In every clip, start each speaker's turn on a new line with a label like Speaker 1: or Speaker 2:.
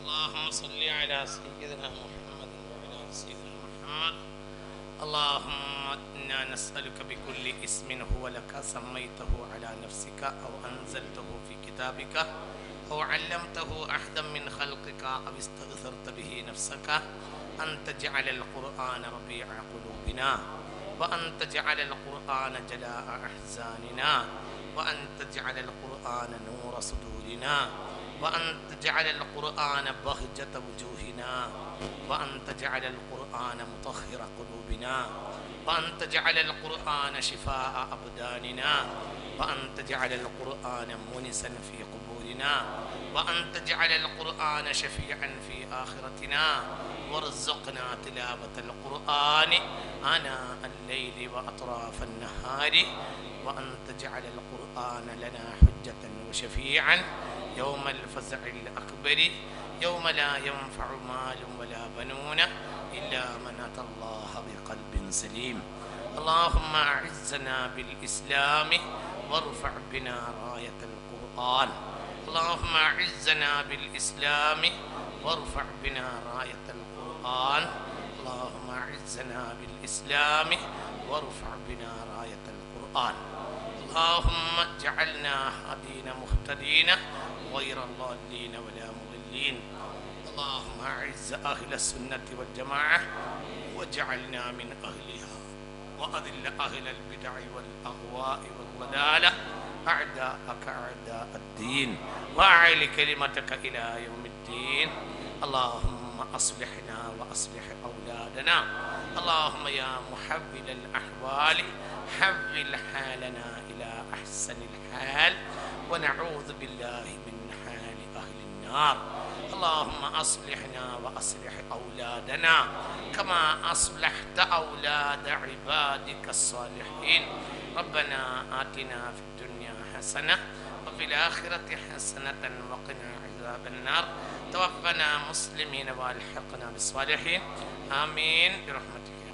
Speaker 1: اللهم صل على سيدنا محمد وعلى آل سيدنا محمد اللهم إنا نسألك بكل اسم هو لك سميته على نفسك أو أنزلته في كتابك أو علمته أحدا من خلقك أو استأثرت به نفسك أن تجعل القرآن ربيع قلوبنا وأن تجعل القرآن جلاء أحزاننا وأن تجعل القرآن نور صدورنا وأن تجعل القرآن بهجة وجوهنا وأن تجعل القرآن مطهر قلوبنا وأن تجعل القرآن شفاء أبداننا وأن تجعل القرآن مونسا في قبورنا وأن تجعل القرآن شفيعا في آخرتنا وارزقنا تلاوة القرآن آناء الليل وأطراف النهار وأن تجعل القرآن لنا حجة وشفيعا يوم الفزع الأكبر يوم لا ينفع مال ولا بنون إلا من أتى الله بقلب سليم اللهم أعزنا بالإسلام وارفع بنا راية القرآن اللهم أعزنا بالإسلام وارفع بنا راية القرآن اللهم أعزنا بالإسلام وارفع بنا راية القرآن اللهم اجعلنا هادين مهتدين غير ضالين ولا مضلين اللهم أعز أهل السنة والجماعة واجعلنا من أهلها وأذل أهل البدع والأهواء والضلالة أعداءك أعداء الدين وأعل كلمتك إلى يوم الدين اللهم أصلحنا وأصلح أولادنا اللهم يا محول الأحوال حول حالنا إلى أحسن الحال ونعوذ بالله من حال أهل النار اللهم أصلحنا وأصلح أولادنا كما أصلحت أولاد عبادك الصالحين ربنا آتنا في الدنيا حسنة وفي الآخرة حسنة وقنا عذاب النار توفنا مسلمين والحقنا بالصالحين آمين برحمتك يا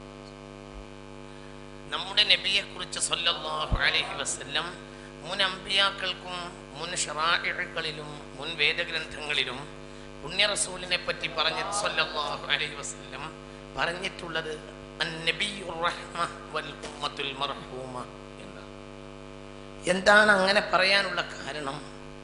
Speaker 1: നമ്മുടെ നബിയെക്കുറിച്ച് സല്ലല്ലാഹു അലൈഹി വസല്ലം മുൻ അമ്പിയാക്കൾക്കും മുൻ ഷറാഇകളിലും മുൻ വേദഗ്രന്ഥങ്ങളിലും പുണ്യ റസൂലിനെ പറ്റി പറഞ്ഞ സല്ലല്ലാഹു അലൈഹി വസല്ലം പറഞ്ഞിട്ടുള്ളത് അന്നബിയുർ റഹ്മ വൽ ഉമ്മത്തുൽ മർഹൂമ എന്നാണ് എന്താണ് അങ്ങനെ പറയാനുള്ള കാരണം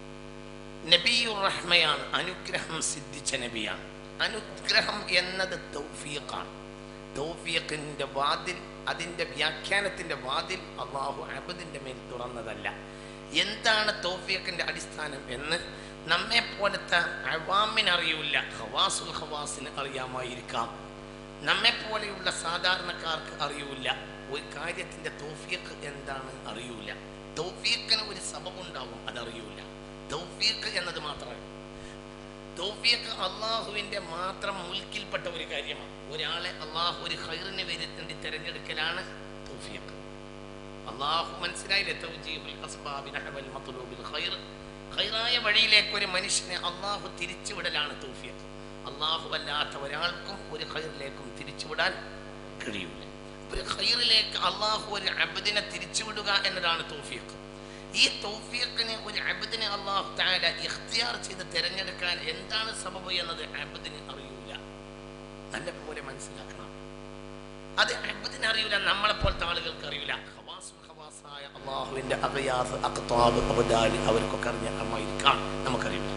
Speaker 1: നബിയുർ റഹ്മയാണ് അനുഗ്രഹം സിദ്ധിച്ച നബിയാണ് അനുഗ്രഹം എന്നത് തൗഫീഖാണ് തൗഫീഖിന്റെ വാതിൽ അതിന്റെ വ്യാഖ്യാനത്തിന്റെ വാതിൽ അള്ളാഹു അബദിന്റെ മേൽ തുറന്നതല്ല എന്താണ് തൗഫീഖിന്റെ അടിസ്ഥാനം എന്ന് നമ്മെ പോലത്തെ അവാമിനറിയില്ല ഹവാസുൽ ഹവാസിന് അറിയാമായിരിക്കാം നമ്മെ പോലെയുള്ള സാധാരണക്കാർക്ക് അറിയൂല ഒരു കാര്യത്തിന്റെ തൗഫീഖ് എന്താണ് അറിയൂല തൗഫീഖിന് ഒരു സബബുണ്ടാവും അതറിയൂല തൗഫീഖ് എന്നത് മാത്രമേ തൗഫീഖ് അള്ളാഹുവിന്റെ മാത്രം മുൽക്കിൽപ്പെട്ട ഒരു കാര്യമാണ് ഒരാളെ അള്ളാഹു ഒരു ഹൈറിന് വരുത്തേണ്ടി തിരഞ്ഞെടുക്കലാണ് തൗഫീഖ് അള്ളാഹു മനസ്സിലായില്ലേ തൗജീഹുൽ അസ്ബാബി നഹവൽ മത്ലൂബിൽ ഖൈർ ഖൈറായ വഴിയിലേക്ക് ഒരു മനുഷ്യനെ അള്ളാഹു തിരിച്ചുവിടലാണ് തൗഫീഖ് അള്ളാഹു അല്ലാത്ത ഒരാൾക്കും ഒരു ഖൈറിലേക്കും തിരിച്ചുവിടാൻ കഴിയില്ല ഒരു ഖൈറിലേക്ക് അള്ളാഹു ഒരു അബദിനെ തിരിച്ചുവിടുക എന്നതാണ് തൗഫീഖ് ഈ തൗഫീഖിന് ഒരു അബദിനെ അള്ളാഹു താല ഇഖ്തിയാർ ചെയ്ത് തിരഞ്ഞെടുക്കാൻ എന്താണ് സബബ് എന്നത് അബദിന് അറിയൂല നല്ല പോലെ മനസ്സിലാക്കണം അത് അബദിന് അറിയൂല നമ്മളെ പോലത്തെ ആളുകൾക്ക് അറിയൂല ഖവാസുൽ ഖവാസായ അള്ളാഹുവിന്റെ അഖയാസ് അഖ്താബ് അബ്ദാലി അവർക്കൊക്കെ അറിഞ്ഞ അമ്മായിരിക്കാം നമുക്കറിയില്ല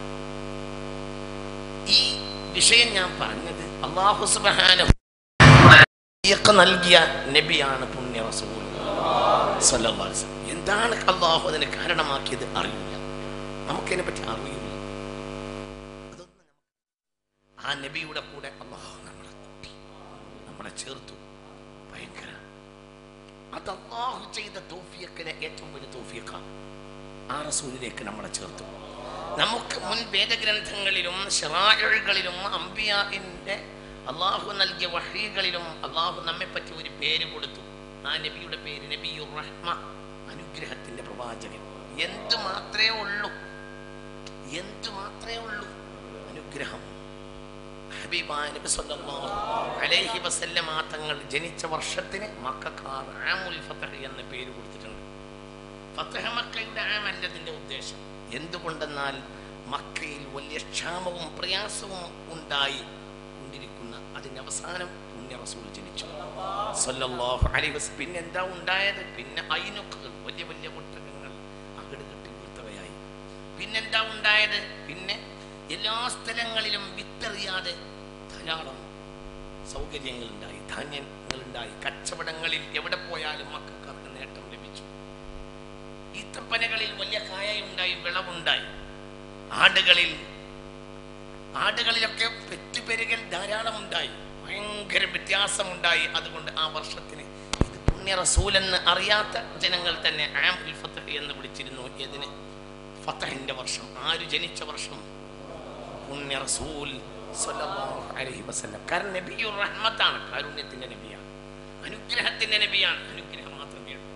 Speaker 1: ഈ വിഷയം ഞാൻ പറഞ്ഞത് അള്ളാഹു സുബ്ഹാനഹു നൽകിയ നബിയാണ് പുണ്യ റസൂൽ സല്ലല്ലാഹു അലൈഹി വസല്ലം എന്താണ് അള്ളാഹു അതിന് കാരണമാക്കിയത് അറിയില്ല നമുക്കതിനെ പറ്റി അറിയില്ല അതൊന്നും നമുക്ക് ആ നബിയുടെ കൂടെ അള്ളാഹു നമ്മളെ കൂട്ടി നമ്മളെ ചേർത്തു ഭയങ്കര അത് അള്ളാഹു ചെയ്ത തോഫിയക്കിന് ഏറ്റവും വലിയ തോഫിയക്കാണ് ആ റസൂലിലേക്ക് നമ്മളെ ചേർത്തു നമുക്ക് മുൻ വേദഗ്രന്ഥങ്ങളിലും ഷറാകളിലും അമ്പിയാന്റെ അള്ളാഹു നൽകിയ വഹീകളിലും അള്ളാഹു നമ്മെ പറ്റി ഒരു പേര് കൊടുത്തു ആ നബിയുടെ പേര് നബിയുർ റഹ്മ അനുഗ്രഹത്തിന്റെ പ്രവാചകൻ എന്ത് മാത്രമേ ഉള്ളൂ എന്ത് മാത്രമേ ഉള്ളൂ അനുഗ്രഹം ഹബീബായ നബി സല്ലല്ലാഹു അലൈഹി വസല്ലമ തങ്ങൾ ജനിച്ച വർഷത്തിന് മക്കാർ ആമുൽ ഫതഹ് എന്ന പേര് കൊടുത്തിട്ടുണ്ട് ഫതഹ് മക്കയുടെ ആമല്ലതിന്റെ ഉദ്ദേശം എന്തുകൊണ്ടെന്നാൽ മക്കയിൽ വലിയ ക്ഷാമവും പ്രയാസവും ഉണ്ടായി കൊണ്ടിരിക്കുന്ന അതിന്റെ അവസാനം പുണ്യ റസൂൽ ജനിച്ചു സല്ലല്ലാഹു അലൈഹി വസല്ലം പിന്നെ എന്താ ഉണ്ടായത് പിന്നെ ഐനുക്കുകൾ വലിയ വലിയ ഒട്ടകങ്ങൾ അകട് കെട്ടി വീഴ്ത്തവയായി പിന്നെന്താ ഉണ്ടായത് പിന്നെ എല്ലാ സ്ഥലങ്ങളിലും വിത്തെറിയാതെ ധാരാളം സൗകര്യങ്ങൾ ഉണ്ടായി ധാന്യങ്ങൾ ഉണ്ടായി കച്ചവടങ്ങളിൽ എവിടെ പോയാലും മക്കൾക്ക് നേട്ടം ലഭിച്ചു ഈത്തപ്പനകളിൽ വലിയ കായയുണ്ടായി വിളവുണ്ടായി ആടുകളിൽ ആടുകളിലൊക്കെ പെറ്റുപെരുകൽ ധാരാളം ഉണ്ടായി ഭയങ്കര വ്യത്യാസമുണ്ടായി അതുകൊണ്ട് ആ വർഷത്തിന് ഇത് പുണ്യ റസൂലെന്ന് അറിയാത്ത ജനങ്ങൾ തന്നെ ആമുൽ ഫത്തഹ് എന്ന് വിളിച്ചിരുന്നു ഏതിന് ഫത്തഹിന്റെ വർഷം ആര് ജനിച്ച വർഷം പുണ്യ റസൂൽ സ്വല്ലല്ലാഹു അലൈഹി വസല്ലം കാരണം നബിയുർ റഹ്മത്താണ് കാരുണ്യത്തിന്റെ നബിയാണ് അനുഗ്രഹത്തിന്റെ നബിയാണ് അനുഗ്രഹം മാത്രമേ ഉള്ളൂ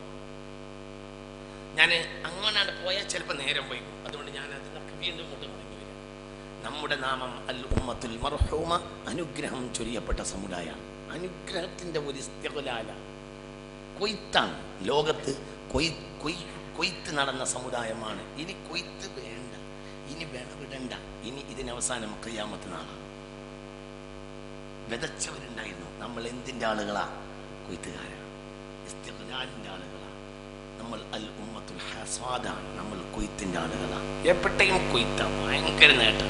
Speaker 1: ഞാൻ അങ്ങോട്ടാണ് പോയാൽ ചിലപ്പോൾ നേരം വൈകും അതുകൊണ്ട് ഞാൻ അതിനൊക്കെ വീണ്ടും കൊണ്ട് മടങ്ങി വരും നമ്മുടെ നാമം അൽ ഉമ്മത്തുൽ മർഹൂമ അനുഗ്രഹം ചൊരിയപ്പെട്ട സമുദായമാണ് അനുഗ്രഹത്തിന്റെ ഒരു ഇസ്തിഗ്ലാല കൊയ്ത്താണ് ലോകത്ത് കൊയ് കൊയ് കൊയ്ത്ത് നടന്ന സമുദായമാണ് ഇനി കൊയ്ത്ത് വേണ്ട ഇനി വിളവിടണ്ട ഇനി ഇതിനവസാനം ക്രിയാമത്ത് നാളാണ് വിതച്ചവരുണ്ടായിരുന്നു നമ്മൾ എന്തിൻ്റെ ആളുകളാ കൊയ്ത്തുകാരാണ് ഇസ്തിഗ്ലാലിൻ്റെ ആളുകളാണ് നമ്മൾ അൽ ഉമ്മത്തുൽ ഹസാദാണ് നമ്മൾ കൊയ്ത്തിൻ്റെ ആളുകളാണ് എപ്പോഴത്തെയും കൊയ്ത്ത ഭയങ്കര നേട്ടം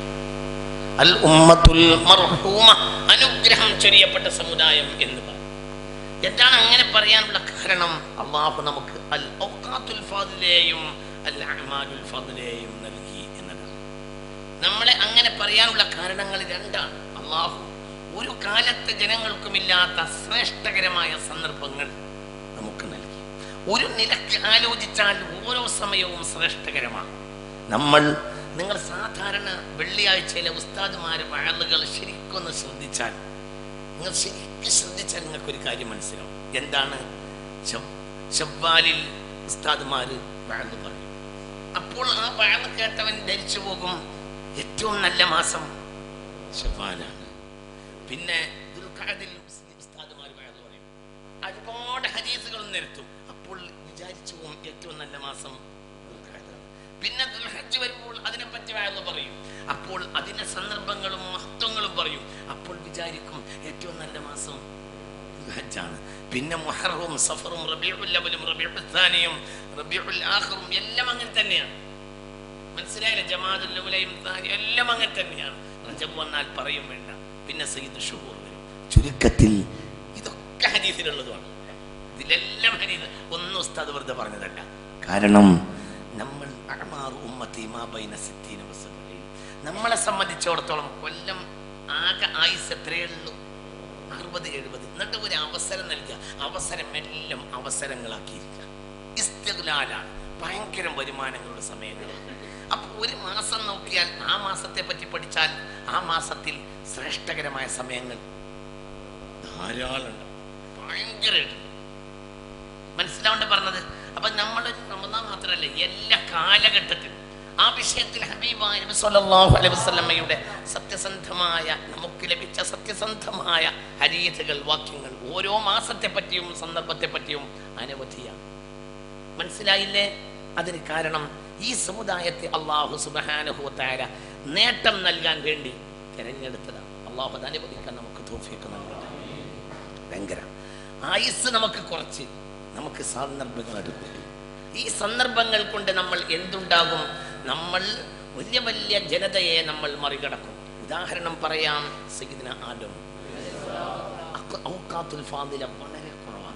Speaker 1: അൽ ഉമ്മത്തുൽ മർഹൂമ അനുഗ്രഹം ചൊരിയപ്പെട്ട സമുദായം എന്ന് പറയും എന്താണ് അങ്ങനെ പറയാനുള്ള കാരണം അള്ളാഹു നമുക്ക് അൽ ഔഖാത്തുൽ ഫാദിലെയും അൽ അമാലുൽ ഫാദിലെയും നൽകി എന്നതാണ് നമ്മളെ അങ്ങനെ പറയാനുള്ള കാരണങ്ങൾ രണ്ടാണ് അള്ളാഹു ഒരു കാലത്ത് ജനങ്ങൾക്കുമില്ലാത്ത ശ്രേഷ്ഠകരമായ സന്ദർഭങ്ങൾ നമുക്ക് നൽകി ഒരു നിലക്ക് ആലോചിച്ചാൽ ഓരോ സമയവും ശ്രേഷ്ഠകരമാണ് നമ്മൾ നിങ്ങൾ സാധാരണ വെള്ളിയാഴ്ചയിലെ ഉസ്താദുമാര് വഴലുകൾ ശരിക്കൊന്ന് ശ്രദ്ധിച്ചാൽ നിങ്ങൾ ശരിക്കും ശ്രദ്ധിച്ചാൽ നിങ്ങൾക്കൊരു കാര്യം മനസ്സിലാവും എന്താണ് ശവ്- ശവ്വാലിൽ ഉസ്താദുമാര് വഴന്ന് പറയും അപ്പോൾ ആ വഴന്ന് കേട്ടവൻ ധരിച്ചു പോകും ഏറ്റവും നല്ല മാസം ശവ്വാലാണ് പിന്നെ ദുൽഖഅദിൽ ഉസ്താദുമാർ വഴന്ന് പറയും ഒരുപാട് ഹദീസുകൾ നിരത്തും അപ്പോൾ വിചാരിച്ചു പോകും ഏറ്റവും നല്ല മാസം ദുൽഖഅദാണ്. പിന്നെ ദുൽഹജ്ജ് വരുമ്പോൾ അതിനെപ്പറ്റി വഴന്ന് പറയും അപ്പോൾ അതിന്റെ സന്ദർഭങ്ങളും മഹത്വങ്ങളും പറയും അപ്പോൾ വിചാരിക്കും ഏറ്റവും നല്ല മാസം ഹജ്ജാണ് പിന്നെ മുഹറവും സഫറും റബീഉൽ അവലും റബീഉൽ ഥാനിയും റബീഉൽ ആഖിറും എല്ലാം അങ്ങനെ തന്നെയാണ് മനസ്സിലായില്ലേ ജമാഅത്തുൽ അവലയും ഥാനി എല്ലാം അങ്ങനെ തന്നെയാണ് റജബ് വന്നാൽ പറയും വേണ്ട പിന്നെ സയ്യിദ് ഷുഹൂർ വരും ചുരുക്കത്തിൽ ഇതൊക്കെ ഹദീസിലുള്ളതുമാണ് ഇതിലെല്ലാം ഹദീസ് ഒന്നും ഉസ്താദ് വെറുതെ പറഞ്ഞതല്ല കാരണം നമ്മൾ അഅ്മാറു ഉമ്മത്തി മാ ബൈന സിത്തീന വസബഈൻ നമ്മളെ സംബന്ധിച്ചിടത്തോളം കൊല്ലം ആകെ ആയുസ് എത്രയേ ഉള്ളൂ അറുപത് എഴുപത് എന്നിട്ട് ഒരു അവസരം നൽകുക അവസരം എല്ലാം അവസരങ്ങളാക്കിയിരിക്കുക ഇസ്തിഗ്ലാലാണ് ഭയങ്കര വരുമാനങ്ങളുടെ സമയങ്ങളാണ് അപ്പൊ ഒരു മാസം നോക്കിയാൽ ആ മാസത്തെ പറ്റി പഠിച്ചാൽ ആ മാസത്തിൽ ശ്രേഷ്ഠകരമായ സമയങ്ങൾ ധാരാളം ഭയങ്കരമായിട്ട് മനസ്സിലാവേണ്ട പറഞ്ഞത് അപ്പൊ നമ്മൾ റമദാൻ മാത്രമല്ല എല്ലാ കാലഘട്ടത്തിലും ആ വിഷയത്തിൽ ഹബീബായ നബി സല്ലല്ലാഹു അലൈഹി വസല്ലമയുടെ സത്യസന്ധമായ നമുക്ക് ലഭിച്ച സത്യസന്ധമായ ഹരീതുകൾ വാക്യങ്ങൾ ഓരോ മാസത്തെ പറ്റിയും സന്ദർഭത്തെ പറ്റിയും അനവധിയാണ് മനസ്സിലായില്ലേ അതിന് കാരണം ഈ സമുദായത്തെ അള്ളാഹു സുബഹാനഹു താര നേട്ടം നൽകാൻ വേണ്ടി തിരഞ്ഞെടുത്തതാണ് അള്ളാഹു അത് അനുഭവിക്കാൻ നമുക്ക് തോഫിയൊക്കെ നൽകട്ടെ ഭയങ്കര ആയുസ് നമുക്ക് കുറച്ച് നമുക്ക് സന്ദർഭങ്ങൾ എടുക്കും ഈ സന്ദർഭങ്ങൾ കൊണ്ട് നമ്മൾ എന്തുണ്ടാകും നമ്മൾ വലിയ വലിയ ജനതയെ നമ്മൾ മറികടക്കും ഉദാഹരണം പറയാം സയ്യിദ്ന ആദം അക്ക- ഔക്കാത്തുൽ ഫാദില വളരെ കുറവാണ്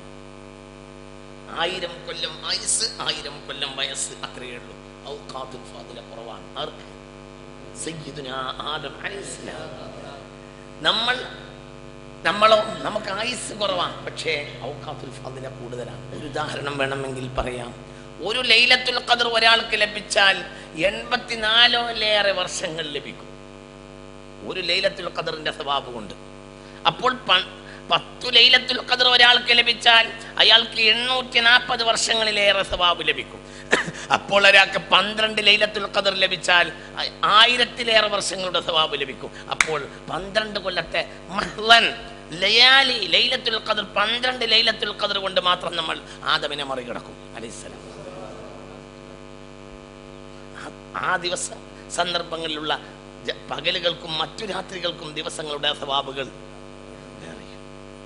Speaker 1: ആയിരം കൊല്ലം ആയുസ് ആയിരം കൊല്ലം വയസ്സ് അത്രയേ ഉള്ളൂ ഔക്കാത്തുൽ ഫാദില കുറവാണ് ആർക്ക് സയ്യിദ്ന ആദം അലൈഹിസ്സലാം നമ്മൾ നമ്മളോ നമുക്ക് ആയുസ് കുറവാണ് പക്ഷേ ഔക്കാത്തുൽ ഫാദില കൂടുതലാണ് ഒരു ഉദാഹരണം വേണമെങ്കിൽ പറയാം ഒരു ലൈലത്തുൽ ഖദർ ഒരാൾക്ക് ലഭിച്ചാൽ എൺപത്തിനാലോലേറെ വർഷങ്ങൾ ലഭിക്കും ഒരു ലൈലത്തുൽ ഖദറിന്റെ സ്വഭാവം കൊണ്ട് അപ്പോൾ പ- പത്തു ലൈലത്തുൽ ഖദർ ഒരാൾക്ക് ലഭിച്ചാൽ അയാൾക്ക് എണ്ണൂറ്റി നാൽപ്പത് വർഷങ്ങളിലേറെ സ്വഭാവം ലഭിക്കും അപ്പോൾ ഒരാൾക്ക് പന്ത്രണ്ട് ലൈലത്തുൽ ഖദർ ലഭിച്ചാൽ ആ- ആയിരത്തിലേറെ വർഷങ്ങളുടെ സ്വഭാവം ലഭിക്കും അപ്പോൾ പന്ത്രണ്ട് കൊല്ലത്തെ മഹ്ലൻ ലയാലി ലൈലത്തുൽ ഖദർ പന്ത്രണ്ട് ലൈലത്തുൽ ഖദർ കൊണ്ട് മാത്രം നമ്മൾ ആദമിനെ മറികടക്കും അലൈഹിസ്സലാം ആ- ആ ദിവസ സന്ദർഭങ്ങളിലുള്ള ജ- പകലുകൾക്കും മറ്റു രാത്രികൾക്കും ദിവസങ്ങളുടെ സവാബുകൾ വേറെയും.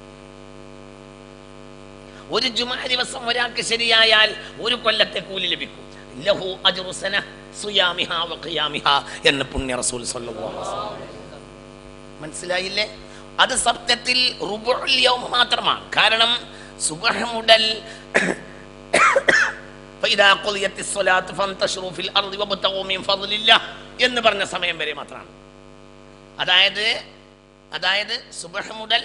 Speaker 1: ഒരു ജുമാ ദിവസം ഒരാൾക്ക് ശരിയായാൽ ഒരു കൊല്ലത്തെ കൂലി ലഭിക്കും ലഹു അജ്റു സന സുയാമിഹ വ ഖിയാമിഹ എന്ന് പുണ്യ റസൂൽ സല്ലല്ലാഹു അലൈഹി വസല്ലം. മനസ്സിലായില്ലേ അത് സത്യത്തിൽ റുബുഉൽ യൗം മാത്രമാണ് കാരണം സുബഹ് മുതൽ فإذا قضيت الصلاة فانتشروا في الأرض وابتغوا من فضل الله എന്ന് പറഞ്ഞ സമയം വരെ മാത്രമാണ് അതായത് അതായത് സുബഹ് മുതൽ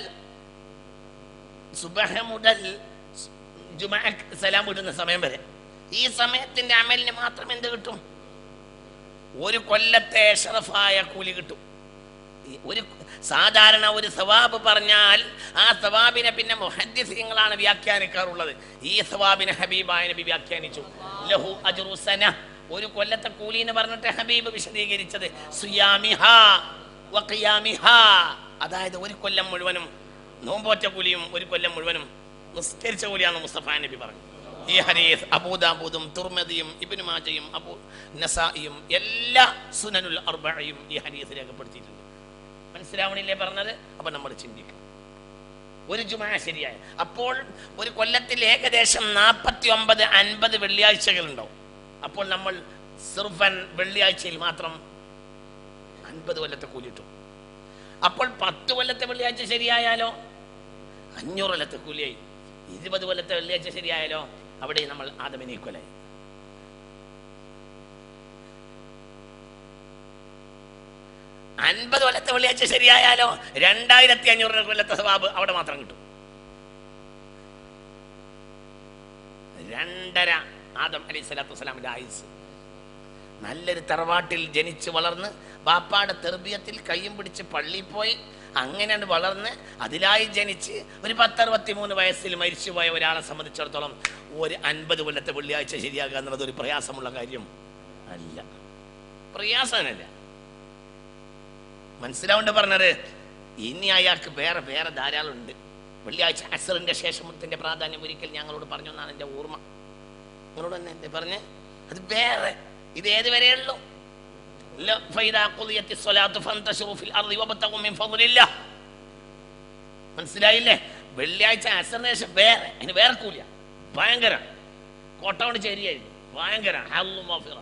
Speaker 1: സുബഹ മുതൽ ജുമാ സലാം വിടുന്ന സമയം വരെ ഈ സമയത്തിന്റെ അമലിന് മാത്രം എന്ത് കിട്ടും ഒരു കൊല്ലത്തെ ഷറഫായ കൂലി കിട്ടും ഈ ഒരു സാധാരണ ഒരു സവാബ് പറഞ്ഞാൽ ആ സവാബിനെ പിന്നെ മുഹദ്ദിസീങ്ങളാണ് വ്യാഖ്യാനിക്കാറുള്ളത് ഈ സവാബിനെ ഹബീബായ നബി വ്യാഖ്യാനിച്ചു ലഹു അജ്റു സന ഒരു കൊല്ലത്തെ കൂലി എന്ന് പറഞ്ഞിട്ട് ഹബീബ് വിശദീകരിച്ചത് സുയാമിഹ വ ഖിയാമിഹ അതായത് ഒരു കൊല്ലം മുഴുവനും നോമ്പോറ്റ കൂലിയും ഒരു കൊല്ലം മുഴുവനും നിസ്കരിച്ച കൂലിയാണ് മുസ്തഫ നബി പറഞ്ഞു ഈ ഹരീസ് അബൂദാബൂദും തുർമദിയും ഇബ്നു മാജയും അബൂ നസായിയും എല്ലാ സുനനുൽ അർബഅയും ഈ ഹരീസ് രേഖപ്പെടുത്തിയിട്ടുണ്ട് മനസ്സിലാവണില്ലേ പറഞ്ഞത് അപ്പൊ നമ്മൾ ചിന്തിക്കണം ഒരു ജുമാ ശരിയായ അപ്പോൾ ഒരു കൊല്ലത്തിൽ ഏകദേശം നാൽപ്പത്തി ഒമ്പത് അൻപത് വെള്ളിയാഴ്ചകൾ ഉണ്ടാവും അപ്പോൾ നമ്മൾ സിർഫൻ വെള്ളിയാഴ്ചയിൽ മാത്രം അൻപത് കൊല്ലത്തെ കൂലിയിട്ടു അപ്പോൾ പത്ത് കൊല്ലത്തെ വെള്ളിയാഴ്ച ശരിയായാലോ അഞ്ഞൂറ് കൊല്ലത്തെ കൂലിയായി ഇരുപത് കൊല്ലത്തെ വെള്ളിയാഴ്ച ശരിയായാലോ അവിടെ നമ്മൾ ആദമിനെ കൊലായി അൻപത് കൊല്ലത്തെ വെള്ളിയാഴ്ച ശരിയായാലോ രണ്ടായിരത്തി അഞ്ഞൂറ് കൊല്ലത്തെ സവാബ് അവിടെ മാത്രം കിട്ടും രണ്ടര ആദം അലൈഹി സ്വലാത്തു വസ്സലാമിന്റെ ആയുസ് നല്ലൊരു തറവാട്ടിൽ ജനിച്ച് വളർന്ന് ബാപ്പാടെ തെർബിയത്തിൽ കയ്യും പിടിച്ച് പള്ളിയിൽ പോയി അങ്ങനെയാണ് വളർന്ന് അതിലായി ജനിച്ച് ഒരു പത്തറുപത്തി മൂന്ന് വയസ്സിൽ മരിച്ചുപോയ ഒരാളെ സംബന്ധിച്ചിടത്തോളം ഒരു അൻപത് കൊല്ലത്തെ വെള്ളിയാഴ്ച ശരിയാക്കുക എന്നുള്ളത് ഒരു പ്രയാസമുള്ള കാര്യം അല്ല പ്രയാസമല്ല മനസ്സിലാവേണ്ട പറഞ്ഞത് ഇനി അയാൾക്ക് വേറെ വേറെ ധാരാളം ഉണ്ട് വെള്ളിയാഴ്ച അസറിന്റെ ശേഷമത്തിന്റെ പ്രാധാന്യം ഒരിക്കൽ ഞങ്ങളോട് പറഞ്ഞു എന്നാണ് എൻ്റെ ഓർമ്മ നിങ്ങളോട് തന്നെ എന്തേ പറഞ്ഞ് അത് വേറെ ഇത് ഏത് വരെയുള്ളൂ ല- ഫൈദാ ഖുദിയത്തി സ്വലാത്തു ഫന്തശിറു ഫിൽ അർളി വബ്തഗു മിൻ ഫദ്ലില്ലാ. മനസ്സിലായില്ലേ വെള്ളിയാഴ്ച അസറിന് ശേഷം വേറെ അതിന് വേറെ കൂലിയ ഭയങ്കര കോട്ടവണ ചേരിയായിരുന്നു ഭയങ്കര ഹല്ലു മഗ്ഫിറ.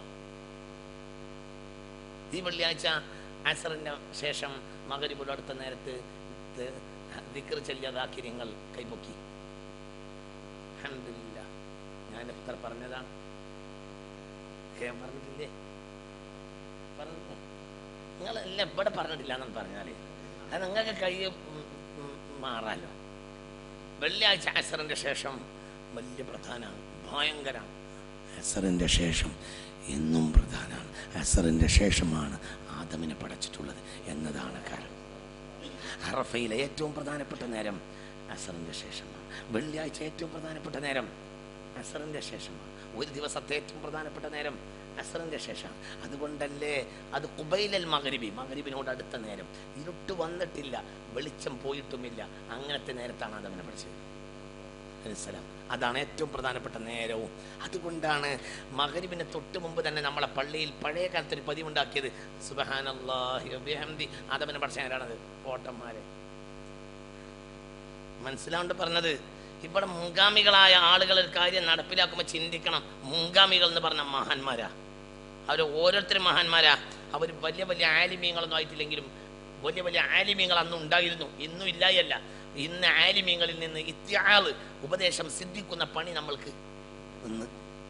Speaker 1: ഈ വെള്ളിയാഴ്ച അസറിന്റെ ശേഷം മകരിബുടെ അടുത്ത നേരത്ത് ദിക്കർ ചെല്ലിയതാക്കി നിങ്ങൾ കൈപൊക്കി അൽഹംദുലില്ലാ. ഞാൻ എത്ര പറഞ്ഞതാണ് ഞാൻ പറഞ്ഞിട്ടില്ലേ പറഞ്ഞു നിങ്ങളെല്ലാം ഇവിടെ പറഞ്ഞിട്ടില്ല എന്ന് പറഞ്ഞാല് അത് നിങ്ങൾക്ക് കൈ ഉം, ഉം, മാറാലോ വെള്ളിയാഴ്ച അസറിന്റെ ശേഷം വലിയ പ്രധാനമാണ് ഭയങ്കരമാണ് അസറിന്റെ ശേഷം എന്നും പ്രധാനമാണ് അസറിന്റെ ശേഷമാണ് ആദമിനെ പടച്ചിട്ടുള്ളത് എന്നതാണ് കാരണം അറഫയിലെ ഏറ്റവും പ്രധാനപ്പെട്ട നേരം അസറിന്റെ ശേഷമാണ് വെള്ളിയാഴ്ച ഏറ്റവും പ്രധാനപ്പെട്ട നേരം അസറിന്റെ ശേഷമാണ് ഒരു ദിവസത്തെ ഏറ്റവും പ്രധാനപ്പെട്ട നേരം അസറിന്റെ ശേഷമാണ് അതുകൊണ്ടല്ലേ അത് കുബൈലൽ മകരിബി മകരിബിനോട് അടുത്ത നേരം ഇരുട്ട് വന്നിട്ടില്ല വെളിച്ചം പോയിട്ടുമില്ല അങ്ങനത്തെ നേരത്താണ് അതവനെ പഠിച്ചത് അലൈഹിസ്സലാം. അതാണ് ഏറ്റവും പ്രധാനപ്പെട്ട നേരവും അതുകൊണ്ടാണ് മകരിബിന് തൊട്ട് മുമ്പ് തന്നെ നമ്മളെ പള്ളിയിൽ പഴയ കാലത്ത് ഒരു പതിവുണ്ടാക്കിയത് സുബഹാനല്ലാഹി വബിഹംദി അതവനെ പഠിച്ച ആരാണത് ഓട്ടന്മാരെ മനസ്സിലാണ്ട് പറഞ്ഞത് ഇവിടെ മുൻഗാമികളായ ആളുകൾ ഒരു കാര്യം നടപ്പിലാക്കുമ്പോൾ ചിന്തിക്കണം മുൻഗാമികൾ എന്ന് പറഞ്ഞ മഹാന്മാരാ അവർ ഓരോരുത്തരും മഹാന്മാരാ അവർ വലിയ വലിയ ആലിമീങ്ങളൊന്നും ആയിട്ടില്ലെങ്കിലും വലിയ വലിയ ആലിമീങ്ങൾ അന്ന് ഉണ്ടായിരുന്നു ഇന്നും ഇല്ലായല്ല ഇന്ന് ആലിമീങ്ങളിൽ നിന്ന് ഇത്യാള് ഉപദേശം സിദ്ധിക്കുന്ന പണി നമ്മൾക്ക് ഇന്ന്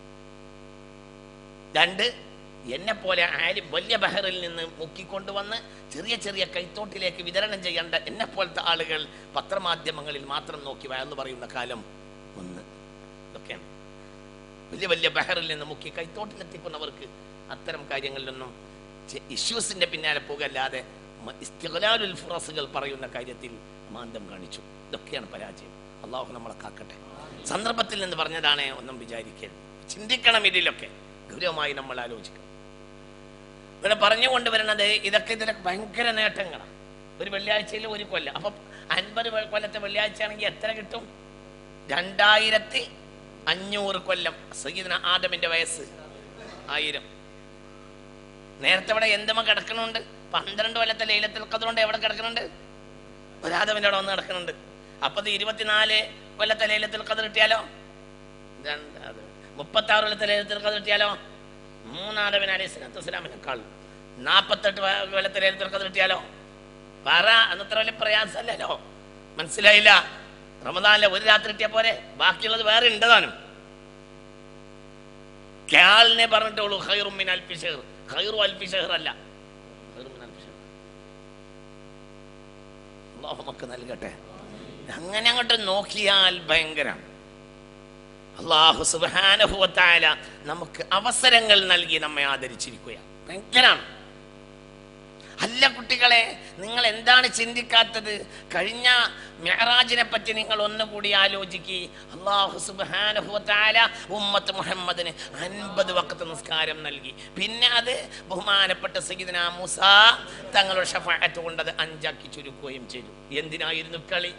Speaker 1: രണ്ട് എന്നെ പോലെ ആലി വലിയ ബഹറിൽ നിന്ന് മുക്കിക്കൊണ്ടുവന്ന് ചെറിയ ചെറിയ കൈത്തോട്ടിലേക്ക് വിതരണം ചെയ്യേണ്ട എന്നെ പോലത്തെ ആളുകൾ പത്രമാധ്യമങ്ങളിൽ മാത്രം നോക്കി വയന്നു പറയുന്ന കാലം ഒന്ന് ഇതൊക്കെയാണ് വലിയ വലിയ ബഹറിൽ നിന്ന് മുക്കി കൈത്തോട്ടിലെത്തിക്കുന്നവർക്ക് അത്തരം കാര്യങ്ങളിലൊന്നും ഇഷ്യൂസിന്റെ പിന്നാലെ പോകല്ലാതെ മ- ഇസ്തിഗ്ലാലുൽ ഫുറസുകൾ പറയുന്ന കാര്യത്തിൽ മാന്തം കാണിച്ചു ഇതൊക്കെയാണ് പരാജയം അള്ളാഹു നമ്മളെ കാക്കട്ടെ സന്ദർഭത്തിൽ നിന്ന് പറഞ്ഞതാണ് ഒന്നും വിചാരിക്കരുത് ചിന്തിക്കണം ഇതിലൊക്കെ ഗൗരവമായി നമ്മൾ ആലോചിക്കണം ഇവിടെ പറഞ്ഞു കൊണ്ടുവരുന്നത് ഇതൊക്കെ ഇതിലൊക്കെ ഭയങ്കര നേട്ടങ്ങളാണ് ഒരു വെള്ളിയാഴ്ചയിൽ ഒരു കൊല്ലം അപ്പം അൻപത് വെ- കൊല്ലത്തെ വെള്ളിയാഴ്ച ആണെങ്കിൽ എത്ര കിട്ടും രണ്ടായിരത്തി അഞ്ഞൂറ് കൊല്ലം സയ്യിദ്ന ആദമിന്റെ വയസ്സ് ആയിരം നേരത്തെ ഇവിടെ എന്തുമ കിടക്കണുണ്ട് പന്ത്രണ്ട് കൊല്ലത്തെ ലൈലത്തിൽ കതുകൊണ്ട് എവിടെ കിടക്കണുണ്ട് ഒരാദവിൻ്റെ അവിടെ വന്ന് കിടക്കുന്നുണ്ട് അപ്പൊ ഇത് ഇരുപത്തിനാല് കൊല്ലത്തെ ലൈലത്തിൽ കതിർ കിട്ടിയാലോ രണ്ടാമത് മുപ്പത്തി ആറ് കൊല്ലത്തെ ലൈലത്തിൽ കതിർ കിട്ടിയാലോ മൂന്നാദവൻ അലൈഹി സ്വലാത്തു വസ്സലാമിനേക്കാൾ നാൽപ്പത്തെട്ട് കൊല്ലത്തെ ലൈലത്തിൽ കതിർ കിട്ടിയാലോ പറ അന്നത്ര വലിയ പ്രയാസമല്ലല്ലോ മനസ്സിലായില്ല റമദാനിലെ ഒരു രാത്രി കിട്ടിയ പോരെ ബാക്കിയുള്ളത് വേറെ ഉണ്ട് താനും ക്യാളിനെ പറഞ്ഞിട്ടുള്ളൂ ഖൈറും മിൻ അൽഫി ഷഹർ ഖൈറു അൽഫി ഷഹർ അല്ല ഖൈറു മിൻ അൽഫി ഷഹർ അള്ളാഹു നമുക്ക് നൽകട്ടെ അങ്ങനെ അങ്ങോട്ട് നോക്കിയാൽ ഭയങ്കരം അള്ളാഹു സുബാനുഭവത്തായ നമുക്ക് അവസരങ്ങൾ നൽകി നമ്മെ ആദരിച്ചിരിക്കുകയാണ് ഭയങ്കരാണ് അല്ല കുട്ടികളെ നിങ്ങൾ എന്താണ് ചിന്തിക്കാത്തത് കഴിഞ്ഞ മെഹറാജിനെ പറ്റി നിങ്ങൾ ഒന്നുകൂടി ആലോചിക്കി അള്ളാഹു സുബാനുഭവത്തായ ഉമ്മത്ത് മുഹമ്മദിന് അൻപത് വക്കത്ത് നിസ്കാരം നൽകി പിന്നെ അത് ബഹുമാനപ്പെട്ട സയ്യിദ്ന മൂസ തങ്ങളുടെ ഷഫായത്ത് കൊണ്ടത് അഞ്ചാക്കി ചുരുക്കുകയും ചെയ്തു എന്തിനായിരുന്നു കളി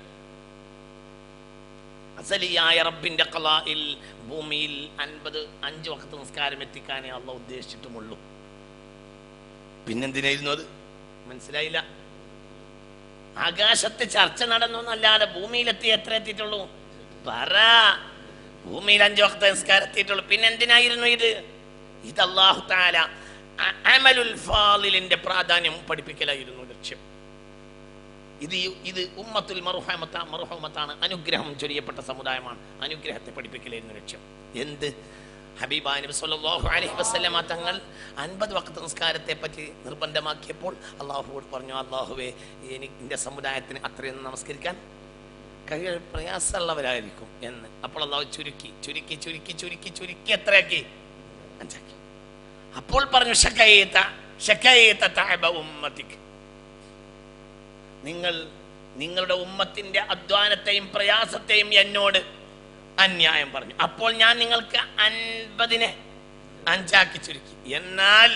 Speaker 1: അസലിയായ റബ്ബിന്റെ കലായിൽ ഭൂമിയിൽ അൻപത് അഞ്ച് വക്കത്ത് നിസ്കാരം എത്തിക്കാനേ അള്ള ഉദ്ദേശിച്ചിട്ടുമുള്ളൂ പിന്നെന്തിനായിരുന്നു അത് മനസ്സിലായില്ല ആകാശത്ത് ചർച്ച നടന്നു എന്നല്ലാതെ ഭൂമിയിലെത്തി എത്ര എത്തിയിട്ടുള്ളൂ പറ ഭൂമിയിൽ അഞ്ചു വക്ത നിസ്കാരം എത്തിയിട്ടുള്ളൂ പിന്നെ എന്തിനായിരുന്നു ഇത് ഇത് അള്ളാഹു താല അ- അമലുൽ ഫാലിലിന്റെ പ്രാധാന്യം പഠിപ്പിക്കലായിരുന്നു ലക്ഷ്യം ഇത് ഈ- ഇത് ഉമ്മത്തുൽ മറുഹമത്ത മറുഹമത്താണ് അനുഗ്രഹം ചൊരിയപ്പെട്ട സമുദായമാണ് അനുഗ്രഹത്തെ പഠിപ്പിക്കലായിരുന്നു ലക്ഷ്യം എന്ത് ഹബീബ നബി സല്ലല്ലാഹു അലൈഹി വസല്ലമ തങ്ങൾ അൻപത് വക്ത നിസ്കാരത്തെ പറ്റി നിർബന്ധമാക്കിയപ്പോൾ അള്ളാഹുവോട് പറഞ്ഞു അള്ളാഹുവേ എനിക്ക് എൻ്റെ സമുദായത്തിന് അത്രയും നമസ്കരിക്കാൻ കഴിയ പ്രയാസമുള്ളവരായിരിക്കും എന്ന് അപ്പോൾ അള്ളാഹു ചുരുക്കി ചുരുക്കി ചുരുക്കി ചുരുക്കി ചുരുക്കി എത്രയാക്കി അഞ്ചാക്കി അപ്പോൾ പറഞ്ഞു ഷക്കയേത്ത ഷക്കയേത്ത തഅബ ഉമ്മത്തിക്ക് നിങ്ങൾ നിങ്ങളുടെ ഉമ്മത്തിന്റെ അധ്വാനത്തെയും പ്രയാസത്തെയും എന്നോട് അന്യായം പറഞ്ഞു അപ്പോൾ ഞാൻ നിങ്ങൾക്ക് അൻപതിനെ അഞ്ചാക്കി ചുരുക്കി എന്നാൽ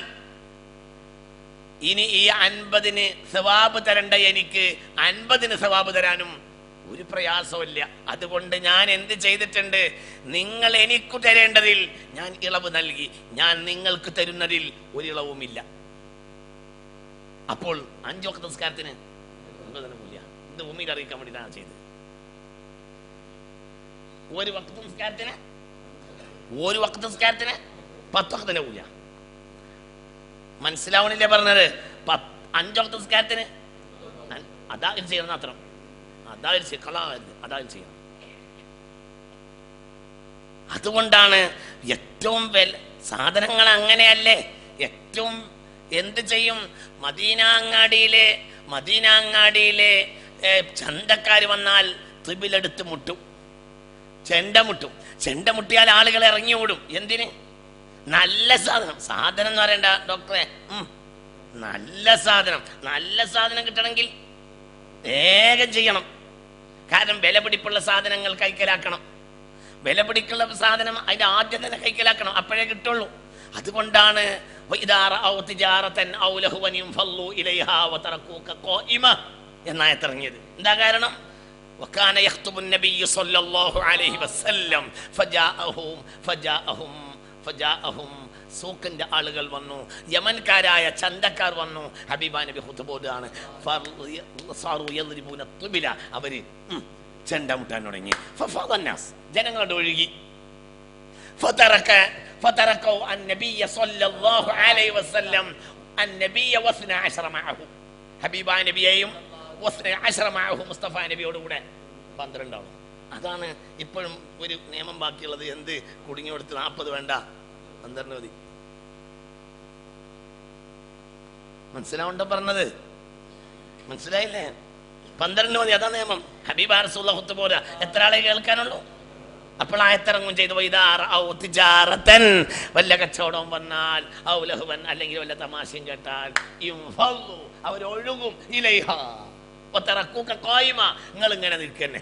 Speaker 1: ഇനി ഈ അൻപതിന് സവാബ് തരണ്ട എനിക്ക് അൻപതിന് സവാബ് തരാനും ഒരു പ്രയാസമില്ല അതുകൊണ്ട് ഞാൻ എന്ത് ചെയ്തിട്ടുണ്ട് നിങ്ങൾ എനിക്ക് തരേണ്ടതിൽ ഞാൻ ഇളവ് നൽകി ഞാൻ നിങ്ങൾക്ക് തരുന്നതിൽ ഒരു ഇളവുമില്ല അപ്പോൾ അഞ്ചു വക്ത നിസ്കാരത്തിന് അൻപതിന് മൂല്യ ഇത് ഭൂമിയിൽ അറിയിക്കാൻ വേണ്ടിയിട്ടാണ് ചെയ്തത് ഒരു വക്ത നിസ്കാരത്തിന് ഒരു വക്ത നിസ്കാരത്തിന് പത്ത് വക്തന്റെ മൂല്യ മനസ്സിലാവണില്ലേ പറഞ്ഞത് പത്ത് അഞ്ചു വക്ത നിസ്കാരത്തിന് അൻ- അതാ ഇത് ചെയ്യണം മാത്രം അതാ ഇത് ചെയ്യ- കളാ ഇത്. അതാ ഇത് ചെയ്യണം അതുകൊണ്ടാണ് ഏറ്റവും വില സാധനങ്ങൾ അങ്ങനെയല്ലേ ഏറ്റവും എന്ത് ചെയ്യും മദീനാങ്ങാടിയിലെ മദീനാങ്ങാടിയിലെ ഏ, ചന്തക്കാർ വന്നാൽ തിബിലെടുത്ത് മുട്ടും ചെണ്ട മുട്ടും ചെണ്ട മുട്ടിയാൽ ആളുകൾ ഇറങ്ങി ഓടും എന്തിന് നല്ല സാധനം സാധനം എന്ന് പറയണ്ട ഡോക്ടറെ ഉം. നല്ല സാധനം നല്ല സാധനം കിട്ടണമെങ്കിൽ വേഗം ചെയ്യണം കാരണം വില പിടിപ്പുള്ള സാധനങ്ങൾ കൈക്കലാക്കണം വില പിടിക്കുള്ള സാധനം അതിന്റെ ആദ്യം തന്നെ കൈക്കലാക്കണം അപ്പോഴേ കിട്ടുള്ളൂ അതുകൊണ്ടാണ് وإذا رأوا تجارة أو لهوا انفضوا إليها وتركوك قائمة എന്നായത്തിറങ്ങിയത് എന്താ കാരണം وكان يخطب النبي صلى الله عليه وسلم فجاءهم فجاءهم فجاءهم സൂക്കിന്റെ ആളുകൾ വന്നു യമൻകാരായ ചന്തക്കാർ വന്നു ഹബീബ നബി ഹുത്തുബോധാണ് അവര് ഉം, ചെണ്ട മുട്ടാൻ തുടങ്ങി ففاض الناس. ജനങ്ങളുടെ ഒഴുകി فترك فتركوا النبي صلى الله عليه وسلم النبي واثنى عشر معه ഹബീബ നബിയെയും واثنى عشر معه മുസ്തഫ നബിയോട് കൂടെ പന്ത്രണ്ടാവും അതാണ് ഇപ്പോഴും ഒരു നിയമം ബാക്കിയുള്ളത് എന്ത് കുടുങ്ങി കൊടുത്ത് നാൽപ്പത് വേണ്ട പന്ത്രണ്ട് മതി മനസ്സിലാവുണ്ടോ പറഞ്ഞത് മനസ്സിലായില്ലേ പന്ത്രണ്ട് മതി അതാ നിയമം ഹബീബ റസൂള്ള ഹുത്ത് പോരാ എത്ര ആളെ കേൾക്കാനുള്ളൂ അപ്പോൾ ആയത്തിറങ്ങും ചെയ്തു വൈദാർ ഔ തിജാറത്തൻ വല്ല കച്ചവടവും വന്നാൽ ഔ ലഹുവൻ അല്ലെങ്കിൽ വല്ല തമാശയും കേട്ടാൽ ഇൻഫളു അവരൊഴുകും ഇലൈഹ ഒത്തിറക്കൂക്ക കോയ്മ നിങ്ങൾ ഇങ്ങനെ നിൽക്കന്നെ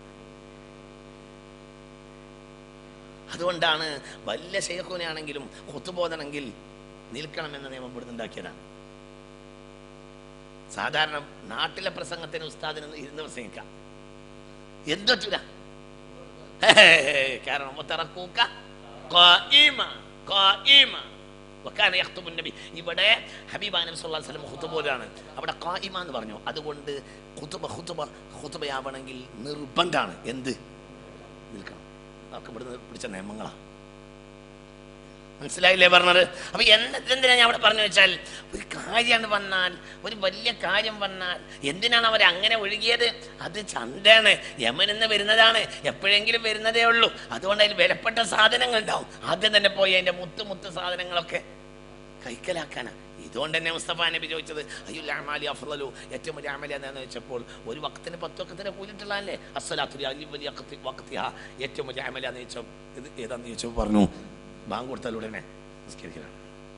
Speaker 1: അതുകൊണ്ടാണ് വലിയ ശേഖുനാണെങ്കിലും കുത്തുബോധനെങ്കിൽ നിൽക്കണമെന്ന നിയമം ഇവിടുന്ന് ഉണ്ടാക്കിയതാണ് സാധാരണ നാട്ടിലെ പ്രസംഗത്തിന് ഉസ്താദിന് ഇരുന്ന് പ്രസംഗിക്കാം എന്തൊട്ടില്ല കാരണം മുത്തറക്കൂക്ക ഖായിമ, ഖായിമ.
Speaker 2: വക്കാന യഖ്തുബുൻ നബി ഇവിടെ ഹബീബ നബി സല്ലല്ലാഹു അലൈഹി വസല്ലം ഖുതുബോലാണ് അവിടെ ഖായിമ എന്ന് പറഞ്ഞു അതുകൊണ്ട് ഖുതുബ ഖുതുബ ഖുതുബയാവണമെങ്കിൽ നിർബന്ധമാണ് എന്ത് നിൽക്കണം അതൊക്കെ ഇവിടുന്ന് പിടിച്ച നിയമങ്ങളാണ് മനസ്സിലായില്ലേ പറഞ്ഞത് അപ്പൊ എന്തിനാ ഞാൻ അവിടെ പറഞ്ഞു വെച്ചാൽ ഒരു കാര്യമാണ് വന്നാൽ ഒരു വലിയ കാര്യം വന്നാൽ എന്തിനാണ് അവർ അങ്ങനെ ഒഴുകിയത് അത് ചന്തയാണ് യമൻ എന്ന് വരുന്നതാണ് എപ്പോഴെങ്കിലും വരുന്നതേ ഉള്ളൂ അതുകൊണ്ട് അതിൽ വിലപ്പെട്ട സാധനങ്ങൾ ഉണ്ടാവും ആദ്യം തന്നെ പോയി അതിന്റെ മുത്ത് മുത്ത് സാധനങ്ങളൊക്കെ കൈക്കലാക്കാനാ ഇതുകൊണ്ട് തന്നെ മുസ്തഫ നബി ചോദിച്ചത് അയ്യോ അമാലി അഫ്ലലു ഏറ്റവും വലിയ അമലി എന്നാന്ന് വെച്ചപ്പോൾ ഒരു വക്തിന് പത്ത് വക്കത്തിന് കൂലിട്ടുള്ളതല്ലേ അസ്സലാത്തു അലി വലിയ വക്തിഹ ഏറ്റവും വലിയ അമലാന്ന് ചോദിച്ചോ ഇത് ഏതാന്ന് ചോദിച്ചപ്പോൾ പറഞ്ഞു ബാങ്ക് കൊടുത്താൽ ഉടനെ നിസ്കരിക്കലാണ്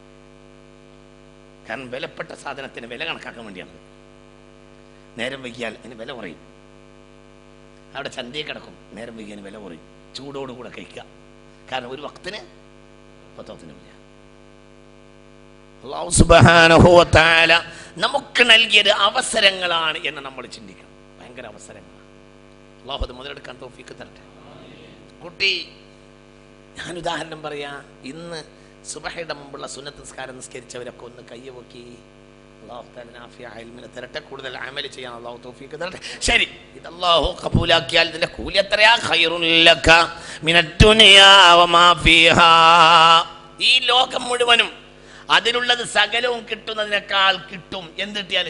Speaker 2: കാരണം വിലപ്പെട്ട സാധനത്തിന് വില കണക്കാക്കാൻ വേണ്ടിയാണ് നേരം വൈകിയാൽ അതിന് വില കുറയും അവിടെ ചന്തയിൽ കിടക്കും നേരം വൈകിയാൽ വില കുറയും ചൂടോടുകൂടെ കഴിക്കുക കാരണം ഒരു വക്തിന് പത്തോത്തിനുമില്ല അള്ളാഹു സുബ്ഹാനഹു വ തആല നമുക്ക് നൽകിയത് അവസരങ്ങളാണ് എന്ന് നമ്മൾ ചിന്തിക്കണം ഭയങ്കര അവസരങ്ങളാണ് അള്ളാഹു അത് മുതലെടുക്കാൻ തോഫിക്ക് തരട്ടെ കുട്ടി ഞാൻ ഉദാഹരണം പറയാ ഇന്ന് സുബഹയുടെ മുമ്പുള്ള സുന്നത്ത് നിസ്കാരം നിസ്കരിച്ചവരൊക്കെ ഒന്ന് കയ്യ പൊക്കി അള്ളാഹു തആല നാഫിയ ഇൽമിനെ തരട്ടെ കൂടുതൽ അമൽ ചെയ്യാൻ അള്ളാഹു തൗഫീഖ് തരട്ടെ ശരി ഇത് അള്ളാഹു കബൂലാക്കിയാൽ ഇതിന്റെ കൂലി എത്രയാ ഖൈറുൻ ലക മിനദ് ദുനിയാ വമാ ഫീഹാ ഈ ലോകം മുഴുവനും അതിലുള്ളത് സകലവും കിട്ടുന്നതിനേക്കാൾ കിട്ടും എന്ത് കിട്ടിയാല്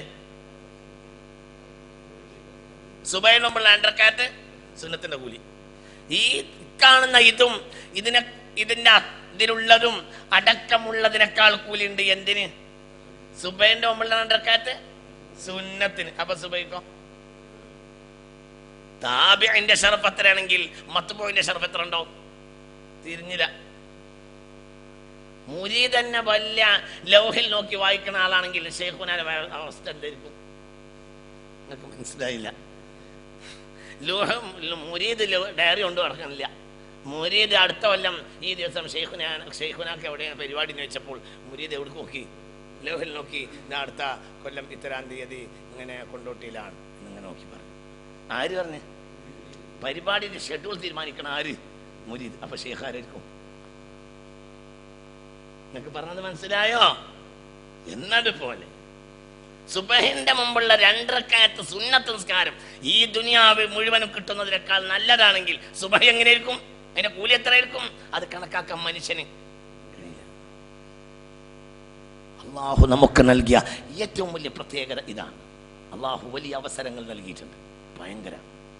Speaker 2: സുബൈ മുമ്പുള്ള അണ്ടർക്കാറ്റ് സുന്നത്തിന്റെ കൂലി ഈ കാണുന്ന ഇതും ഇതിനെ ഇതിന്റെ അ- ഇതിലുള്ളതും അടക്കമുള്ളതിനേക്കാൾ കൂലിയുണ്ട് എന്തിന് സുബൈന്റെ മുമ്പുള്ള അണ്ടർക്കാറ്റ് സുന്നത്തിന് അപ്പൊ സുബൈക്കോ താബിന്റെ ഷറഫ് എത്രയാണെങ്കിൽ മത്തുബോയിന്റെ ഷറഫ് എത്ര ഉണ്ടോ തിരിഞ്ഞില്ല മുരി തന്നെ വലിയ ലൗഹിൽ നോക്കി വായിക്കുന്ന ആളാണെങ്കിൽ ഷെയ്ഖുനാന്റെ വയ- അവസ്ഥ എന്തായിരിക്കും നിങ്ങൾക്ക് മനസ്സിലായില്ല ലോഹം മുരീദ് ലോ- ഡയറി കൊണ്ട് നടക്കണില്ല മുരീദ് അടുത്ത കൊല്ലം ഈ ദിവസം ഷെയ്ഖുന ഷെയ്ഖുനാക്ക് എവിടെയാണ് പരിപാടി എന്ന് വെച്ചപ്പോൾ മുരീദ് എവിടെ നോക്കി ലോഹിൽ നോക്കി ഞാൻ അടുത്ത കൊല്ലം ഇത്തരാം തീയതി ഇങ്ങനെ കൊണ്ടോട്ടിയിലാണ് എന്നിങ്ങനെ നോക്കി പറഞ്ഞു ആര് പറഞ്ഞു പരിപാടിയുടെ ഷെഡ്യൂൾ തീരുമാനിക്കണം ആര് മുരീദ് അപ്പൊ ഷെയ്ഖ് ആരായിരിക്കും നിങ്ങൾക്ക് പറഞ്ഞത് മനസ്സിലായോ എന്നതുപോലെ സുബഹിന്റെ മുമ്പുള്ള രണ്ടരക്കാലത്ത് സുന്നത്ത് നിസ്കാരം ഈ ദുനിയാവ് മുഴുവനും കിട്ടുന്നതിനേക്കാൾ നല്ലതാണെങ്കിൽ സുബഹി എങ്ങനെയായിരിക്കും അതിന്റെ കൂലി എത്രയായിരിക്കും അത് കണക്കാക്കാൻ മനുഷ്യന് കഴിയില്ല അള്ളാഹു നമുക്ക് നൽകിയ ഏറ്റവും വലിയ പ്രത്യേകത ഇതാണ് അള്ളാഹു വലിയ അവസരങ്ങൾ നൽകിയിട്ടുണ്ട് ഭയങ്കര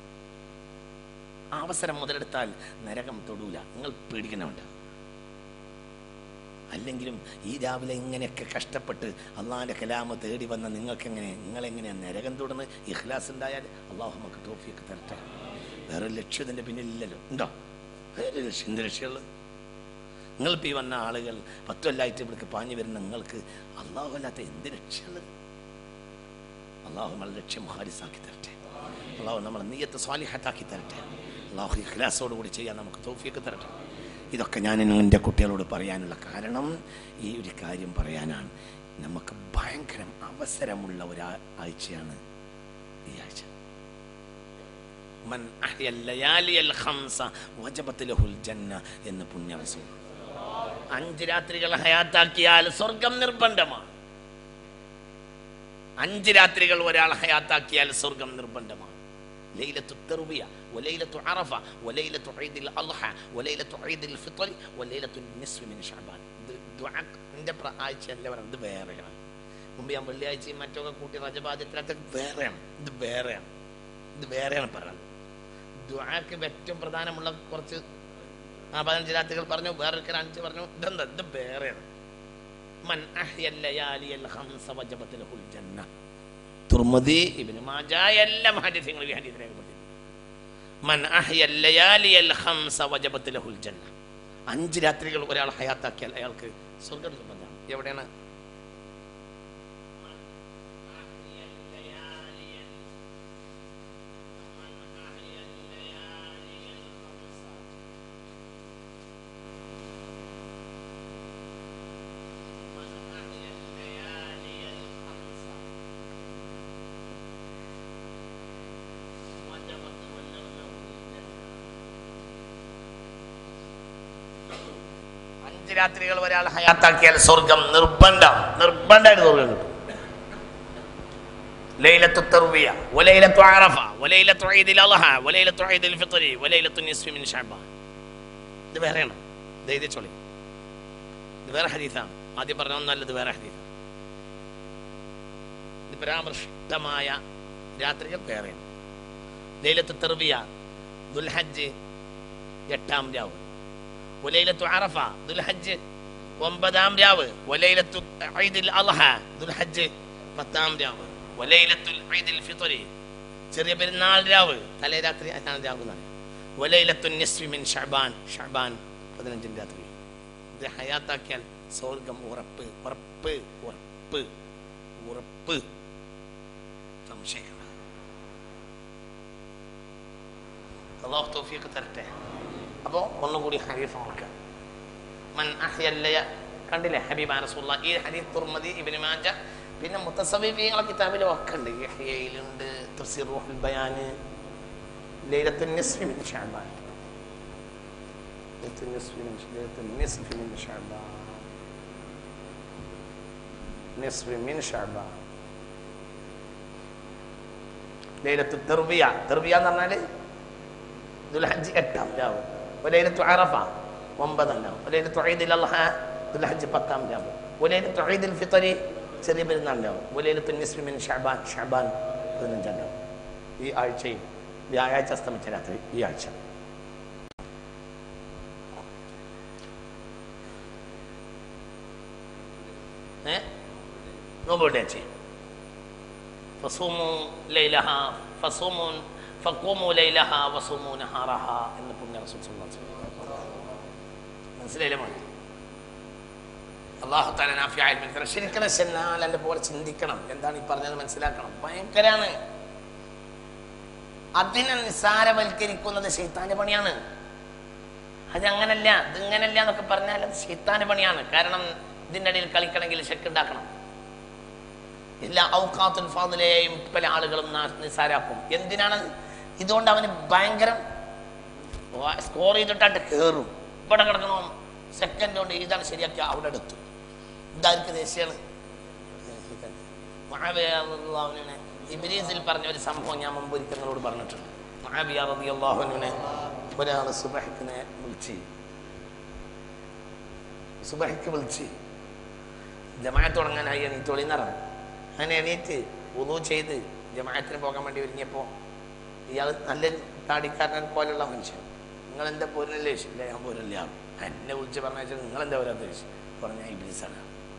Speaker 2: ആ അവസരം മുതലെടുത്താൽ നരകം തൊടൂല നിങ്ങൾ പേടിക്കണമുണ്ട് അല്ലെങ്കിലും ഈ രാവിലെ ഇങ്ങനെയൊക്കെ കഷ്ടപ്പെട്ട് അള്ളാഹിൻ്റെ കലാമ തേടി വന്ന നിങ്ങൾക്ക് എങ്ങനെ നിങ്ങളെങ്ങനെയാണ് നരകം തുടർന്ന് ഇഖ്ലാസ് ഉണ്ടായാൽ അള്ളാഹു നമുക്ക് ടോഫിയൊക്കെ തരട്ടെ വേറെ ലക്ഷ്യത്തിൻ്റെ പിന്നിലില്ലല്ലോ ഉണ്ടോ വേറെ ലക്ഷ്യം എന്ത് ലക്ഷ്യമുള്ളത് നിങ്ങളിപ്പോൾ ഈ വന്ന ആളുകൾ പത്തുമല്ലായിട്ട് ഇവിടേക്ക് പാഞ്ഞു വരുന്ന നിങ്ങൾക്ക് അള്ളാഹു അല്ലാത്ത എന്ത് ലക്ഷ്യമുള്ളത് അള്ളാഹു നമ്മളെ ലക്ഷ്യം ഹാരിസാക്കി തരട്ടെ അള്ളാഹു നമ്മളെ നീയത്ത് സ്വാലിഹത്താക്കി തരട്ടെ അള്ളാഹു ഇഖ്ലാസോടുകൂടി ചെയ്യാൻ നമുക്ക് തോഫിയൊക്കെ തരട്ടെ ഇതൊക്കെ ഞാൻ എൻ്റെ കുട്ടികളോട് പറയാനുള്ള കാരണം ഈ ഒരു കാര്യം പറയാനാണ് നമുക്ക് ഭയങ്കര അവസരമുള്ള ഒരു ആ- ആഴ്ചയാണ് ഈ ആഴ്ച മൻ അഹ്യൽ ലയാലിയൽ ഖംസ വജബത്ത് ലഹുൽ ജന്ന എന്ന് പുണ്യ റസൂൽ അഞ്ച് രാത്രികൾ ഹയാത്താക്കിയാൽ സ്വർഗം നിർബന്ധമാണ് അഞ്ച് രാത്രികൾ ഒരാൾ ഹയാത്താക്കിയാൽ സ്വർഗം നിർബന്ധമാണ് ليلة التروية وليلة عرفة وليلة عيد الأضحى وليلة عيد الفطر وليلة النصف من شعبان ദുആന്റെ ആഴ്ച അല്ല പറയുന്നത് ഇത് വേറെയാണ് മുമ്പ് ഞാൻ വെള്ളിയാഴ്ചയും മറ്റൊക്കെ കൂട്ടി റജബാദ്യത്തിനകത്ത് വേറെയാണ് ഇത് വേറെയാണ് ഇത് വേറെയാണ് പറയുന്നത് ദുആക്ക് ഏറ്റവും പ്രധാനമുള്ള കുറച്ച് ആ പതിനഞ്ച് രാത്രികൾ പറഞ്ഞു വേറൊരു അഞ്ച് പറഞ്ഞു ഇതെന്താ ഇത് വേറെയാണ് മൻ അഹ്യൽ ലയാലിയൽ ഖംസ വജബത്ത് ലഹുൽ ജന്ന തുർമുദി ഇബ്നു മാജ എല്ലാ ഹദീസുകളും ഈ ഹദീസ് രേഖപ്പെടുത്തി മൻ അഹ്യൽ ലയാലിയൽ ഖംസ വജബത്ത് ലഹുൽ ജന്ന അഞ്ച് രാത്രികൾ ഒരാൾ ഹയാത്താക്കിയാൽ അയാൾക്ക് സ്വർഗ്ഗം നിർബന്ധമാണ് എവിടെയാണ്
Speaker 1: അഞ്ച് രാത്രികൾ ഒരാൾ ഹയാത്താക്കിയാൽ സ്വർഗം നിർബന്ധം നിർബന്ധമായിട്ട് സ്വർഗം കിട്ടും ലൈലത്തു തർവിയ വലൈലത്തു അറഫ വലൈലത്തു ഈദിൽ അൽഹ വലൈലത്തു ഈദിൽ ഫിത്രി വലൈലത്തു നിസ്ഫി മിൻ ശഅബാൻ ഇത് വേറെയാണ് ഇത് എഴുതിച്ചോളി ഇത് വേറെ ഹദീസാണ് ആദ്യം പറഞ്ഞ നല്ലത് വേറെ ഹദീസാണ് ഇത് പരാമർശിതമായ രാത്രികൾ വേറെയാണ് ലൈലത്തു തർവിയ ദുൽഹജ്ജ് എട്ടാം രാവ് വലൈലത്തു അറഫ ദുൽഹജ്ജ് ഒമ്പതാം രാവ് വലൈലത്തു ഈദിൽ അൽഹ ദുൽഹജ്ജ് പത്താം രാവ് വലൈലത്തുൽ ഈദിൽ ഫിത്രി ചെറിയ പെരുന്നാൾ രാവ് തലേ രാത്രി അതാണ് രാവ് എന്നാണ് വലൈലത്തു നിസ്ഫി മിൻ ഷഅബാൻ ഷഅബാൻ പതിനഞ്ചിന് രാത്രി ഇത് ഹയാത്താക്കിയാൽ സ്വർഗം ഉറപ്പ് ഉറപ്പ് ഉറപ്പ് ഉറപ്പ് സംശയിക്കണം അള്ളാഹു തൗഫീഖ് തരട്ടെ അപ്പോൾ ഒന്നുകൂടി ഹരീഫ് നോക്കാം മൻ അഹ്യല്ലയ കണ്ടില്ലേ ഹബീബ് റസൂലുള്ള ഈ ഹദീസ് തുർമദി ഇബ്നു മാജ പിന്നെ മുത്തസവീഫീങ്ങളെ കിതാബിലും ഒക്കെ ഉണ്ട് യഹ്യയിലുണ്ട് തഫ്സീർ റൂഹുൽ ബയാൻ ലൈലത്തുൻ നിസ്ഫി മിൻ ശഅബാൻ ലൈലത്തുൻ നിസ്ഫി മിൻ ലൈലത്തുൻ നിസ്ഫി മിൻ ശഅബാൻ നിസ്ഫി മിൻ ശഅബാൻ ലൈലത്തു തെർബിയ തെർബിയ എന്ന് പറഞ്ഞാൽ ദുൽഹജ്ജ് എട്ടാം രാവ് ഒലൈലത്തു അറഫ ഒമ്പതാം രാവ് ഒലൈലത്തു ഈദിൽ അൽഹ ദുൽഹജ്ജ് പത്താം രാവ് ഒലൈലത്തു ഈദിൽ ഫിത്രി ചെറിയ പെരുന്നാൾ രാവ് ഒലൈലത്തു നിസ്ഫി മിൻ ഷഅബാൻ ഷഅബാൻ പതിനഞ്ചാം രാവ് ഈ ആഴ്ചയിൽ വ്യാഴാഴ്ച അസ്തമിച്ച രാത്രി ഈ ആഴ്ച ഏ നോമ്പോട്ടെ ചെയ്യും ഫസൂമു ലൈലഹ ഫസൂമു ഫക്കൂമു ലൈലഹ വസൂമു നഹാറഹ എന്ന് പുണ്യ റസൂൽ സല്ലല്ലാഹു അലൈഹി വസല്ലം മനസ്സിലായില്ലേ മോനെ അള്ളാഹു താല നാഫിയായി മനസ്സിലാക്കണം ശരിക്കണം ചെന്നാൽ എൻ്റെ പോലെ ചിന്തിക്കണം എന്താണ് ഈ പറഞ്ഞത് മനസ്സിലാക്കണം ഭയങ്കരാണ് അതിനെ നിസ്സാരവൽക്കരിക്കുന്നത് ശൈത്താന്റെ പണിയാണ് അത് അങ്ങനല്ല ഇതിങ്ങനല്ല എന്നൊക്കെ പറഞ്ഞാൽ അത് ശൈത്താന്റെ പണിയാണ് കാരണം ഇതിൻ്റെ ഇടയിൽ കളിക്കണമെങ്കിൽ ശക്ക് ഉണ്ടാക്കണം എല്ലാ ഔക്കാത്തുൽ ഫാദിലെയും പല ആളുകളും നാ- നിസ്സാരാക്കും എന്തിനാണ് ഇതുകൊണ്ട് അവന് ഭയങ്കര സ്കോർ ചെയ്തിട്ടായിട്ട് കയറും ഇവിടെ കിടക്കണോ സെക്കൻഡ് കൊണ്ട് ഇതാണ് ശരിയാക്കി അവിടെ എടുത്തു ഇതാർക്ക് ദേശീയമാണ് മഹാബിയാഹുവിനെ ഇബിലീസിൽ പറഞ്ഞ ഒരു സംഭവം ഞാൻ മുമ്പ് ഒരിക്കൽ നിങ്ങളോട് പറഞ്ഞിട്ടുണ്ട് മഹാബിയ റബി അള്ളാഹുവിനെ ഒരാൾ സുബഹിക്കിനെ വിളിച്ച് സുബഹിക്ക് വിളിച്ച് ജമാഅത്ത് തുടങ്ങാനായി എണീറ്റോളി എന്നറിഞ്ഞു അങ്ങനെ എണീറ്റ് ഉദു ചെയ്ത് ജമാഅത്തിന് പോകാൻ വേണ്ടി ഒരുങ്ങിയപ്പോൾ ഇയാൾ നല്ല താടിക്കാരനെ പോലുള്ള മനുഷ്യൻ നിങ്ങൾ എന്താ പോരല്ലേ ചോദിച്ചു ഇല്ല ഞാൻ പോരില്ല എന്നെ വിളിച്ച് പറഞ്ഞാൽ നിങ്ങൾ എന്താ പോരാത്ത ചോദിച്ചു പറഞ്ഞ ഇബിലീസാണ്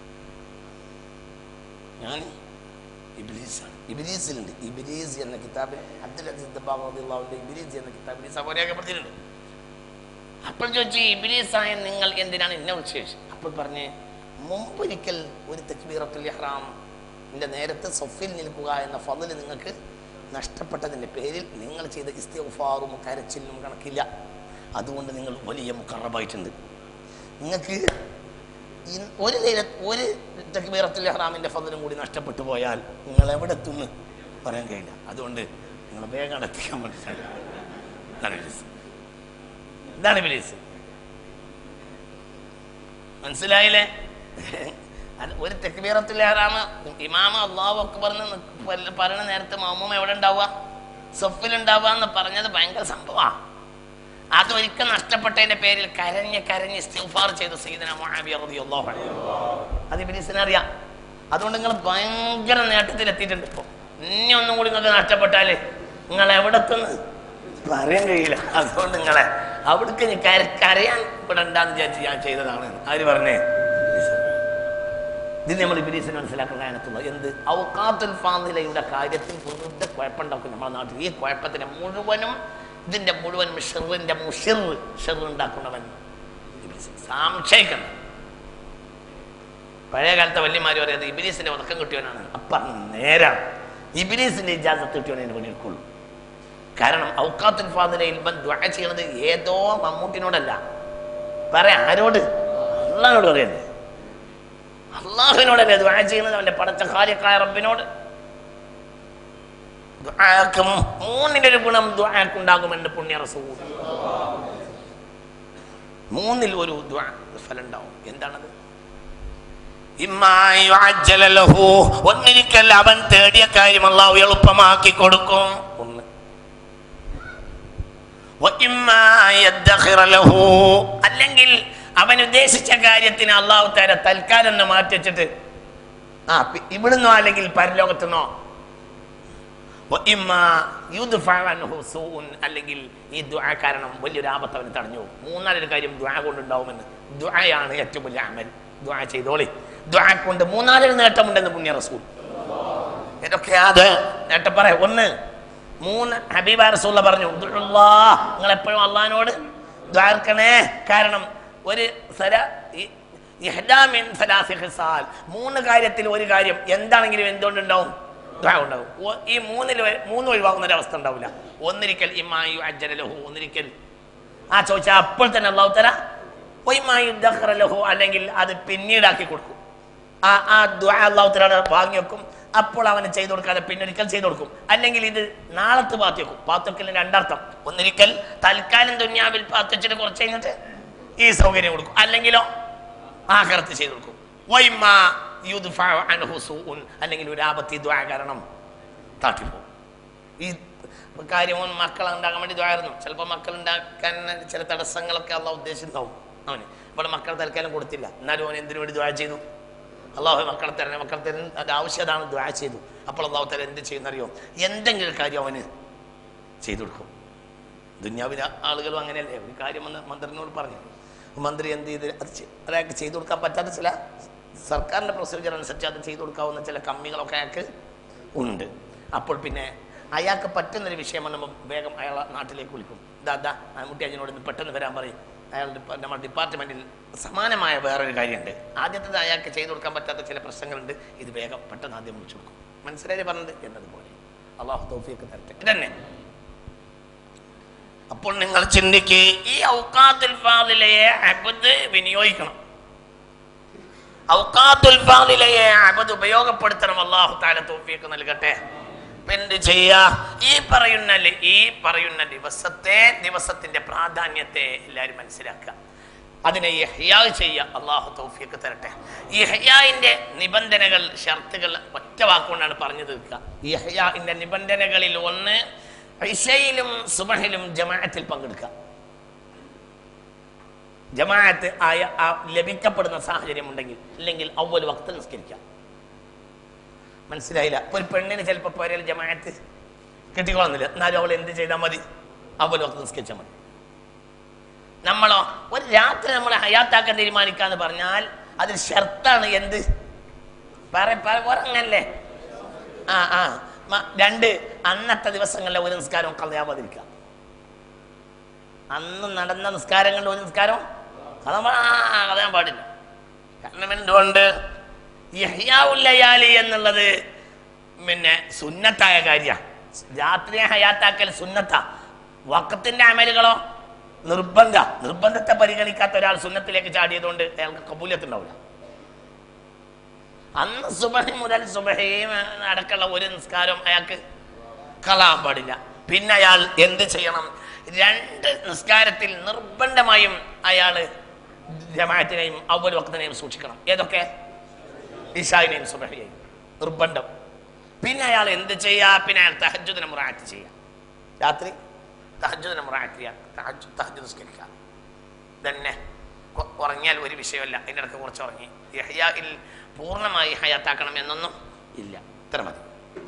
Speaker 1: ഞാൻ ഇബിലീസാണ് ഇബിലീസിലുണ്ട് ഇബിലീസ് എന്ന കിതാബിൽ അബ്ദുൽ അസീസ് ദബ്ബാഹുദ്ദീള്ളാഹുവിന്റെ ഇബിലീസ് എന്ന കിതാബിൽ സബോരേഖപ്പെടുത്തിയിട്ടുണ്ട് അപ്പോൾ ചോദിച്ചു ഇബിലീസായ നിങ്ങൾ എന്തിനാണ് എന്നെ വിളിച്ചു ചോദിച്ചു അപ്പോൾ പറഞ്ഞ് മുമ്പൊരിക്കൽ ഒരു തക്ബീറത്തുൽ ഇഹ്റാം ന്റെ നേരത്തെ സൊഫിൽ നിൽക്കുക എന്ന ഫضൽ നിങ്ങൾക്ക് നഷ്ടപ്പെട്ടതിൻ്റെ പേരിൽ നിങ്ങൾ ചെയ്ത ഇസ്തിഗ്ഫാറും കരച്ചിലും കണക്കില്ല അതുകൊണ്ട് നിങ്ങൾ വലിയ മുക്കറബായിട്ടുണ്ട് നിങ്ങൾക്ക് ഇൻ- ഒരു നേര ഒരു തക്ബീറത്തുൽ ഇഹ്റാമിന്റെ ഫضലും കൂടി നഷ്ടപ്പെട്ടു പോയാൽ നിങ്ങൾ എവിടെ എത്തുന്നു പറയാൻ കഴിയില്ല അതുകൊണ്ട് നിങ്ങൾ വേഗം എത്തിക്കാൻ മനസ്സിലായി ഇതാണ് ഇബിലീസ് ഇതാണ് ഇബിലീസ് മനസ്സിലായില്ലേ അത് ഒരു തെക്കുബീറത്തിൽ ഹറാമ് ഇമാമ അള്ളാഹു അക്ബർ എന്ന് പല- പറയണ നേരത്തെ മാമൂമ എവിടെ ഉണ്ടാവുക സൊഫിലുണ്ടാവുക എന്ന് പറഞ്ഞത് ഭയങ്കര സംഭവമാണ് അതൊരിക്കൽ നഷ്ടപ്പെട്ടതിന്റെ പേരിൽ കരഞ്ഞ് കരഞ്ഞ് ഇസ്തിഗ്ഫാർ ചെയ്ത സീദന മുആവിയ റളിയല്ലാഹു അൻഹു അത് ഇബ്ലീസിന് അറിയാം അതുകൊണ്ട് നിങ്ങൾ ഭയങ്കര നേട്ടത്തിൽ എത്തിയിട്ടുണ്ട് ഇപ്പോൾ ഇനി ഒന്നും കൂടി നിങ്ങൾക്ക് നഷ്ടപ്പെട്ടാല് നിങ്ങൾ എവിടെ എത്തുന്നു പറയാൻ കഴിയില്ല അതുകൊണ്ട് നിങ്ങളെ അവിടേക്ക് ഇനി കര- കരയാൻ വിടണ്ടെന്ന് വിചാരിച്ച് ഞാൻ ചെയ്തതാണ് ആര് പറഞ്ഞേ ഇത് നമ്മൾ ഇബിലീസിനെ മനസ്സിലാക്കേണ്ട അതിനകത്തുള്ളത് എന്ത് ഔക്കാത്തുൽ ഫാദിലയുടെ കാര്യത്തിൽ വെറുതെ കുഴപ്പമുണ്ടാക്കും നമ്മുടെ നാട്ടിൽ ഈ കുഴപ്പത്തിന് മുഴുവനും ഇതിന്റെ മുഴുവൻ ഷെറിന്റെ മുഷിർ ഷെർ ഉണ്ടാക്കുന്നവൻ ഇബ്ലീസ്. സംശയിക്കണം പഴയ കാലത്തെ വല്യമാര് പറയുന്നത് ഇബിലീസിന്റെ ഉറക്കം കിട്ടിയവനാണ് അപ്പം നേരാണ് ഇബിലീസിന്റെ ഇജാസത്ത് കിട്ടിയവനെ പണിയെടുക്കുള്ളൂ കാരണം ഔക്കാത്തുൽ ഫാദിലയിൽ ഇവൻ ദ്വാ ചെയ്യണത് ഏതോ മമ്മൂട്ടിനോടല്ല പറയാ ആരോട് അള്ളഹാനോട് പറയല്ലേ അള്ളാഹുവിനോടല്ലേ ദ്വാ ചെയ്യുന്നത് അവന്റെ പടച്ച കാര്യക്കായ റബ്ബിനോട് ദുആക്ക് മൂന്നിന്റെ ഒരു ഗുണം ദ്വാക്കുണ്ടാകുമെന്ന് പുണ്യ റസൂൽ മൂന്നിൽ ഒരു ദ്വാ ഫലം ഉണ്ടാവും എന്താണത് ഇമ്മാ യുഅജ്ജല ലഹു. ഒന്നിരിക്കൽ അവൻ തേടിയ കാര്യം അള്ളാഹു എളുപ്പമാക്കി കൊടുക്കും ഒന്ന് വഇമ്മാ യദ്ദഖിറ ലഹു. അല്ലെങ്കിൽ അവൻ ഉദ്ദേശിച്ച കാര്യത്തിന് അള്ളാഹു തര തൽക്കാലം ഒന്ന് മാറ്റി വെച്ചിട്ട് ആ പി- ഇവിടുന്നോ അല്ലെങ്കിൽ പരലോകത്തുനിന്നോ വഇമ്മാ യുദ്ഫഅ അൻഹു സൂഉൻ. അല്ലെങ്കിൽ ഈ ദുആ കാരണം വലിയൊരു ആപത്ത് അവന് തടഞ്ഞു പോകും. മൂന്നാലൊരു കാര്യം ദുആ കൊണ്ടുണ്ടാവുമെന്ന് ദുആയാണ് ഏറ്റവും വലിയ അമൽ ദുആ ചെയ്തോളി ദുആ കൊണ്ട് മൂന്നാലൊരു നേട്ടമുണ്ടെന്ന് പുണ്യ റസൂൽ ഇതൊക്കെ അത് നേട്ടം പറയാം ഒന്ന് മൂന്ന് ഹബീബ റസൂള്ള പറഞ്ഞു നിങ്ങൾ എപ്പോഴും അള്ളഹാനോട് ദ്വാർക്കണേ കാരണം ഒരു സര ഈ- ഇഹ്ദാ മിൻ സലാസി ഖിസാൽ. മൂന്ന് കാര്യത്തിൽ ഒരു കാര്യം എന്താണെങ്കിലും എന്തുകൊണ്ടുണ്ടാവും ദ്വാ ഉണ്ടാവും ഒ- ഈ മൂന്നിൽ ഒ- മൂന്ന് ഒഴിവാകുന്ന ഒരു അവസ്ഥ ഉണ്ടാവില്ല ഒന്നിരിക്കൽ ഇമായു അജ്ജലഹു ഒന്നിരിക്കൽ ആ ചോദിച്ചാൽ അപ്പോൾ തന്നെ അള്ളാഹു തല ഒയ്മായു ദഹ്റലഹു അല്ലെങ്കിൽ അത് പിന്നീടാക്കി കൊടുക്കും ആ ആ ദ്വാ അള്ളാഹു തല വാങ്ങി വെക്കും അപ്പോൾ അവന് ചെയ്തു കൊടുക്കാതെ പിന്നൊരിക്കൽ ചെയ്തു കൊടുക്കും അല്ലെങ്കിൽ ഇത് നാളത്ത് പാത്തി വെക്കും പാത്തി വെക്കലിന് രണ്ടർത്ഥം ഒന്നിരിക്കൽ തൽക്കാലം ദുന്യാവിൽ പാത്തി വെച്ചിട്ട് കുറച്ച് കഴിഞ്ഞിട്ട് ഈ സൗകര്യം കൊടുക്കും അല്ലെങ്കിലോ ആഹ്റത്ത് ചെയ്തു കൊടുക്കും വൈമ യുദ്ഫഅ അൻഹു സൂഉൻ. അല്ലെങ്കിൽ ഒരു ആപത്തി ദ്വാ കാരണം താട്ടിപ്പോകും ഈ കാര്യം ഓൻ മക്കളെ ഉണ്ടാക്കാൻ വേണ്ടി ദ്വായിരുന്നു ചിലപ്പോൾ മക്കൾ ഉണ്ടാക്കാൻ ചില തടസ്സങ്ങളൊക്കെ അള്ള ഉദ്ദേശിച്ചിട്ടുണ്ടാവും അവന് ഇവിടെ മക്കളെ തൽക്കാലം കൊടുത്തില്ല എന്നാലും അവൻ എന്തിനു വേണ്ടി ദ്വാ ചെയ്തു അള്ളാഹു മക്കളെ തരണേ മക്കളെ തരുന്ന അത് ആവശ്യതാണ് ദ്വാ ചെയ്തു അപ്പോൾ അള്ളാഹു തല എന്ത് ചെയ്യുന്നറിയോ എന്തെങ്കിലും കാര്യം അവന് ചെയ്തു കൊടുക്കും ദുന്യാവിലെ ആളുകളും അങ്ങനെയല്ലേ ഒരു കാര്യം വന്ന് മന്ത്രിനോട് പറഞ്ഞു മന്ത്രി എന്ത് ചെയ്ത് അത് ചെ- ഒരാൾക്ക് ചെയ്തു കൊടുക്കാൻ പറ്റാത്ത ചില സർക്കാരിൻ്റെ പ്രൊസീജിയർ അനുസരിച്ച് അത് ചെയ്തു കൊടുക്കാവുന്ന ചില കമ്മികളൊക്കെ അയാൾക്ക് ഉണ്ട് അപ്പോൾ പിന്നെ അയാൾക്ക് പറ്റുന്നൊരു വിഷയം വന്നപ്പോൾ വേഗം അയാളെ നാട്ടിലേക്ക് വിളിക്കും ദാദാ മമ്മൂട്ടി അജിനോട് ഇന്ന് പെട്ടെന്ന് വരാൻ പറയും അയാൾ ഡിപ്പ- നമ്മുടെ ഡിപ്പാർട്ട്മെൻറ്റിൽ സമാനമായ വേറൊരു കാര്യമുണ്ട് ആദ്യത്തേത് അയാൾക്ക് ചെയ്തു കൊടുക്കാൻ പറ്റാത്ത ചില പ്രശ്നങ്ങളുണ്ട് ഇത് വേഗം പെട്ടെന്ന് ആദ്യം വിളിച്ചു കൊടുക്കും മനസ്സിലായി പറഞ്ഞത് എന്നതുപോലെ അള്ളാഹു തൗഫീഖ് തരട്ടെ ഇതന്നെ അപ്പോൾ നിങ്ങൾ ചിന്തിക്ക് ഈ ഔക്കാത്തുൽ ഫാദിലയെ അബദ് വിനിയോഗിക്കണം ഔക്കാത്തുൽ ഫാദിലയെ അബദ് ഉപയോഗപ്പെടുത്തണം അള്ളാഹു താല തോഫിയൊക്കെ നൽകട്ടെ ഇപ്പൊ എന്ത് ചെയ്യാ ഈ പറയുന്ന ലി- ഈ പറയുന്ന ദിവസത്തെ ദിവസത്തിന്റെ പ്രാധാന്യത്തെ എല്ലാവരും മനസ്സിലാക്കുക അതിനെ ഇഹ്യാ ചെയ്യുക അള്ളാഹു തൗഫിയൊക്കെ തരട്ടെ ഇഹ്യാന്റെ നിബന്ധനകൾ ഷർത്തുകൾ ഒറ്റ വാക്കുകൊണ്ടാണ് പറഞ്ഞു തീർക്കുക ഇഹ്യാന്റെ നിബന്ധനകളിൽ ഒന്ന് ഇഷയിലും സുബഹിലും ജമാഅത്തിൽ പങ്കെടുക്കുക ജമാഅത്ത് ആയ ആ ലഭിക്കപ്പെടുന്ന സാഹചര്യം ഉണ്ടെങ്കിൽ അല്ലെങ്കിൽ അവല് വക്ത നിസ്കരിക്കാം മനസ്സിലായില്ല ഇപ്പൊ ഒരു പെണ്ണിന് ചിലപ്പോൾ പോരയിൽ ജമാഅത്ത് കിട്ടിക്കൊള്ളുന്നില്ല എന്നാലും അവൾ എന്ത് ചെയ്താൽ മതി അവല് വക്ത നിസ്കരിച്ചാൽ മതി നമ്മളോ ഒരു രാത്രി നമ്മൾ ഹയാത്താക്കാൻ തീരുമാനിക്കാന്ന് പറഞ്ഞാൽ അതിൽ ഷർത്താണ് എന്ത് പറ പറ ഉറങ്ങല്ലേ ആ ആ മ- രണ്ട് അന്നത്തെ ദിവസങ്ങളിലെ ഒരു നിസ്കാരം കളയാവാതിരിക്കുക അന്ന് നടന്ന നിസ്കാരങ്ങളുടെ ഒരു നിസ്കാരം കളയാൻ പാടില്ല കാരണം എന്തുകൊണ്ട് യഹ്യാവുല്ലയാലി എന്നുള്ളത് പിന്നെ സുന്നത്തായ കാര്യമാണ് രാത്രി ഹയാത്താക്കൽ സുന്നത്ത വക്കത്തിന്റെ അമലുകളോ നിർബന്ധ നിർബന്ധത്തെ പരിഗണിക്കാത്ത ഒരാൾ സുന്നത്തിലേക്ക് ചാടിയതുകൊണ്ട് അയാൾക്ക് കബൂലത്തുണ്ടാവില്ല അന്ന് സുബഹി മുതൽ സുബഹയും അടക്കമുള്ള ഒരു നിസ്കാരം അയാൾക്ക് കളാൻ പാടില്ല പിന്നെ അയാൾ എന്ത് ചെയ്യണം രണ്ട് നിസ്കാരത്തിൽ നിർബന്ധമായും അയാൾ ജമാഅത്തിനെയും അവൽ വക്തനെയും സൂക്ഷിക്കണം ഏതൊക്കെ ഇഷായിനെയും സുബഹയെയും നിർബന്ധം പിന്നെ അയാൾ എന്ത് ചെയ്യാ പിന്നെ അയാൾ തഹജുദിനെ മുറാറ്റ് ചെയ്യാം രാത്രി തഹജുദിനെ മുറാറ്റ് ചെയ്യാം തഹജ് തഹജ് നിസ്കരിക്കാം തന്നെ കൊ- ഉറങ്ങിയാൽ ഒരു വിഷയമല്ല അതിൻ്റെ ഇടയ്ക്ക് കുറച്ച് ഉറങ്ങി യഹ്യായിൽ പൂർണ്ണമായി ഹയാത്താക്കണം എന്നൊന്നും ഇല്ല ഇത്ര മതി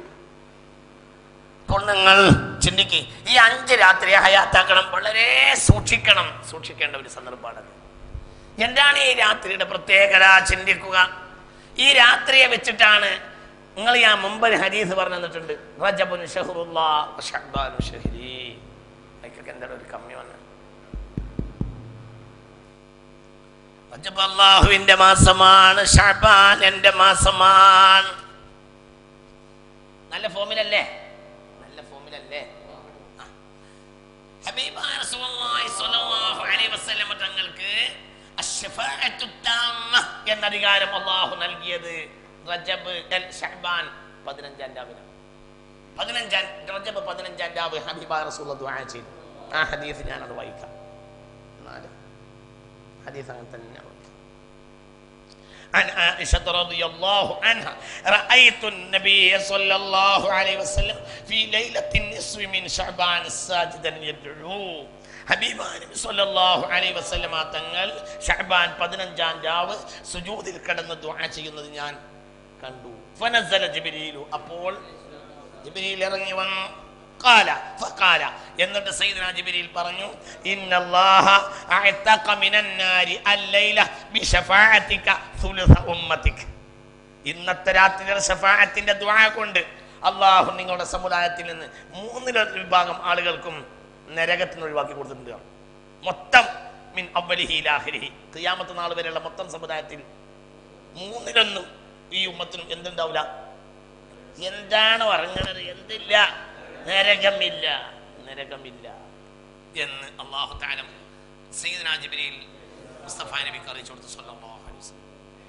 Speaker 1: അപ്പോൾ നിങ്ങൾ ചിന്തിക്ക് ഈ അഞ്ച് രാത്രി ഹയാത്താക്കണം വളരെ സൂക്ഷിക്കണം സൂക്ഷിക്കേണ്ട ഒരു സന്ദർഭമാണത് എന്താണ് ഈ രാത്രിയുടെ പ്രത്യേകത ചിന്തിക്കുക ഈ രാത്രിയെ വെച്ചിട്ടാണ് നിങ്ങൾ ഞാൻ മുമ്പ് ഒരു ഹദീസ് പറഞ്ഞു തന്നിട്ടുണ്ട് റജബുൻ ഷഹ്റുല്ലാ ഷഹ്ബാനു ഷഹ്രി അതിക്കൊക്കെ എന്താണ് ഒരു കമ്മി വന്നത് റജബ് അള്ളാഹുവിന്റെ മാസമാണ് ഷഹബാൻ എന്റെ മാസമാണ് നല്ല ഫോമിലല്ലേ നല്ല ഫോമിലല്ലേ ആ. ഹബീബായ റസൂലുള്ളാഹി സ്വല്ലല്ലാഹു അലൈഹി വസല്ലം തങ്ങൾക്ക് അശ്ശഫാഅത്തു താമ്മ എന്ന അധികാരം അള്ളാഹു നൽകിയത് റജബ് അൽ ഷഹബാൻ പതിനഞ്ചാം രാവിലെ പതിനഞ്ചാം റജബ് പതിനഞ്ചാം രാവ് ഹബീബായ റസൂൽ ദുആ ചെയ്തു ആ ഹദീസ് ഞാനത് വായിക്കാം നാല് ഹദീസ് അങ്ങനെ തന്നെയാണ് عن عائشة رضي الله عنها رأيت النبي صلى الله عليه وسلم في ليلة النصف من شعبان ساجدا يدعو ഹബീബാൻ നബി സല്ലല്ലാഹു അലൈഹി വസല്ലമ തങ്ങൾ ഷഅബാൻ പതിനഞ്ചാം രാവ് സുജൂദിൽ കിടന്ന് ദുആ ചെയ്യുന്നത് ഞാൻ കണ്ടു ഫനസല ജിബ്രീലു അപ്പോൾ ജിബ്രീൽ ഇറങ്ങി വന്നു قال فقال എന്നിട്ട് സയ്യിദന ജിബ്രീൽ പറഞ്ഞു ഇന്നല്ലാഹ അഅതഖ മിനൻ നാരി അല്ലൈല ബിശഫാഅതിക സുലുസ ഉമ്മതിക ഇന്നത്തെ രാത്രിയുടെ ഷഫാഅത്തിന്റെ ദുആ കൊണ്ട് അള്ളാഹു നിങ്ങളുടെ സമുദായത്തിൽ നിന്ന് മൂന്നിലൊരു വിഭാഗം ആളുകൾക്കും നരകത്തിൽ നിന്ന് ഒഴിവാക്കി കൊടുത്തിട്ടുണ്ട് മൊത്തം മിൻ അവലിഹി ലാഹിരിഹി ഖിയാമത്ത് നാൾ വരെയുള്ള മൊത്തം സമുദായത്തിൽ മൂന്നിലൊന്നും ഈ ഉമ്മത്തിനും എന്തുണ്ടാവില്ല എന്താണ് പറഞ്ഞത് എന്തില്ല നരകമില്ല നരകമില്ല എന്ന് അള്ളാഹു താലം സയ്യിദ്ന ജിബ്രീൽ മുസ്തഫ നബിക്ക് അറിയിച്ചു കൊടുത്തു സല്ലല്ലാഹു അലൈഹി വസല്ലം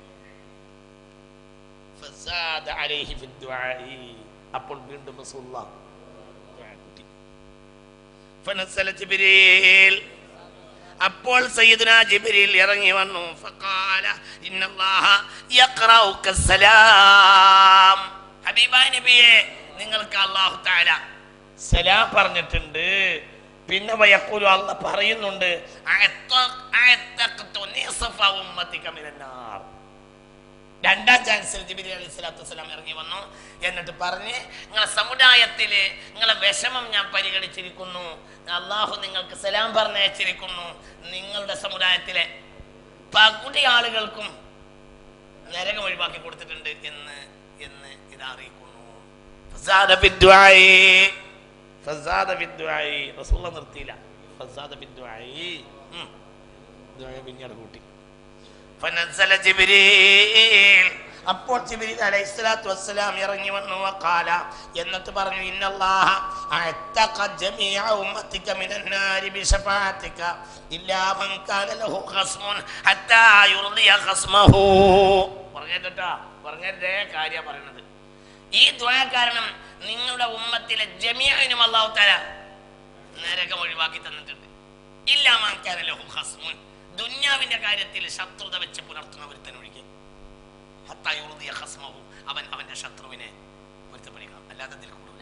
Speaker 1: فزاد عليه في الدعاء അപ്പോൾ വീണ്ടും റസൂലുള്ളാഹ് ദുആ കൂട്ടി فنزل جبريل അപ്പോൾ സയ്യിദുന ജിബ്രീൽ ഇറങ്ങി വന്നു ഫഖാല ഇന്നല്ലാഹ യഖറഉക സലാം ഹബീബായ നബിയെ നിങ്ങൾക്ക് അല്ലാഹു തആല സലാം പറഞ്ഞിട്ടുണ്ട് പിന്നെ വയഖൂലു അല്ലാഹ് പറയുന്നുണ്ട് അഅത്തഖ അഅത്തഖതു നിസ്ഫ ഉമ്മതിക മിനന്നാർ രണ്ടാം ചാൻസിൽ ജിബിരി അലൈഹി സ്വലാത്തു വസ്സലാം ഇറങ്ങി വന്നു എന്നിട്ട് പറഞ്ഞ് നിങ്ങളെ സമുദായത്തില് നിങ്ങളെ വിഷമം ഞാൻ പരിഗണിച്ചിരിക്കുന്നു അള്ളാഹു നിങ്ങൾക്ക് സലാം പറഞ്ഞയച്ചിരിക്കുന്നു നിങ്ങളുടെ സമുദായത്തിലെ പകുതി ആളുകൾക്കും നരകം ഒഴിവാക്കി കൊടുത്തിട്ടുണ്ട് എന്ന് എന്ന് ഇത് അറിയിക്കുന്നു ഫസാദ ബിദ്ദുആഇ. ഫസാദ ബിദ്ദുആഇ. റസൂലുള്ളാഹ് നിർത്തിയില്ല ഫസാദ ബിദ്ദുആഇ. ഉം. ദുആ പിന്നീട് കൂട്ടി فنزل جبريل അപ്പോൾ ജിബ്രീൽ അലൈഹിസ്സലാത്തു വസ്സലാം ഇറങ്ങി വന്നു വഖാല എന്നിട്ട് പറഞ്ഞു ഇന്നല്ലാഹ അഅതഖ ജമീഅ ഉമ്മതിക മിനൻ നാരി ബിശഫാഅതിക ഇല്ലാ മൻ കാന ലഹു ഖസ്മുൻ ഹത്താ യുർദിയ ഖസ്മഹു പറഞ്ഞേട്ടാ പറഞ്ഞേ കാര്യ പറയണത് ഈ ദ്വാ കാരണം നിങ്ങളുടെ ഉമ്മത്തിലെ ജമീഅനും അല്ലാഹു തആല നരകം ഒഴിവാക്കി തന്നിട്ടുണ്ട് ഇല്ലാ മൻ കാന ലഹു ഖസ്മുൻ ദുന്യാവിന്റെ കാര്യത്തിൽ ശത്രുത വെച്ച് പുലർത്തുന്ന ഒരുത്തനൊഴികെ ഹത്തായുറുദിയ ഖസ്മഹു അവൻ അവന്റെ ശത്രുവിനെ പൊരുത്തപ്പെടുക അല്ലാതെ അതിൽ കൂടൂല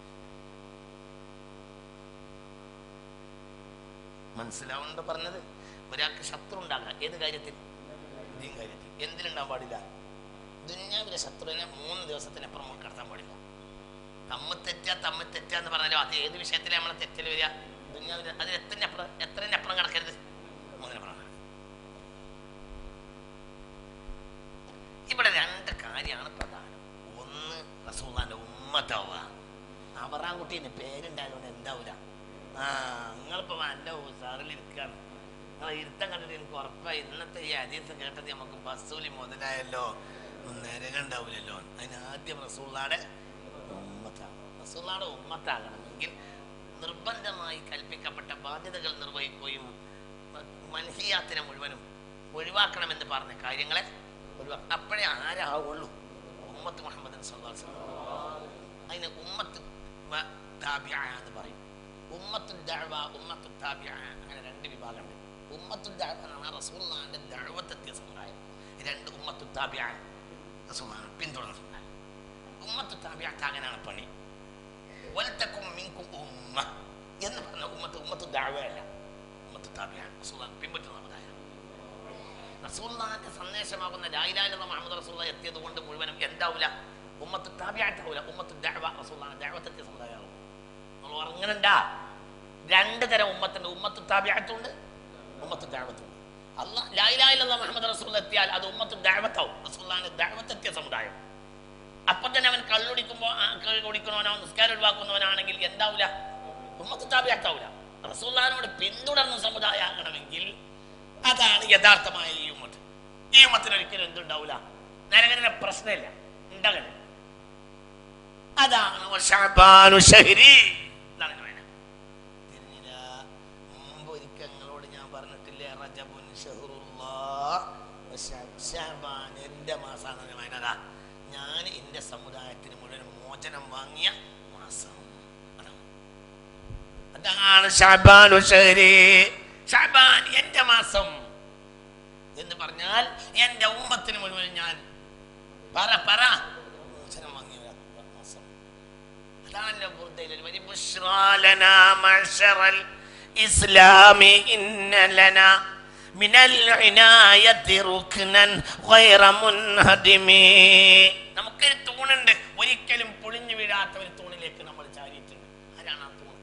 Speaker 1: മനസ്സിലാവുന്നുണ്ട് പറഞ്ഞത് ഒരാൾക്ക് ശത്രു ഉണ്ടാകാം ഏത് കാര്യത്തിൽ ദീൻ കാര്യത്തിൽ എന്തിനുണ്ടാകാൻ പാടില്ല ദുന്യാവിലെ ശത്രുവിനെ മൂന്ന് ദിവസത്തിനപ്പുറം നമുക്ക് കടത്താൻ പാടില്ല തമ്മ തെറ്റാ തമ്മ തെറ്റാ എന്ന് പറഞ്ഞാലും അത് ഏത് വിഷയത്തിലാണ് നമ്മളെ തെറ്റൽ വരിക ദുന്യാവിൽ അത് എത്രൻ്റെ അപ്പുറം എത്രൻ്റെ അപ്പുറം കിടക്കരുത് മൂന്നിനപ്പുറം ഇവിടെ രണ്ട് കാര്യമാണ് പ്രധാനം ഒന്ന് റസൂള്ളാന്റെ ഉമ്മത്താവുക അവറാൻകുട്ടീൻ്റെ പേരുണ്ടായതുകൊണ്ട് എന്താവൂല ആ നിങ്ങളിപ്പോ നല്ല ഉസാറിൽ ഇരിക്കുകയാണ് നിങ്ങളെ ഇരുത്തം കണ്ടിട്ട് എനിക്ക് ഉറപ്പായി ഇന്നത്തെ ഈ ഹദീസ് കേട്ടത് നമുക്ക് ബസ്സൂലി മുതലായല്ലോ നരകം ഉണ്ടാവില്ലല്ലോ അതിന് ആദ്യം റസൂള്ളാടെ ഉമ്മത്താകണം റസൂള്ളാടെ ഉമ്മത്താകണമെങ്കിൽ നിർബന്ധമായി കൽപ്പിക്കപ്പെട്ട ബാധ്യതകൾ നിർവഹിക്കുകയും മൻഹിയാത്തിനെ മുഴുവനും ഒഴിവാക്കണമെന്ന് പറഞ്ഞ കാര്യങ്ങളെ ഒഴിവാക്കണം അപ്പോഴേ ആരാവുള്ളൂ ഉമ്മത്ത് മുഹമ്മദ് അതിന് ഉമ്മത്ത് വ താബിഅ എന്ന് പറയും ഉമ്മത്തു ദഅവ ഉമ്മത്തു താബിഅ അങ്ങനെ രണ്ട് വിഭാഗമുണ്ട് ഉമ്മത്തു ദഅവ എന്ന് പറഞ്ഞാൽ റസൂലുള്ളാഹിന്റെ ദഅവത്തെത്തിയ സമുദായം രണ്ട് ഉമ്മത്തു താബിഅ റസൂലുള്ളാഹിനെ പിന്തുടർന്ന സമുദായം ഉമ്മത്തു താബിഅത്താകാനാണ് പണി വൽതക്കും മിൻകും ഉമ്മ എന്ന് പറഞ്ഞ ഉമ്മത്ത് ഉമ്മത്തു ദഅവയല്ല ഉമ്മത്തു താബിഅ റസൂലുള്ളാഹിനെ പിൻപറ്റുന്ന സമുദായം റസൂലുള്ളാഹിന്റെ സന്ദേശമാകുന്ന ലായിലാല മുഹമ്മദ് റസൂള്ള എത്തിയത് കൊണ്ട് മുഴുവനും എന്താവില്ല ഉമ്മത്ത് താബിയായിട്ടാവില്ല ഉമ്മത്ത് ദഅവ റസൂലുള്ളാഹിന്റെ ദഅവത്തെത്തിയ സമുദായമാകും നമ്മൾ ഉറങ്ങണണ്ട രണ്ട് തരം ഉമ്മത്തുണ്ട് ഉമ്മത്ത് താബിയാത്തുണ്ട് ഉമ്മത്ത് ദഅവത്തുണ്ട് അള്ളാഹ് ലായിലായില്ല മുഹമ്മദ് റസൂൽ എത്തിയാൽ അത് ഉമ്മത്ത് ദഅവത്താവും റസൂലുള്ളാഹിന്റെ ദഅവത്തെത്തിയ സമുദായം അപ്പൊ തന്നെ അവൻ കള്ളുടിക്കുമ്പോ കുടിക്കണവനോ നിസ്കാരം ഒഴിവാക്കുന്നവനാണെങ്കിൽ എന്താവില്ല ഉമ്മത്ത് താബിയാത്താവില്ല റസൂല്ലാനോട് പിന്തുടർന്ന സമുദായമാകണമെങ്കിൽ അതാണ് യഥാർത്ഥമായ ഈ ഉമ്മത്ത് ഈ ഉമ്മത്തിന് ഒരിക്കലും എന്തുണ്ടാവില്ല നരകന്റെ പ്രശ്നമില്ല ഉണ്ടാകണ്ട അതാണ് വശഅബാനു ശഹരി. ഇതാണ് ഇതിന്റെ വേല. തിരിഞ്ഞില്ല. മുമ്പ് ഒരിക്കൽ നിങ്ങളോട് ഞാൻ പറഞ്ഞിട്ടില്ലേ റജബുൻ ഷഹ്റുല്ലാഹ് വശഅ- ശഅബാൻ എന്റെ മാസാണ് വേനതാ ഞാൻ എന്റെ സമുദായത്തിന് മുഴുവൻ മോചനം വാങ്ങിയ മാസം അതാണ്. അതാണ് ഷഅബാനു ശഹരി. ഷഅബാൻ എന്റെ മാസം എന്ന് പറഞ്ഞാൽ എൻ്റെ ഉമ്മത്തിന് മുഴുവൻ ഞാൻ പറ പറ മോചനം വാങ്ങിയ ഒരു മാസം അതാണല്ലോ ബുർദയിൽ ഒരു വരി ബുശ്രാലനാ മഅ്ശറൽ ഇസ്ലാമി ഇന്ന ലനാ من العناية ركنا غير منهدم നമുക്കൊരു തൂണുണ്ട് ഒരിക്കലും പൊളിഞ്ഞു വീഴാത്ത ഒരു തൂണിലേക്ക് നമ്മൾ ചാരിയിട്ടുണ്ട് ആരാണ് ആ തൂൺ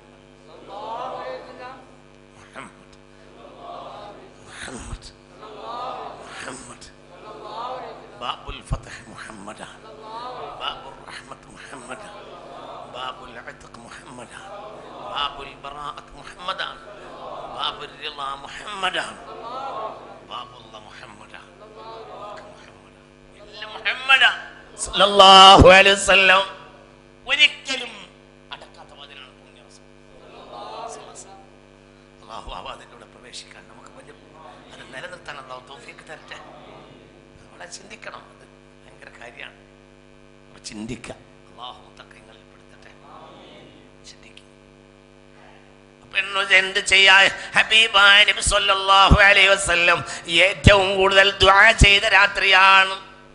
Speaker 1: മുഹമ്മദ് മുഹമ്മദ് മുഹമ്മദ് ബാബുൽ ഫതഹ് മുഹമ്മദ ബാബുൽ റഹ്മത്ത് മുഹമ്മദ ബാബുൽ അത്ഖ് മുഹമ്മദ ബാബുൽ ബറാഅത്ത് മുഹമ്മദ ബാബുൽ റിള മുഹമ്മദ ബാബുള്ള മുഹമ്മദ മുഹമ്മദ എല്ലാം മുഹമ്മദ സല്ലല്ലാഹു അലൈഹി വസല്ലം ഒരിക്കലും അടക്കാത്ത വചനാണ് പുണ്യ റസൂൽ അള്ളാഹു ആവാദിലൂടെ പ്രവേശിക്കാൻ നമുക്ക് വലിയ അത് നിലനിർത്താൻ അള്ളാഹു തോഫിക്ക് തരട്ടെ നമ്മളെ ചിന്തിക്കണം അത് ഭയങ്കര കാര്യമാണ് അപ്പൊ ചിന്തിക്കുക അള്ളാഹു തക്കങ്ങളിൽ പെടുത്തട്ടെ ചിന്തിക്കുക അപ്പൊ എന്നോ എന്ത് ചെയ്യാ ഹബീബായ നബി സല്ലല്ലാഹു അലൈഹി വസല്ലം ഏറ്റവും കൂടുതൽ ദുആ ചെയ്ത രാത്രിയാണ്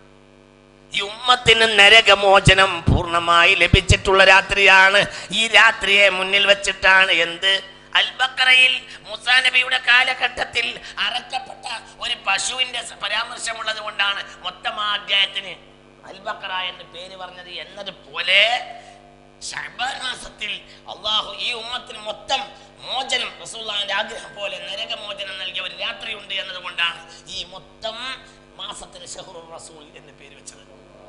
Speaker 1: ഈ ഉമ്മത്തിന് നരകമോചനം പൂർണ്ണമായി ലഭിച്ചിട്ടുള്ള രാത്രിയാണ് ഈ രാത്രിയെ മുന്നിൽ വെച്ചിട്ടാണ് എന്ത് അൽബക്കറയിൽ മുസാ നബിയുടെ കാലഘട്ടത്തിൽ അറക്കപ്പെട്ട ഒരു പശുവിന്റെ സ- പരാമർശമുള്ളത് കൊണ്ടാണ് മൊത്തം ആ അധ്യായത്തിന് അൽബക്കറ എന്ന് പേര് പറഞ്ഞത് എന്നതുപോലെ ഷഅബാൻ മാസത്തിൽ അള്ളാഹു ഈ ഉമ്മത്തിന് മൊത്തം മോചനം റസൂള്ളാഹിന്റെ ആഗ്രഹം പോലെ നരകമോചനം നൽകിയ ഒരു രാത്രിയുണ്ട് എന്നതുകൊണ്ടാണ് ഈ മൊത്തം മാസത്തിന് ഷഹ്റുർ റസൂൽ എന്ന് പേര് വെച്ചത്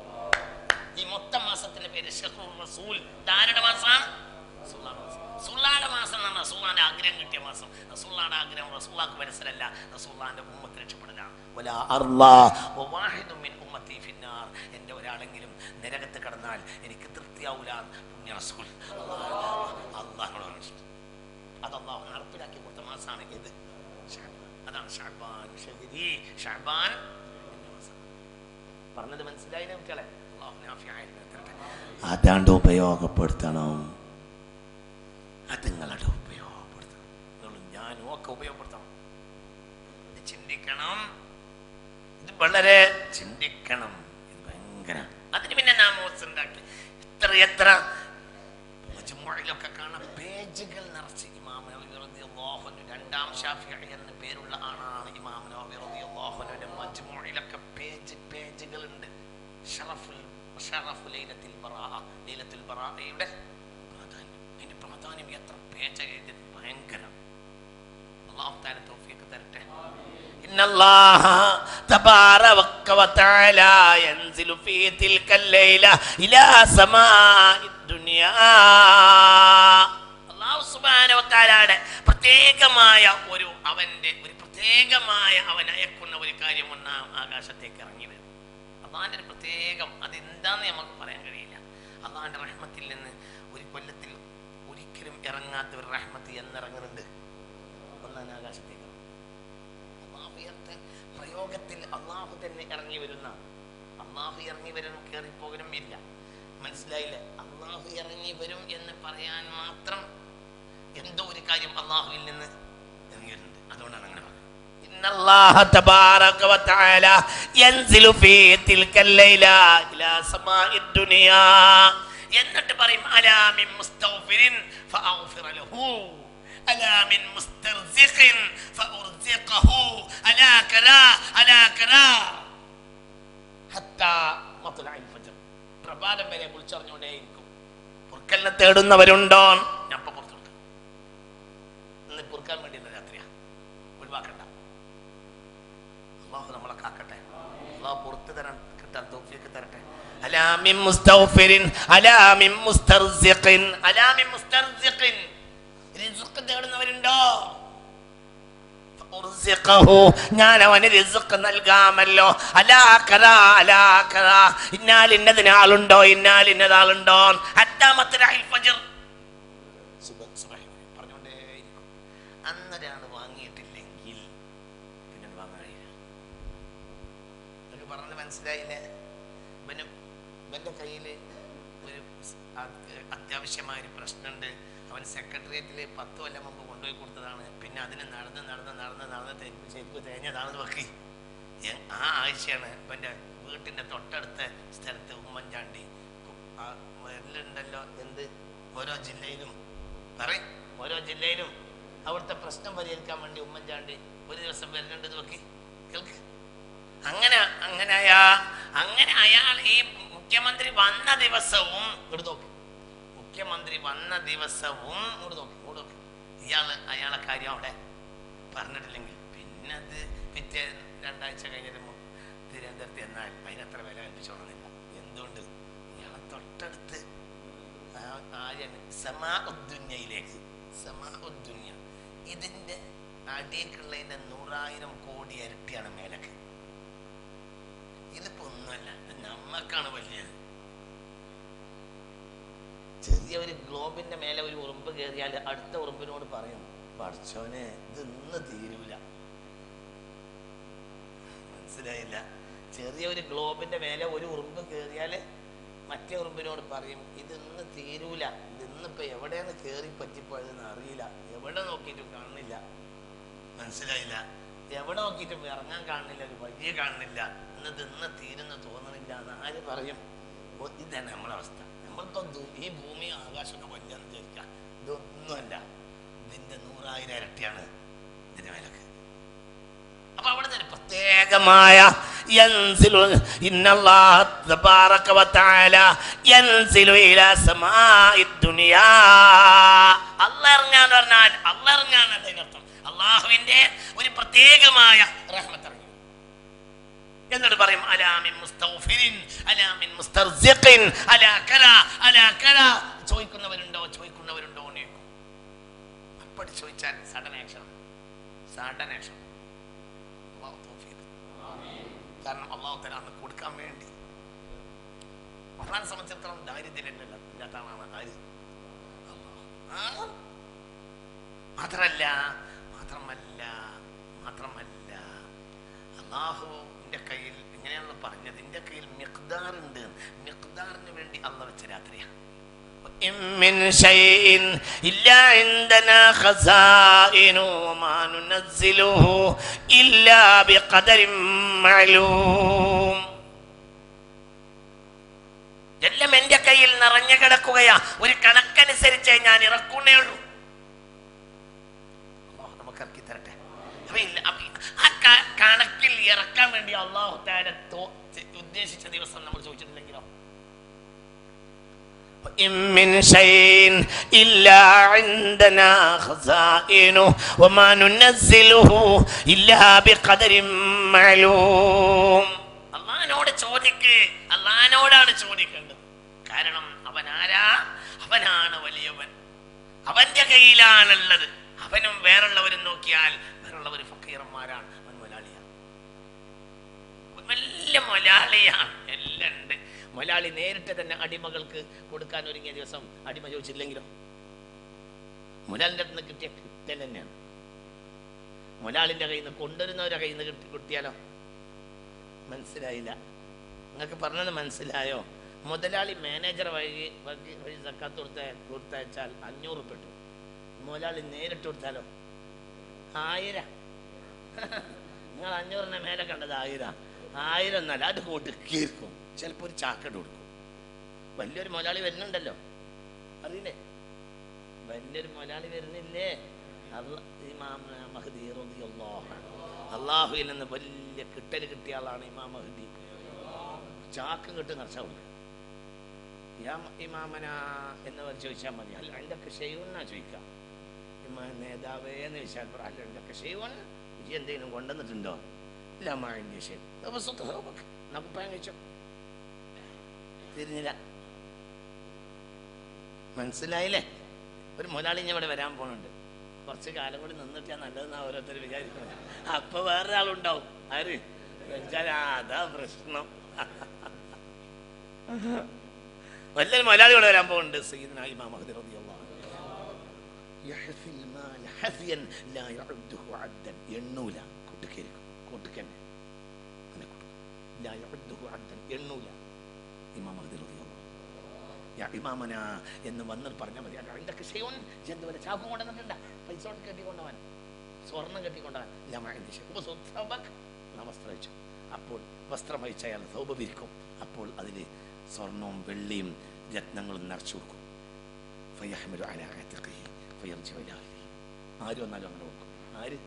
Speaker 1: ഈ മൊത്തം മാസത്തിന്റെ പേര് ഷഹ്റുർ റസൂൽ ആരുടെ മാസമാണ് റസൂലുള്ളാഹിയുടെ മാസം. റസൂലുള്ളാഹിയുടെ മാസം എന്ന് പറഞ്ഞാൽ റസൂള്ളാന്റെ ആഗ്രഹം കിട്ടിയ മാസം റസൂള്ളാന്റെ ആഗ്രഹം റസൂള്ളാക്ക് മനസ്സിലല്ല റസൂള്ളാന്റെ ഉമ്മത്ത് രക്ഷപ്പെടലാണ് വലാ അർളാ വവാഹിദും മിൻ ഉമ്മത്തി ഫിന്നാർ എൻ്റെ ഒരാളെങ്കിലും നരകത്ത് കടന്നാൽ എനിക്ക് തൃപ്തിയാവൂല പുണ്യ റസൂൽ അള്ളാഹിനോട് പറഞ്ഞിട്ടുണ്ട് അത് അള്ളാഹു നടപ്പിലാക്കി കൊടുത്ത മാസമാണ് ഇത് ഷഅബാൻ. അതാണ് ഷഅബാൻ ഷഹരി ഷഅബാൻ എന്ന മാസം പറഞ്ഞത് മനസ്സിലായില്ലേ കുട്ടികളെ അള്ളാഹു നാഫിയായ ഇൽമിനെ തരട്ടെ.
Speaker 2: അതാണ്ട് ഉപയോഗപ്പെടുത്തണം
Speaker 1: അത് നിങ്ങളുടെ ഉപയോഗപ്പെടുത്തണം നിങ്ങളും ഞാനും ഒക്കെ ഉപയോഗപ്പെടുത്തണം ഇത് ചിന്തിക്കണം ഇത് വളരെ ചിന്തിക്കണം ഇത് ഭയങ്കര അതിന് പിന്നെ നാമോസ് ഉണ്ടാക്കി എത്ര എത്ര മജ്മുഅയിലൊക്കെ കാണാം പേജുകൾ നിറച്ച് ഇമാം നവവി റളിയല്ലാഹു അൻഹു രണ്ടാം ഷാഫിഈ എന്ന പേരുള്ള ആളാണ് ഇമാം നവവി റളിയല്ലാഹു അൻഹുവിന്റെ മജ്മുഅയിലൊക്കെ പേജ് പേജുകൾ ഉണ്ട് ഷറഫുൽ ഷറഫു ലൈലത്തുൽ ബറാഅ ലൈലത്തുൽ ബറാഅയുടെ പ്രാധാന്യം അതിന്റെ പ്രാധാന്യം എത്ര പേജ് എഴുതി ഭയങ്കരം അള്ളാഹു താല തൗഫീഖ് തരട്ടെ إن الله تبارك وتعالى ينزل في تلك الليلة إلى سماء الدنيا അള്ളാഹു സുബ്ഹാനഹു വതആലയുടെ പ്രത്യേകമായ ഒരു അവന്റെ ഒരു പ്രത്യേകമായ അവൻ അയക്കുന്ന ഒരു കാര്യം ഒന്നാം ആകാശത്തേക്ക് ഇറങ്ങി വരും അള്ളാഹിന്റെ ഒരു പ്രത്യേകം അതെന്താന്ന് നമുക്ക് പറയാൻ കഴിയില്ല അള്ളാഹിന്റെ റഹ്മത്തിൽ നിന്ന് ഒരു കൊല്ലത്തിൽ ഒരിക്കലും ഇറങ്ങാത്ത ഒരു റഹ്മത്ത് എന്നിറങ്ങുന്നുണ്ട് ഒന്നാം ആകാശത്തേക്ക് അള്ളാഹുയത്തെ പ്രയോഗത്തിൽ അള്ളാഹു തന്നെ ഇറങ്ങി വരുന്ന അള്ളാഹു ഇറങ്ങി വരും കയറിപ്പോകലും ഇല്ല മനസ്സിലായില്ലേ അള്ളാഹു ഇറങ്ങി വരും എന്ന് പറയാൻ മാത്രം എന്തോ ഒരു കാര്യം അള്ളാഹുവിൽ നിന്ന് ഇറങ്ങി വരുന്നുണ്ട് അതുകൊണ്ടാണ് അങ്ങനെ പറഞ്ഞത് إن الله تبارك وتعالى ينزل في تلك الليلة إلى سماء الدنيا എന്നിട്ട് പറയും അലാ മിൻ മുസ്തഗ്ഫിരിൻ ഫഅഗ്ഫിറ ലഹു അലാ മിൻ മുസ്തർസിഖിൻ ഫഉർസിഖഹു അലാ കലാ അലാ കലാ ഹത്താ മത്ലഇൽ ഫജ്ർ പ്രഭാതം വരെ വിളിച്ചറിഞ്ഞുകൊണ്ടേയിരിക്കും പൊറുക്കലിനെ തേടുന്നവരുണ്ടോ ഞാൻ ഇപ്പൊ പുറത്തു കൊടുക്കാം ഇന്ന് പൊറുക്കാൻ വേണ്ടിയുള്ള രാത്രിയാ ഒഴിവാക്കണ്ട അള്ളാഹു നമ്മളെ കാക്കട്ടെ അള്ളാഹു പുറത്തു തരാൻ കിട്ടാൻ തോഫിയൊക്കെ തരട്ടെ അലാമിൻ മുസ്തഗ്ഫിരിൻ അലാമിൻ മുസ്തർസിഖിൻ അലാമിൻ മുസ്തർസിഖിൻ റിസ്ക് തേടുന്നവരുണ്ടോ ഉർസിഖഹു. ഞാൻ അവന് റിസ്ക് നൽകാമല്ലോ അലാക്കറ അലാക്കറ ഇന്നാൽ ഇന്നതിന് ആളുണ്ടോ ഇന്നാൽ ഇന്നത് ആളുണ്ടോ അറ്റാമത്തിനായി ഫജർ സുബ- സുബഹി പറഞ്ഞുകൊണ്ടേയിരിക്കും അന്നൊരാണ് വാങ്ങിയിട്ടില്ലെങ്കിൽ പിന്നെ വാങ്ങാൻ കഴിയില്ല നിങ്ങൾക്ക് പറഞ്ഞത് മനസ്സിലായില്ലേ ഇവന് ഇവന്റെ കയ്യിൽ ഒരു സ്- അത് അത്യാവശ്യമായ ഒരു പ്രശ്നമുണ്ട് അവൻ അവൻ സെക്രട്ടേറിയറ്റിൽ പത്ത് കൊല്ലം മുമ്പ് കൊണ്ടുപോയി കൊടുത്തതാണ് പിന്നെ അതിന് നടന്ന് നടന്ന് നടന്ന് നടന്ന് തെരുപ്പ് ശരിക്കും തേഞ്ഞതാണെന്ന് വെക്കി എ- ആ ആഴ്ചയാണ് ഇവൻ്റെ വീട്ടിൻ്റെ തൊട്ടടുത്ത സ്ഥലത്ത് ഉമ്മൻചാണ്ടി കു- ആ വരലുണ്ടല്ലോ എന്ത് ഓരോ ജില്ലയിലും പറയും ഓരോ ജില്ലയിലും അവിടുത്തെ പ്രശ്നം പരിഹരിക്കാൻ വേണ്ടി ഉമ്മൻചാണ്ടി ഒരു ദിവസം വരുന്നുണ്ട് ഇത് വെക്കി കേൾക്ക് അങ്ങനെ അങ്ങനെ അയാ അങ്ങനെ അയാൾ ഈ മുഖ്യമന്ത്രി വന്ന ദിവസവും ഇവിടെ നോക്ക് മുഖ്യമന്ത്രി വന്ന ദിവസവും ഇവിടെ നോക്ക് ഇവിടെ നോക്ക് ഇയാള് അയാളെ കാര്യം അവിടെ പറഞ്ഞിട്ടില്ലെങ്കിൽ പിന്നെ അത് പിറ്റേ രണ്ടാഴ്ച കഴിഞ്ഞിട്ട് മു- തിരുവനന്തപുരത്ത് എന്നാൽ അതിനത്ര വില കൽപ്പിച്ചോളുന്നില്ല എന്തുകൊണ്ട് ഇയാളെ തൊട്ടടുത്ത് ആ- ആര്യാണ് സമാ ഉദ്ദുന്യയിലേക്ക് സമാ ഉദ്ദുന്യ ഇതിന്റെ അടിയിലേക്കുള്ളതിന്റെ നൂറായിരം കോടി ഇരട്ടിയാണ് മേലക്ക് ഇതിപ്പോ ഒന്നുമല്ല ഇത് നമ്മക്കാണ് വലിയത് ചെറിയ ഒരു ഗ്ലോബിന്റെ മേലെ ഒരു ഉറുമ്പ് കയറിയാൽ അടുത്ത ഉറുമ്പിനോട് പറയും പഠിച്ചോനെ ഇത് ഇന്ന് തീരൂല മനസ്സിലായില്ല ചെറിയ ഒരു ഗ്ലോബിന്റെ മേലെ ഒരു ഉറുമ്പ് കയറിയാല് മറ്റേ ഉറുമ്പിനോട് പറയും ഇത് ഇന്ന് തീരൂല ഇത് ഇന്നിപ്പോ എവിടെയാണ് കയറി പറ്റിപ്പോയതെന്ന് അറിയില്ല എവിടെ നോക്കിയിട്ടും കാണുന്നില്ല മനസ്സിലായില്ല എവിടെ നോക്കിയിട്ടും ഇറങ്ങാൻ കാണുന്നില്ല ഒരു വഴിയെ കാണുന്നില്ല ഇന്നത് ഇന്ന് തീരുന്ന തോന്നണില്ല എന്ന് ആര് പറയും ഓ, ഇതാണ് നമ്മളെ അവസ്ഥ നമ്മളിപ്പോ ദു- ഈ ഭൂമി ആകാശമൊക്കെ വലിയെന്ന് വിചാരിക്കാം ഇതൊന്നുമല്ല ഇതിന്റെ നൂറായിരം ഇരട്ടിയാണ് ഇതിന്റെ മേലൊക്കെ അപ്പൊ അവിടെ നിന്ന് പ്രത്യേകമായ യൻസിലു ഇന്നല്ലാഹ തബാറക വതആല യൻസിലു ഇലാ സമാഇ ദുനിയാ അല്ലാഹ് ഇറങ്ങാന്ന് പറഞ്ഞാൽ അല്ലാഹ് ഇറങ്ങാന്നല്ല അതിനർത്ഥം അള്ളാഹുവിന്റെ ഒരു പ്രത്യേകമായ റഹ്മത്ത് ഇറങ്ങി എന്നിട്ട് പറയും അലാമിൻ മുസ്തഗ്ഫിരിൻ അലാമിൻ മുസ്തർസിഖിൻ അലാ കല അലാ കല ചോദിക്കുന്നവരുണ്ടോ ചോദിക്കുന്നവരുണ്ടോ എന്ന് ചോദിക്കും. അപ്പടി ചോദിച്ചാൽ sudden action sudden action Allahu തൗഫീഖ് കാരണം അള്ളാഹു തല അന്ന് കൊടുക്കാൻ വേണ്ടി അള്ളാഹിനെ സംബന്ധിച്ചിടത്തോളം ദാരിദ്ര്യമില്ലല്ലോ ഇല്ലാത്ത ആളാണ് ആര് അള്ളാഹ്. ആ? മാത്രല്ല മാത്രമല്ല മാത്രമല്ല അള്ളാഹുവിന്റെ കയ്യിൽ ഇങ്ങനെയാണല്ലോ പറഞ്ഞത് എന്റെ കയ്യിൽ മിഖ്ദാർ ഉണ്ട് മിഖ്ദാറിന് വേണ്ടി അള്ള വെച്ച രാത്രിയാണ് وإن من شيء إلا عندنا خزائن وما ننزله إلا بقدر معلوم എല്ലാം എന്റെ കയ്യിൽ നിറഞ്ഞു കിടക്കുകയാ ഒരു കണക്കനുസരിച്ച് ഞാൻ ഇറക്കുന്നേ ഉള്ളൂ അല്ലാഹു നമുക്ക് ഇറക്കി തരട്ടെ അപ്പൊ ഇല്ല അപ്പൊ ആ ക- കണക്കിൽ ഇറക്കാൻ വേണ്ടി അള്ളാഹു താര ഉദ്ദേശിച്ച ദിവസം നമ്മൾ ചോദിച്ചിട്ടില്ലെങ്കിലോ وإن من شيء إلا عندنا خزائنه وما ننزله إلا بقدر معلوم അള്ളഹാനോട് ചോദിക്ക് അള്ളഹാനോടാണ് ചോദിക്കേണ്ടത് കാരണം അവൻ ആരാ അവനാണ് വലിയവൻ അവന്റെ കയ്യിലാണുള്ളത് അവനും വേറുള്ളവരും നോക്കിയാൽ വേറുള്ളവർ ഫക്കീറന്മാരാണ് അവൻ മലയാളിയാണ് അവൻ വലിയ മലയാളിയാണ് എല്ലാം ഉണ്ട് മലയാളി നേരിട്ട് തന്നെ അടിമകൾക്ക് കൊടുക്കാൻ ഒരുങ്ങിയ ദിവസം അടിമ ചോദിച്ചില്ലെങ്കിലോ മുലാലിൻ്റെ അടുത്ത് നിന്ന് കിട്ടിയ കിട്ടൽ തന്നെയാണ് മുലാലിൻ്റെ കയ്യിൽ നിന്ന് കൊണ്ടുവരുന്നവരുടെ കയ്യിൽ നിന്ന് കിട്ടി കിട്ടിയാലോ മനസ്സിലായില്ല നിങ്ങൾക്ക് പറഞ്ഞത് മനസ്സിലായോ മുതലാളി മാനേജർ വഴി വഴി വഴി സക്കാത്ത് കൊടുത്ത കൊടുത്തയച്ചാൽ അഞ്ഞൂറ് പെട്ടു മുതലാളി നേരിട്ട് കൊടുത്താലോ ആയിരം നിങ്ങൾ അഞ്ഞൂറിനെ മേലെ കണ്ടത് ആയിരം ആയിരം എന്നല്ല അത് കൊടുക്കിയിരിക്കും ചിലപ്പോൾ ഒരു ചാക്കട്ട് കൊടുക്കും വലിയൊരു മുതലാളി വരുന്നുണ്ടല്ലോ അറിയില്ലേ വലിയൊരു മുതലാളി വരുന്നില്ലേ അല്ല ഇമാം മഹദി റളിയല്ലാഹു അൻഹു. അള്ളാഹുവിൽ നിന്ന് വലിയ കിട്ടൽ കിട്ടിയ ആളാണ് ഇമാം മഹദി ചാക്ക് കിട്ടി നിറച്ചാൽ കൊടുക്കുക യാ ഇമാമന എന്നവർ ചോദിച്ചാൽ മതി അല്ല എന്തൊക്കെ ചെയ്യുമെന്നാ ചോദിക്കാം ഇമാ നേതാവേ എന്ന് ചോദിച്ചാൽ പറ, അല്ല എന്തൊക്കെ ചെയ്യുവാൻ ഇജ്ജ് എന്തെങ്കിലും കൊണ്ടുവന്നിട്ടുണ്ടോ ഇല്ല മാഴിൻ്റെ ശരി നമുക്ക് പയം കഴിച്ചോ തിരിഞ്ഞില്ല മനസ്സിലായില്ലേ ഒരു മുതലാളി ഞാൻ ഇവിടെ വരാൻ പോകുന്നുണ്ട് കുറച്ച് കാലം കൂടി നിന്നിട്ടാ നല്ലതെന്നാ ഓരോരുത്തർ വിചാരിക്കുന്നത് അപ്പൊ വേറൊരാളുണ്ടാവും ആര് വെച്ചാൽ ആ, അതാ പ്രശ്നം വലിയൊരു മുതലാളി ഇവിടെ വരാൻ പോകുന്നുണ്ട് സയ്യിദ്ന ഇമാം മഹദി റളിയല്ലാഹു അൻഹു. യഹ്ഫിൽ മാൽ ഹഫിയൻ ലാ യഉദ്ദുഹു അദ്ദൻ. എണ്ണൂല കൂട്ടുകേരിക്കും കൂട്ടുക്കന്നെ അങ്ങനെ കൊടുക്കും ലാ യഉദ്ദുഹു അദ്ദൻ. എണ്ണൂല ഇമാം മഹദി റളിയല്ലാഹു അൻഹു.
Speaker 2: യാ ഇമാമന എന്ന് വന്ന് പറഞ്ഞാൽ മതി അല്ല അതിൻ്റെ ഷെയോൻ ജന്തുവല്ല ചാക്കും കൊണ്ടുവന്നിട്ടുണ്ട പൈസ കൊണ്ട് കെട്ടിക്കൊണ്ടവൻ സ്വർണം കെട്ടിക്കൊണ്ടവൻ വസ്ത്രം അയച്ചു അപ്പോൾ വസ്ത്രം അയച്ച അയാൾ സൗബ വിരിക്കും അപ്പോൾ അതിൽ സ്വർണവും വെള്ളിയും രത്നങ്ങളും നിറച്ചു കൊടുക്കും ഫയഹ്മിലു അലാ ആതിഖിഹി ഫയർജിഉ ഇലാ അഹ്ലിഹി. ആര് വന്നാലും അങ്ങനെ കൊടുക്കും ആര്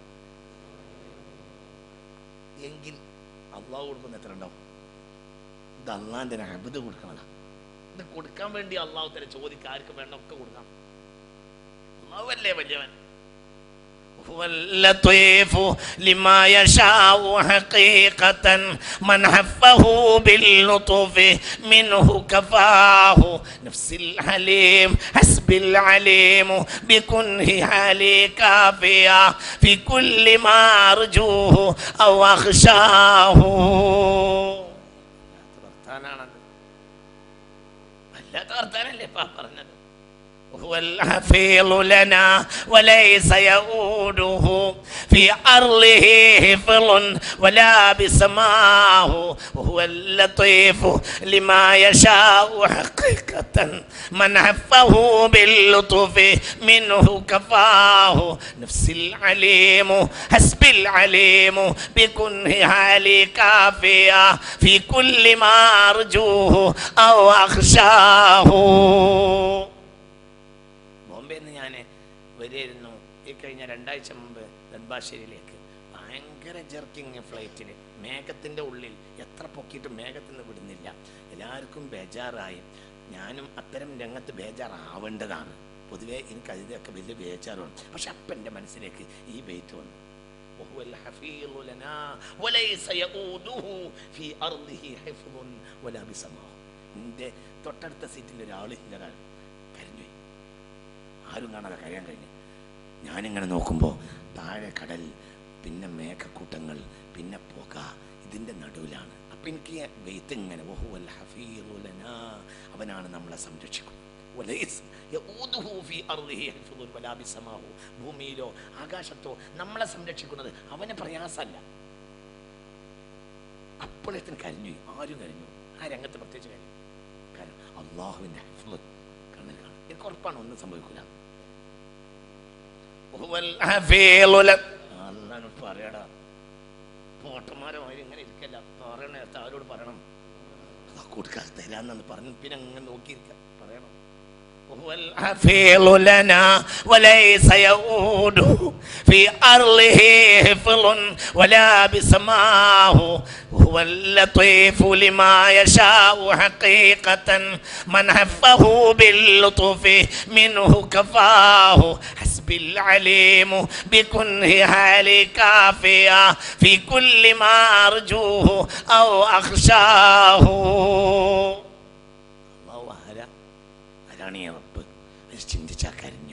Speaker 2: എങ്കിൽ അള്ളാഹു കൊടുക്കുന്ന എത്ര ഉണ്ടാവും ഇത് അള്ളാന്റെ അബുദ് കൊടുക്കണതാ ഇത് കൊടുക്കാൻ വേണ്ടി അള്ളാഹു തന്നെ ചോദിക്കുക ആർക്ക് വേണ്ട ഒക്കെ കൊടുക്കാം അള്ളാഹു അല്ലേ വലിയവൻ
Speaker 1: هو اللطيف لما يشاء حقيقة من حفه باللطف منه كفاه نفس الحليم حسب العليم بكنه حالي كافية في كل ما أرجوه أو أخشاه
Speaker 2: വർത്താനാണത്
Speaker 1: വല്ലാത്ത വർത്താനല്ലേ ഇപ്പൊ ആ പറഞ്ഞത് هو الحفيظ لنا وليس يؤوده في أرضه حفظ ولا بسماه وهو اللطيف لما يشاء حقيقة من حفه باللطف منه كفاه نفس العليم حسب العليم بكنه حالي كافية في كل ما أرجوه أو أخشاه
Speaker 2: ബോംബെയിൽ നിന്ന് ഞാൻ വരികയായിരുന്നു ഈ കഴിഞ്ഞ രണ്ടാഴ്ച മുമ്പ് നെടുമ്പാശ്ശേരിയിലേക്ക് ഭയങ്കര ജെർക്കിങ് ഫ്ലൈറ്റിൽ മേഘത്തിൻ്റെ ഉള്ളിൽ എത്ര പൊക്കിയിട്ട് മേഘത്തിൽ നിന്ന് വിടുന്നില്ല എല്ലാവർക്കും ബേജാറായി ഞാനും അത്തരം രംഗത്ത് ബേജാറാവേണ്ടതാണ് പൊതുവേ എനിക്ക് അതിൻ്റെയൊക്കെ വലിയ ബേജാറുണ്ട് പക്ഷെ അപ്പം എൻ്റെ മനസ്സിലേക്ക് ഈ ബെയ്റ്റ് വന്നു وهو الحفيظ لنا وليس يؤوده في أرضه حفظ ولا بسماه എൻ്റെ തൊട്ടടുത്ത സീറ്റിൽ ഒരാൾ ഒരാൾ കരഞ്ഞു ആരും കാണാതെ കഴിയാൻ കഴിഞ്ഞു ഞാനിങ്ങനെ നോക്കുമ്പോൾ താഴെ കടൽ പിന്നെ മേഘക്കൂട്ടങ്ങൾ പിന്നെ പുക ഇതിൻ്റെ നടുവിലാണ് അപ്പം എനിക്ക് വെയ്ത്ത് ഇങ്ങനെ "വഹുവൽ ഹഫീറു ലനാ." അവനാണ് നമ്മളെ സംരക്ഷിക്കുന്നത് വലൈസ് യഊദുഹു ഫീ അർളിഹി ഹിഫ്ദുൻ വലാ ബിസമാഹു. ഭൂമിയിലോ ആകാശത്തോ നമ്മളെ സംരക്ഷിക്കുന്നത് അവന് പ്രയാസമല്ല അപ്പോഴത്തിന് കരഞ്ഞു ആരും കരഞ്ഞു ആ രംഗത്ത് പ്രത്യേകിച്ച് കരഞ്ഞു കാരണം അള്ളാഹുവിൻ്റെ ഹിഫ്ള് കണ്ണിൽ കാണും എനിക്ക് ഉറപ്പാണ് ഒന്നും സംഭവിക്കില്ല
Speaker 1: هو الحفيظ لك
Speaker 2: അല്ലാണ്ട് പറയടാ പോട്ടന്മാരുമായി ഇങ്ങനെ ഇരിക്കല്ല പറയണ നേരത്തെ അവരോട് പറയണം അതാ കൊടുക്കാൻ തരാന്നു പറഞ്ഞു പിന്നെ അങ്ങനെ നോക്കിയിരിക്ക പറയണം
Speaker 1: هو الحفيظ لنا وليس يؤوده في أرضه حفظ ولا بسماه هو اللطيف لما يشاء حقيقة من حفه باللطف منه كفاه حسب العليم بكنه حالي كافية في كل ما أرجوه أو أخشاه
Speaker 2: അള്ളാഹു ആരാ ആരാണ് ഈ റബ്ബ് ഇത് ചിന്തിച്ചാ കരഞ്ഞു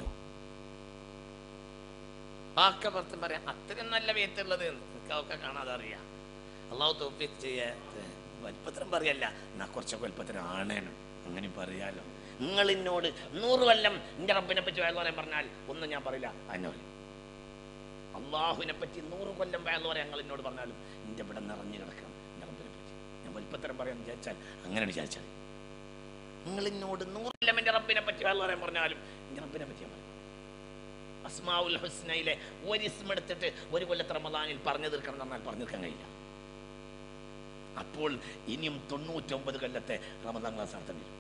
Speaker 1: വാക്ക പുറത്തും പറയാം അത്രയും നല്ല വേത്തുള്ളത് ഒക്കെ കാണാതെ അറിയാം
Speaker 2: അള്ളാഹു തോഫിക്ക് ചെയ്യാ വൽപ്പത്രം പറയല്ല എന്നാ കുറച്ചൊക്കെ വൽപ്പത്രം ആണേനും അങ്ങനെ പറയാലോ നിങ്ങൾ എന്നോട് നൂറ് കൊല്ലം എൻ്റെ റബ്ബിനെ പറ്റി വയലു പറയാൻ പറഞ്ഞാൽ ഒന്നും ഞാൻ പറയില്ല അതിനോട് അള്ളാഹുവിനെ പറ്റി നൂറ് കൊല്ലം വയലു പറയാൻ ഞങ്ങൾ എന്നോട് പറഞ്ഞാലും എൻ്റെ ഇവിടെ നിറഞ്ഞു കിടക്കണം എൻ്റെ റബ്ബിനെ പറ്റി ഞാൻ വൽപ്പത്തരം പറയാൻ വിചാരിച്ചാൽ അങ്ങനെ വിചാരിച്ചാൽ നിങ്ങൾ എന്നോട് നൂറ് കൊല്ലം എൻ്റെ റബ്ബിനെ പറ്റി വയലു പറയാൻ പറഞ്ഞാലും എൻ്റെ റബ്ബിനെ പറ്റി ഞാൻ പറയും അസ്മാഉൽ ഹുസ്നയിലെ ഒരു ഇസ്മ എടുത്തിട്ട് ഒരു കൊല്ലത്തെ റമദാനിൽ പറഞ്ഞു തീർക്കണം എന്ന് പറഞ്ഞാൽ പറഞ്ഞു തീർക്കാൻ കഴിയില്ല അപ്പോൾ ഇനിയും തൊണ്ണൂറ്റൊമ്പത് കൊല്ലത്തെ റമദാൻ ക്ലാസ് നടത്തേണ്ടി വരും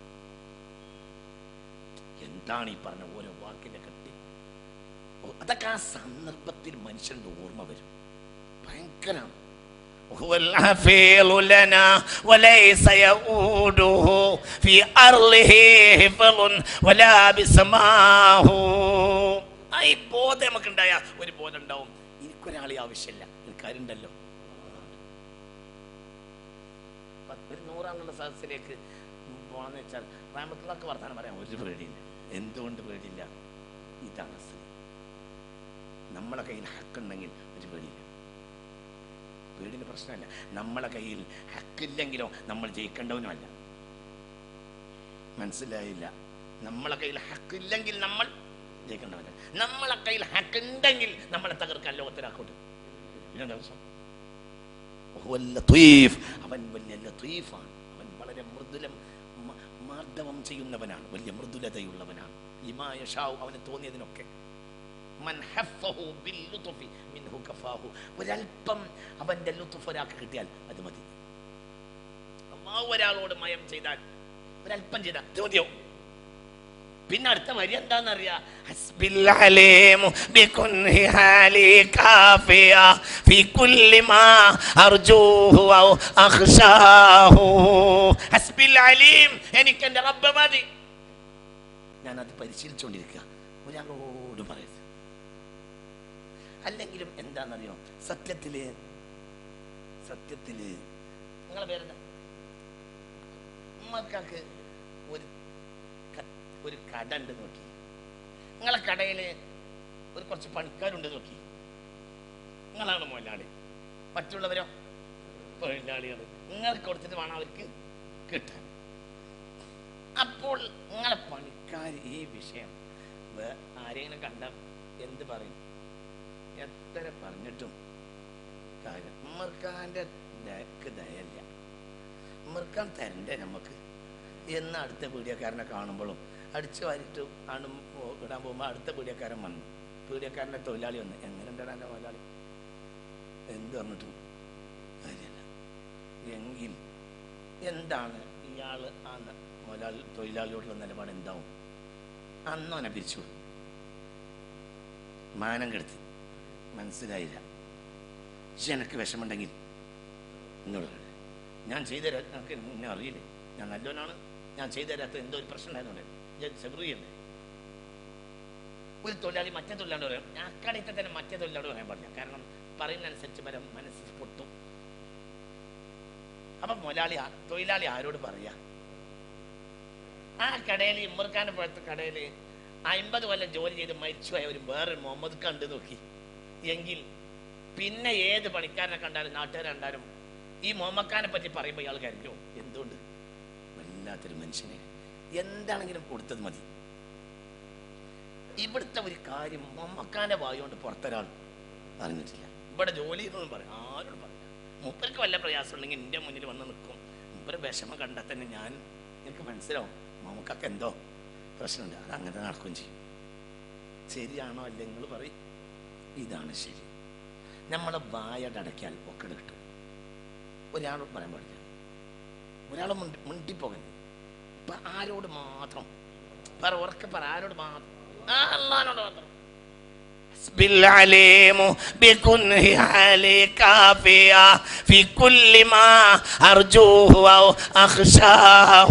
Speaker 2: എന്താണ് ഈ പറഞ്ഞ ഓരോ വാക്കിന്റെ കട്ടി ഓ, അതൊക്കെ ആ സന്ദർഭത്തിൽ മനുഷ്യന്റെ ഓർമ്മ വരും ഭയങ്കരമാണ്
Speaker 1: هو الحفيظ لنا وليس يؤوده في أرضه حفظ ولا بسماه
Speaker 2: ആ ഈ ബോധം നമുക്ക് ഉണ്ടായ ഒരു ബോധം ഉണ്ടാവും എനിക്കൊരാളെ ആവശ്യമില്ല എനിക്കാരുണ്ടല്ലോ പത്ത് ഒരു നൂറാളുള്ള സദസ്സിലേക്ക് പോകണമെന്ന് വെച്ചാൽ റാമത്തുള്ളക്ക് വർത്താനം പറയാൻ ഒരു പേടിയില്ല എന്തുകൊണ്ട് പേടിയില്ല ഇതാണ് സ്ഥിതി നമ്മളെ കയ്യിൽ ഹക്കുണ്ടെങ്കിൽ ഒരു പേടിയില്ല പേടിന് പ്രശ്നമല്ല നമ്മളെ കയ്യിൽ ഹക്കില്ലെങ്കിലോ നമ്മൾ ജയിക്കേണ്ടവനുമല്ല മനസ്സിലായില്ല നമ്മളെ കയ്യിൽ ഹക്കില്ലെങ്കിൽ നമ്മൾ ജയിക്കേണ്ടവല്ല നമ്മളെ കയ്യിൽ ഹക്കുണ്ടെങ്കിൽ നമ്മളെ തകർക്കാൻ ലോകത്തിലാക്കോട്ട് പിന്നെന്താ പ്രശ്നം ഹുവൽ ലത്തീഫ്. അവൻ വലിയ ലത്തീഫാണ് അവൻ വളരെ മൃദുലം മ- ആർദ്ദവം ചെയ്യുന്നവനാണ് വലിയ മൃദുലതയുള്ളവനാണ് ലിമായ ഷാവ് അവന് തോന്നിയതിനൊക്കെ മൻ ഹഫ്ഫഹു ബിൽ ലുത്ഫി മിൻഹു കഫാഹു ഒരല്പം അവന്റെ ലുത്ഫ് ഒരാൾക്ക് കിട്ടിയാൽ അത് മതി അള്ളാഹു ഒരാളോട് മയം ചെയ്താൽ ഒരല്പം ചെയ്താൽ ചോദ്യം പിന്നെ അടുത്ത വരി എന്താണെന്നറിയാ ഹസ്ബിൽ അലീമു ബികുൻഹി ഹാലി കാഫിയ ഫി കുല്ലി മാ അർജൂഹു ഔ അഖ്ശാഹു ഹസ്ബിൽ അലീം എനിക്ക് എൻ്റെ റബ്ബ് മതി ഞാൻ അത് പരിശീലിച്ചുകൊണ്ടിരിക്കുക ഒരാളോട് പറയരുത് അല്ലെങ്കിലും എന്താണെന്നറിയോ സത്യത്തില് സത്യത്തില് നിങ്ങളെ പേരെന്താ ഉമ്മക്കാക്ക് ഒരു ക- ഒരു കട ഉണ്ട് നോക്കി നിങ്ങളെ കടയിൽ ഒരു കുറച്ച് പണിക്കാരുണ്ട് നോക്കി നിങ്ങളാണ് മുതലാളി മറ്റുള്ളവരോ തൊഴിലാളികൾ നിങ്ങൾക്ക് കൊടുത്തിട്ട് വേണം അവർക്ക് കിട്ടാൻ അപ്പോൾ നിങ്ങളെ പണിക്കാർ ഈ വിഷയം വേ- ആരെങ്കിലും കണ്ട എന്ത് പറയും എത്ര പറഞ്ഞിട്ടും കാര്യം ഉമ്മർക്കാൻ്റെ ദയക്ക് ദയല്ല ഉമ്മർക്കാൻ തരണ്ടേ നമുക്ക് എന്ന് അടുത്ത പീഡിയക്കാരനെ കാണുമ്പോഴും അടിച്ചു വാരിട്ട് ആണ് പോ- ഇടാൻ പോകുമ്പോൾ അടുത്ത പീഡിയക്കാരൻ വന്നു പീഡിയക്കാരൻ്റെ തൊഴിലാളി വന്നു എങ്ങനെ ഉണ്ടാണ് എൻ്റെ മുതലാളി എന്ത് പറഞ്ഞിട്ടും കാര്യമില്ല എങ്കിൽ എന്താണ് ഇയാൾ ആ ന- മുതലാളി തൊഴിലാളിയോടുള്ള നിലപാട് എന്താവും അന്നോനെ പിരിച്ചു വിടും. മാനം കെടുത്തി മനസ്സിലായില്ല പക്ഷെ എനിക്ക് വിഷമുണ്ടെങ്കിൽ എന്നോട് പറയണം. ഞാൻ ചെയ്തുതരാം എനിക്ക് എന്നെ അറിയില്ലേ ഞാൻ നല്ലവനാണ് ഞാൻ ചെയ്തുതരാത്ത എന്തോ ഒരു പ്രശ്നം ഉണ്ടായിരുന്നുണ്ട് ഞാൻ സെബ്രിയല്ലേ ഒരു തൊഴിലാളി മറ്റേ തൊഴിലാളി പറയാം ഞാൻ അക്കടത്തെ തന്നെ മറ്റേ തൊഴിലാളി പറയാൻ പാടില്ല കാരണം പറയുന്നതനുസരിച്ച് വരെ മനസ്സിൽ പൊട്ടും അപ്പൊ മുതലാളി ആ- തൊഴിലാളി ആരോട് പറയാ ആ കടയിൽ ഇമ്മർഖാന്റെ പുറത്ത് കടയിൽ അമ്പത് കൊല്ലം ജോലി ചെയ്ത് മരിച്ചുപോയ ഒരു വേറൊരു മുഹമ്മദ് കണ്ടു നോക്കി എങ്കിൽ പിന്നെ ഏത് പണിക്കാരനെ കണ്ടാലും നാട്ടുകാരെ കണ്ടാലും ഈ മുഹമ്മക്കാനെ പറ്റി പറയുമ്പോൾ ഇയാൾ കരുതോ എന്തുകൊണ്ട് വല്ലാത്തൊരു മനുഷ്യനെ എന്താണെങ്കിലും കൊടുത്തത് മതി ഇവിടുത്തെ ഒരു കാര്യം മുഹമ്മക്കാന്റെ വായുകൊണ്ട് പുറത്തൊരാൾ അറിഞ്ഞിട്ടില്ല ഇവിടെ ജോലി ചെയ്യുന്നതും പറയും ആരോടും പറയില്ല മൂപ്പർക്ക് വല്ല പ്രയാസം ഉണ്ടെങ്കിൽ എൻ്റെ മുന്നിൽ വന്ന് നിൽക്കും മൂപ്പര് വിഷമം കണ്ടാൽ തന്നെ ഞാൻ എനിക്ക് മനസ്സിലാവും നമുക്കൊക്കെ എന്തോ പ്രശ്നമുണ്ട് അത് അങ്ങനെ നടക്കുകയും ചെയ്യും ശരിയാണോ അല്ലേ നിങ്ങൾ പറയും ഇതാണ് ശരി നമ്മളെ വായട അടയ്ക്കാൽ ഒക്കെ കിട്ടും ഒരാളോട് പറയാൻ പാടില്ല ഒരാൾ മുണ്ടി മുണ്ടിപ്പോകരുത് ഇപ്പൊ ആരോട് മാത്രം പറ ഉറക്കെ പറ ആരോട് മാത്രം ആ അള്ളഹാനോട് മാത്രം حسبي العليم بكنه حالي كافيا في كل ما أرجوه أو أخشاه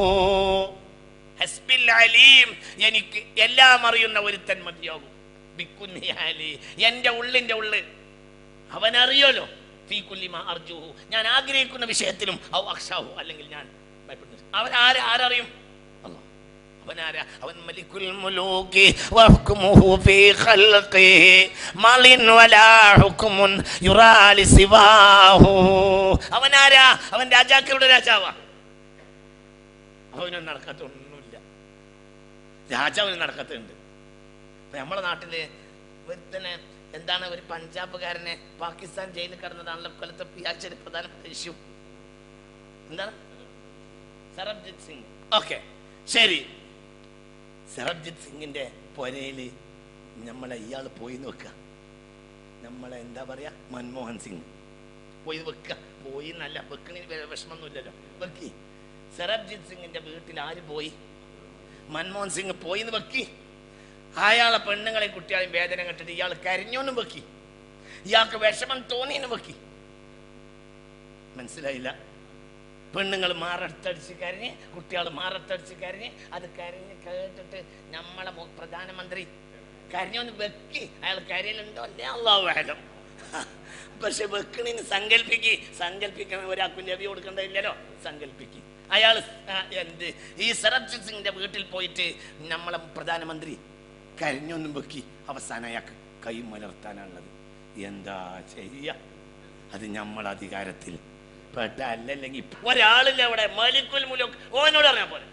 Speaker 2: حسبي العليم എനിക്ക് എല്ലാം അറിയുന്ന ഒരുത്തൻ മതിയാകും ബിക്കുന്നി ഹാലി എൻ്റെ ഉള്ളിൻ്റെ ഉള്ളിൽ അവൻ അറിയോലോ ഫീ കുല്ലി മാ അർജുഹു ഞാൻ ആഗ്രഹിക്കുന്ന വിഷയത്തിലും ഔ അക്ഷാഹു അല്ലെങ്കിൽ ഞാൻ ഭയപ്പെടുന്നു അവൻ ആരെ ആരറിയും അല്ലാഹ് അവൻ ആരാ അവൻ മലിക്കുൽ മുലൂക്കി വഹ്കുമുഹു ഫീ ഖൽഖിഹി മലിൻ വലാ ഹുക്മുൻ യുറാലി സിവാഹു അവൻ ആരാ അവൻ രാജാക്കളുടെ രാജാവാ അവനൊന്നും നടക്കാത്ത ഒന്നുമില്ല രാജാവിന് നടക്കത്തുണ്ട് ഇപ്പൊ നമ്മളെ നാട്ടില് ഒരുത്തനെ എന്താണ് ഒരു പഞ്ചാബുകാരനെ പാകിസ്ഥാൻ ജയിലിൽ കിടന്നതാണല്ലോ കൊല്ലത്തെ പിയാച്ചൊരു പ്രധാനപ്പെട്ട ഇഷ്യൂ എന്താണ് സർബ്ജിത് സിംഗ് ഓക്കെ ശരി സർബ്ജിത് സിംഗിന്റെ പൊരയില് നമ്മളെ ഇയാൾ പോയി നോക്കുക നമ്മളെ എന്താ പറയാ മൻമോഹൻ സിംഗ് പോയി വെക്ക പോയി എന്നല്ല വെക്കണിന് വിഷമൊന്നുമില്ലല്ലോ വെക്കി സർബ്ജിത് സിംഗിന്റെ വീട്ടിൽ ആര് പോയി മൻമോഹൻ സിംഗ് പോയി എന്ന് വെക്കി അയാളെ പെണ്ണുങ്ങളെയും കുട്ടികളെയും വേദന കെട്ടിട്ട് ഇയാൾ കരഞ്ഞോന്നും വെക്കി ഇയാൾക്ക് വിഷമം തോന്നിയെന്ന് വെക്കി മനസ്സിലായില്ല പെണ്ണുങ്ങൾ മാറത്തടിച്ച് കരഞ്ഞ് കുട്ടികൾ മാറത്തടിച്ച് കരഞ്ഞ് അത് കരഞ്ഞ് കേട്ടിട്ട് നമ്മളെ മു- പ്രധാനമന്ത്രി കരഞ്ഞൊന്ന് വെക്കി അയാൾ കരയിലുണ്ടോ അല്ലേ അള്ളാഹു ആലം പക്ഷെ വെക്കണിന് സങ്കല്പിക്ക് സങ്കല്പിക്കണ ഒരാൾക്ക് ലവി കൊടുക്കണ്ടില്ലല്ലോ സങ്കല്പിക്ക് അയാൾ എന്ത് ഈ സർബ്ജിത് സിംഗിന്റെ വീട്ടിൽ പോയിട്ട് നമ്മളെ പ്രധാനമന്ത്രി കരഞ്ഞൊന്നും വെക്കി അവസാനം അയാൾക്ക് കൈ മലർത്താനുള്ളത് എന്താ ചെയ്യ അത് നമ്മൾ അധികാരത്തിൽ പെട്ട അല്ലല്ലെങ്കിൽ ഒരാളില്ല അവിടെ മലിക്കുൽ മുലുക്ക് ഓനോട് പറഞ്ഞാ പോലെ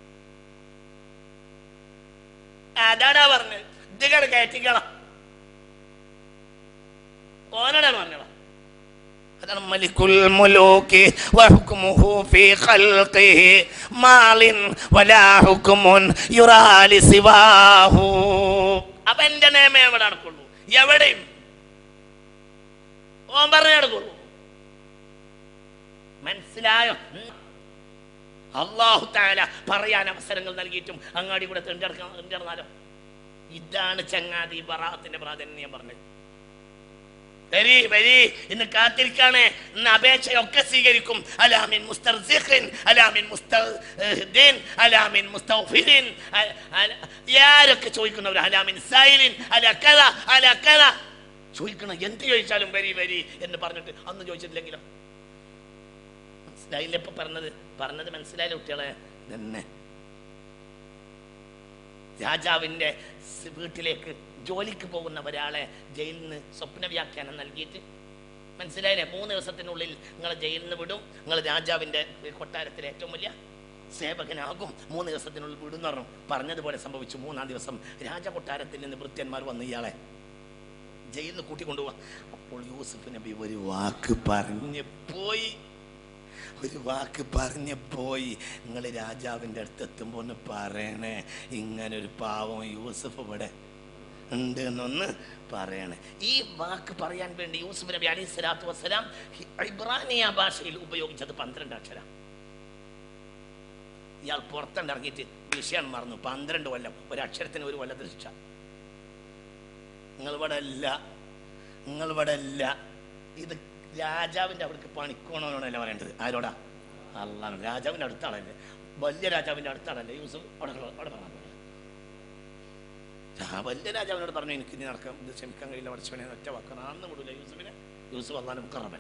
Speaker 2: അതാടാ പറഞ്ഞത് ഇതുകട് കയറ്റിക്കള ഓനോടാ പറഞ്ഞതാ അതാണ് മലിക്കുൽ മുലൂക്കി വഹുക്മുഹു ഫീ ഖൽഖിഹി മാലിൻ വലാ ഹുക്മുൻ യുറാലി സിവാഹു അവന്റെ നിയമം എവിടെ നടക്കുള്ളൂ എവിടെയും ഓൻ പറഞ്ഞു നടക്കുള്ളൂ മനസ്സിലായോ ഉം. അള്ളാഹു താല പറയാൻ അവസരങ്ങൾ നൽകിയിട്ടും അങ്ങാടി കൂടെ തെണ്ടിറന്നാലോ ഇതാണ് ചങ്ങാതി ബറാത്തിന്റെ പ്രാധാന്യം ഞാൻ പറഞ്ഞത് വരി വരി ഇന്ന് കാത്തിരിക്കാണ് ഇന്ന് അപേക്ഷയൊക്കെ സ്വീകരിക്കും അലാമിൻ മുസ്തർസിഖിൻ അലാമിൻ മുസ്തഹ്ദിൻ അലാമിൻ മുസ്തഗ്ഫിരിൻ അ- അല- ആരൊക്കെ ചോദിക്കുന്നവർ അലാമിൻ സൈലിൻ അല കഥ അല കഥ ചോദിക്കണം എന്ത് ചോദിച്ചാലും വരി വരി എന്ന് പറഞ്ഞിട്ട് അന്ന് ചോദിച്ചിട്ടില്ലെങ്കിലോ മനസ്സിലായില്ല ഇപ്പൊ പറഞ്ഞത് പറഞ്ഞത് മനസ്സിലായില്ല കുട്ടികളെ തന്നെ രാജാവിന്റെ സ് വീട്ടിലേക്ക് ജോലിക്ക് പോകുന്ന ഒരാളെ ജയിലിൽ നിന്ന് സ്വപ്ന വ്യാഖ്യാനം നൽകിയിട്ട് മനസ്സിലായില്ലേ മൂന്ന് ദിവസത്തിനുള്ളിൽ നിങ്ങൾ ജയിലിൽ നിന്ന് വിടും നിങ്ങൾ രാജാവിന്റെ കൊട്ടാരത്തിലെ ഏറ്റവും വലിയ സേവകനാകും മൂന്ന് ദിവസത്തിനുള്ളിൽ വിടും എന്ന് പറഞ്ഞു പറഞ്ഞതുപോലെ സംഭവിച്ചു മൂന്നാം ദിവസം രാജകൊട്ടാരത്തിൽ നിന്ന് ഭൃത്യന്മാർ വന്ന് ഇയാളെ ജയിലിൽ നിന്ന് കൂട്ടിക്കൊണ്ടുപോവാ അപ്പോൾ യൂസുഫ് നബി ഒരു വാക്ക് പറഞ്ഞു പോയി ഒരു വാക്ക് പറഞ്ഞു പോയി നിങ്ങൾ രാജാവിൻ്റെ അടുത്ത് എത്തുമ്പോൾ ഒന്ന് പറയണേ ഇങ്ങനെ ഒരു പാവം യൂസഫ് ഇവിടെ ഉണ്ട് എന്നൊന്ന് പറയണേ ഈ വാക്ക് പറയാൻ വേണ്ടി യൂസുഫ് നബി അലൈഹി സ്വലാത്തു വസ്സലാം ഹി- ഇബ്രാനിയ ഭാഷയിൽ ഉപയോഗിച്ചത് പന്ത്രണ്ട് അക്ഷരം ഇയാൾ പുറത്തുണ്ട് ഇറങ്ങിയിട്ട് വിഷയം മറന്നു പന്ത്രണ്ട് കൊല്ലം ഒരു അക്ഷരത്തിന് ഒരു കൊല്ലത്തിൽ ശിക്ഷ നിങ്ങൾ ഇവിടെ അല്ല നിങ്ങൾ ഇവിടെ അല്ല ഇത് രാജാവിന്റെ അവിടേക്ക് പണിക്കോണോനോടല്ല പറയേണ്ടത് ആരോടാ അള്ളാണ് രാജാവിന്റെ അടുത്ത ആളല്ലേ വലിയ രാജാവിന്റെ അടുത്ത ആളല്ലേ യൂസഫ് അവിടെ അവിടെ പറഞ്ഞാൽ പോരെ. ആ വലിയ രാജാവിനോട് പറഞ്ഞു എനിക്ക് ഇനി നടക്കാം ഇത് ക്ഷമിക്കാൻ കഴിയില്ല പഠിച്ചവനെ ഒറ്റ വാക്കണം ആണെന്ന് വിടൂല യൂസഫിനെ യൂസഫ് അള്ളാനും മുക്കറബൻ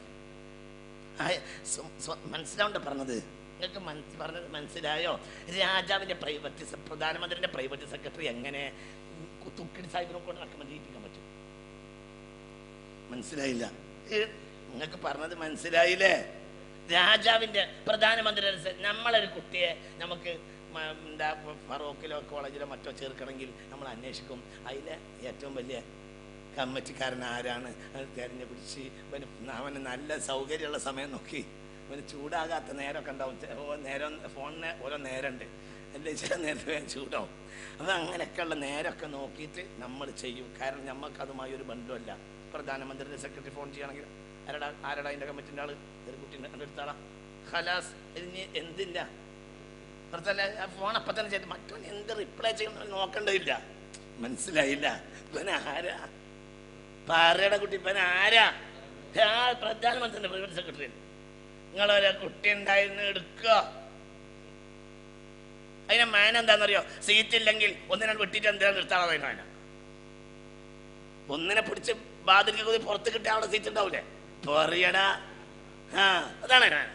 Speaker 2: മനസ്സിലാവണ്ട പറഞ്ഞത് നിങ്ങൾക്ക് മനസ്സ് പറഞ്ഞത് മനസ്സിലായോ രാജാവിന്റെ പ്രൈവറ്റ് പ്രധാനമന്ത്രിന്റെ പ്രൈവറ്റ് സെക്രട്ടറി എങ്ങനെ തുക്കിടി സാഹിബിനെ കൊണ്ട് റെക്കമെൻഡ് ചെയ്യിപ്പിക്കാൻ പറ്റും മനസ്സിലായില്ല ഏ, നിങ്ങൾക്ക് പറഞ്ഞത് മനസ്സിലായില്ലേ രാജാവിന്റെ പ്രധാനമന്ത്രി നമ്മളൊരു കുട്ടിയെ നമുക്ക് മ- എന്താ ഫറോക്കിലോ കോളേജിലോ മറ്റോ ചേർക്കണമെങ്കിൽ നമ്മൾ അന്വേഷിക്കും അതിലെ ഏറ്റവും വലിയ കമ്മിറ്റിക്കാരൻ ആരാണ് അത് തെരഞ്ഞു പിടിച്ച് ഇവന് അവന് നല്ല സൗകര്യമുള്ള സമയം നോക്കി ഇവന് ചൂടാകാത്ത നേരമൊക്കെ ഉണ്ടാവും ചെ- ഓ നേരം ഫോണിന് ഓരോ നേരമുണ്ട് അല്ലേ ചില നേരത്തെ വേഗം ചൂടാവും അത് അങ്ങനെയൊക്കെയുള്ള നേരമൊക്കെ നോക്കിയിട്ട് നമ്മൾ ചെയ്യും കാരണം നമുക്ക് അതുമായി ഒരു ബന്ധമല്ല പ്രധാനമന്ത്രിയുടെ സെക്രട്ടറി ഫോൺ ചെയ്യണമെങ്കിൽ ആരടാ ആരടാ അതിൻ്റെ കമ്മിറ്റിൻ്റെ ആള് ഒരു കുട്ടീൻ്റെ എൻ്റെ അടുത്താളാ ഖലാസ് ഇതിന് എന്തില്ല പുറത്തല്ല ആ ഫോൺ അപ്പം തന്നെ ചെയ്ത് മറ്റവൻ എന്ത് റിപ്ലൈ ചെയ്യുന്ന നോക്കേണ്ടതില്ല മനസ്സിലായില്ല ഇവൻ ആരാ പാറയുടെ കുട്ടി ഇവൻ ആരാ ആ പ്രധാനമന്ത്രിന്റെ പ്രൈവറ്റ് സെക്രട്ടറി നിങ്ങളൊരു കുട്ടി ഉണ്ടായിരുന്നു എടുക്കുക അതിനെ മാൻ എന്താണെന്നറിയോ സീറ്റ് ഇല്ലെങ്കിൽ ഒന്നിനെ വെട്ടിയിട്ട് എന്തിനാണ് നിർത്താതെ അതിനെ ഒന്നിനെ പിടിച്ച് ബാതിരിക്ക് കൂടി പുറത്ത് കിട്ടിയ അവിടെ സീറ്റ് ഉണ്ടാവൂലേ പറയടാ ആ അതാണ് ഞാൻ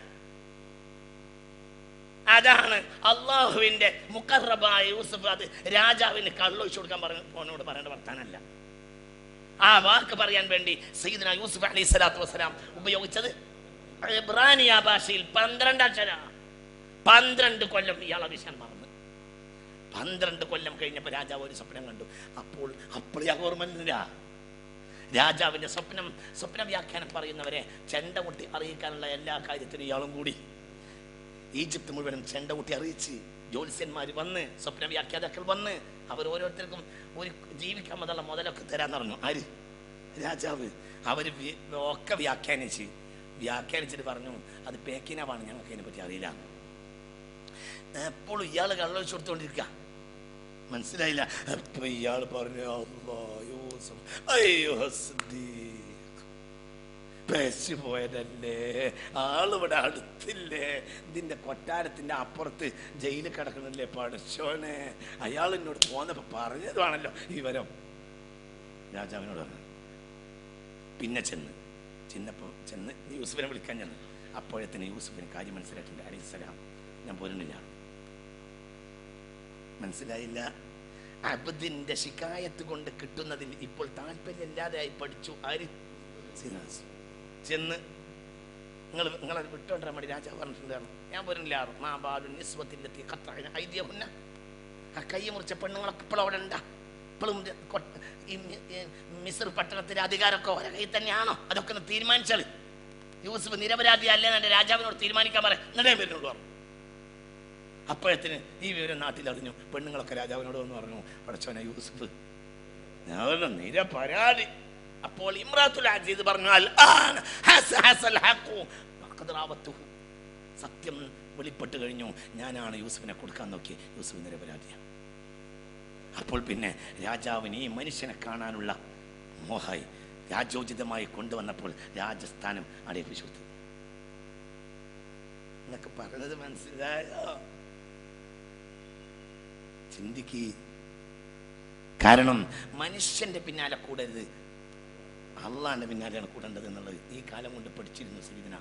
Speaker 2: അതാണ് അള്ളാഹുവിന്റെ മുക്കറബായ യൂസഫ് അത് രാജാവിന് കള്ളൊഴിച്ചു കൊടുക്കാൻ പറഞ്ഞ ഫോനോട് പറയേണ്ട വർത്താനല്ല ആ വാക്ക് പറയാൻ വേണ്ടി സയ്യിദ്ന യൂസുഫ് അലൈഹി സ്വലാത്തു വസ്സലാം ഉപയോഗിച്ചത് ഇബ്രാനിയ ഭാഷയിൽ പന്ത്രണ്ട് അക്ഷര പന്ത്രണ്ട് കൊല്ലം ഇയാളെ വിഷയം മറന്നു പന്ത്രണ്ട് കൊല്ലം കഴിഞ്ഞപ്പോൾ രാജാവ് ഒരു സ്വപ്നം കണ്ടു അപ്പോൾ അപ്പോൾ ഇയാൾ ഓർമ്മയില്ല രാജാവിന്റെ സ്വപ്നം സ്വപ്ന വ്യാഖ്യാനം പറയുന്നവരെ ചെണ്ട മുട്ടി അറിയിക്കാനുള്ള എല്ലാ കാര്യത്തിനും ഇയാളും കൂടി ഈജിപ്ത് മുഴുവനും ചെണ്ട മുട്ടി അറിയിച്ച് ജ്യോത്സ്യന്മാർ വന്ന് സ്വപ്ന വ്യാഖ്യാതാക്കൾ വന്ന് അവർ ഓരോരുത്തർക്കും ഒരു ജീവിക്കാൻ മുതലുള്ള മുതലൊക്കെ തരാൻ പറഞ്ഞു ആര് രാജാവ് അവർ ഒക്കെ വ്യാഖ്യാനിച്ച് വ്യാഖ്യാനിച്ചിട്ട് പറഞ്ഞു അത് പേക്കിനാവാണ് ഞങ്ങൾക്ക് അതിനെ പറ്റി അറിയില്ല എപ്പോഴും ഇയാൾ കള്ളൊഴിച്ചു കൊടുത്തോണ്ടിരിക്കുക മനസ്സിലായില്ല അപ്പൊ ഇയാൾ പറഞ്ഞു അല്ലാ, യൂസഫ്, അയ്യോ സിദ്ദീഖ്. പേശി പോയതല്ലേ ആളിവിടെ അടുത്തില്ലേ ഇതിന്റെ കൊട്ടാരത്തിന്റെ അപ്പുറത്ത് ജയിലിൽ കിടക്കണല്ലേ പഠിച്ചോനെ അയാൾ എന്നോട് പോന്നപ്പോ പറഞ്ഞതുവാണല്ലോ ഈ വരം രാജാവിനോട് പറഞ്ഞു പിന്നെ ചെന്ന് ചെന്നപ്പോ ചെന്ന് യൂസുഫിനെ വിളിക്കാൻ ചെന്ന് അപ്പോഴത്തേന് യൂസുഫിന് കാര്യം മനസ്സിലായിട്ടുണ്ട് അലൈഹിസ്സലാം ഞാൻ പോരുന്നില്ല മനസ്സിലായില്ല അബദിന്റെ ശിക്കായത്ത് കൊണ്ട് കിട്ടുന്നതിൽ ഇപ്പോൾ താല്പര്യമില്ലാതെയായി പഠിച്ചു ആര് സിനാസ് ചെന്ന് നിങ്ങൾ നിങ്ങളെ വിട്ടോണ്ടാൻ വേണ്ടി രാജാവ് പറഞ്ഞിട്ടുണ്ടാണ് ഞാൻ പോരുന്നില്ല മാ ബാലു നിസ്വത്തിന്റെ ഐതിഹ്യമുന്ന ആ കൈ മുറിച്ച പെണ്ണുങ്ങളൊക്കെ ഇപ്പോഴും അവിടെ ഉണ്ടാ ഇപ്പോഴും ഇത് കൊ- ഈ മി- ഈ മിസ്ർ പട്ടണത്തിലെ അധികാരമൊക്കെ ഓരോ കയ്യിൽ തന്നെയാണോ അതൊക്കെ ഒന്ന് തീരുമാനിച്ചാൽ യൂസുഫ് നിരപരാധി അല്ലേ എന്നെ രാജാവിനോട് തീരുമാനിക്കാൻ പറ എന്നിട്ടേ വരുന്നുള്ളൂ പറഞ്ഞു അപ്പോഴത്തിന് ഈ വിവരം നാട്ടിലറിഞ്ഞു പെണ്ണുങ്ങളൊക്കെ രാജാവിനോട് വന്ന് പറഞ്ഞു പടച്ചോനെ യൂസുഫ് ഞാൻ പറഞ്ഞു, നിരപരാധി അപ്പോൾ ഇമ്രാത്തുൽ അജീദ് പറഞ്ഞു "അൽ ആന ഹസ ഹസൽ ഹഖു വഖദ് റാവത്തുഹു." സത്യം വെളിപ്പെട്ട് കഴിഞ്ഞു ഞാനാണ് യൂസുഫിനെ കൊടുക്കാൻ നോക്കി യൂസുഫ് നിരപരാധിയാണ് അപ്പോൾ പിന്നെ രാജാവിന് ഈ മനുഷ്യനെ കാണാനുള്ള മോഹായി രാജോചിതമായി കൊണ്ടുവന്നപ്പോൾ രാജസ്ഥാനം അടയിപ്പിച്ചു കൊടുത്തു എന്നൊക്കെ പറഞ്ഞത് മനസ്സിലായോ ചിന്തിക്ക് കാരണം മനുഷ്യന്റെ പിന്നാലെ കൂടരുത് അള്ളാന്റെ പിന്നാലെയാണ് കൂടേണ്ടത് എന്നുള്ളത് ഈ കാലം കൊണ്ട് പഠിച്ചിരുന്നു സീതന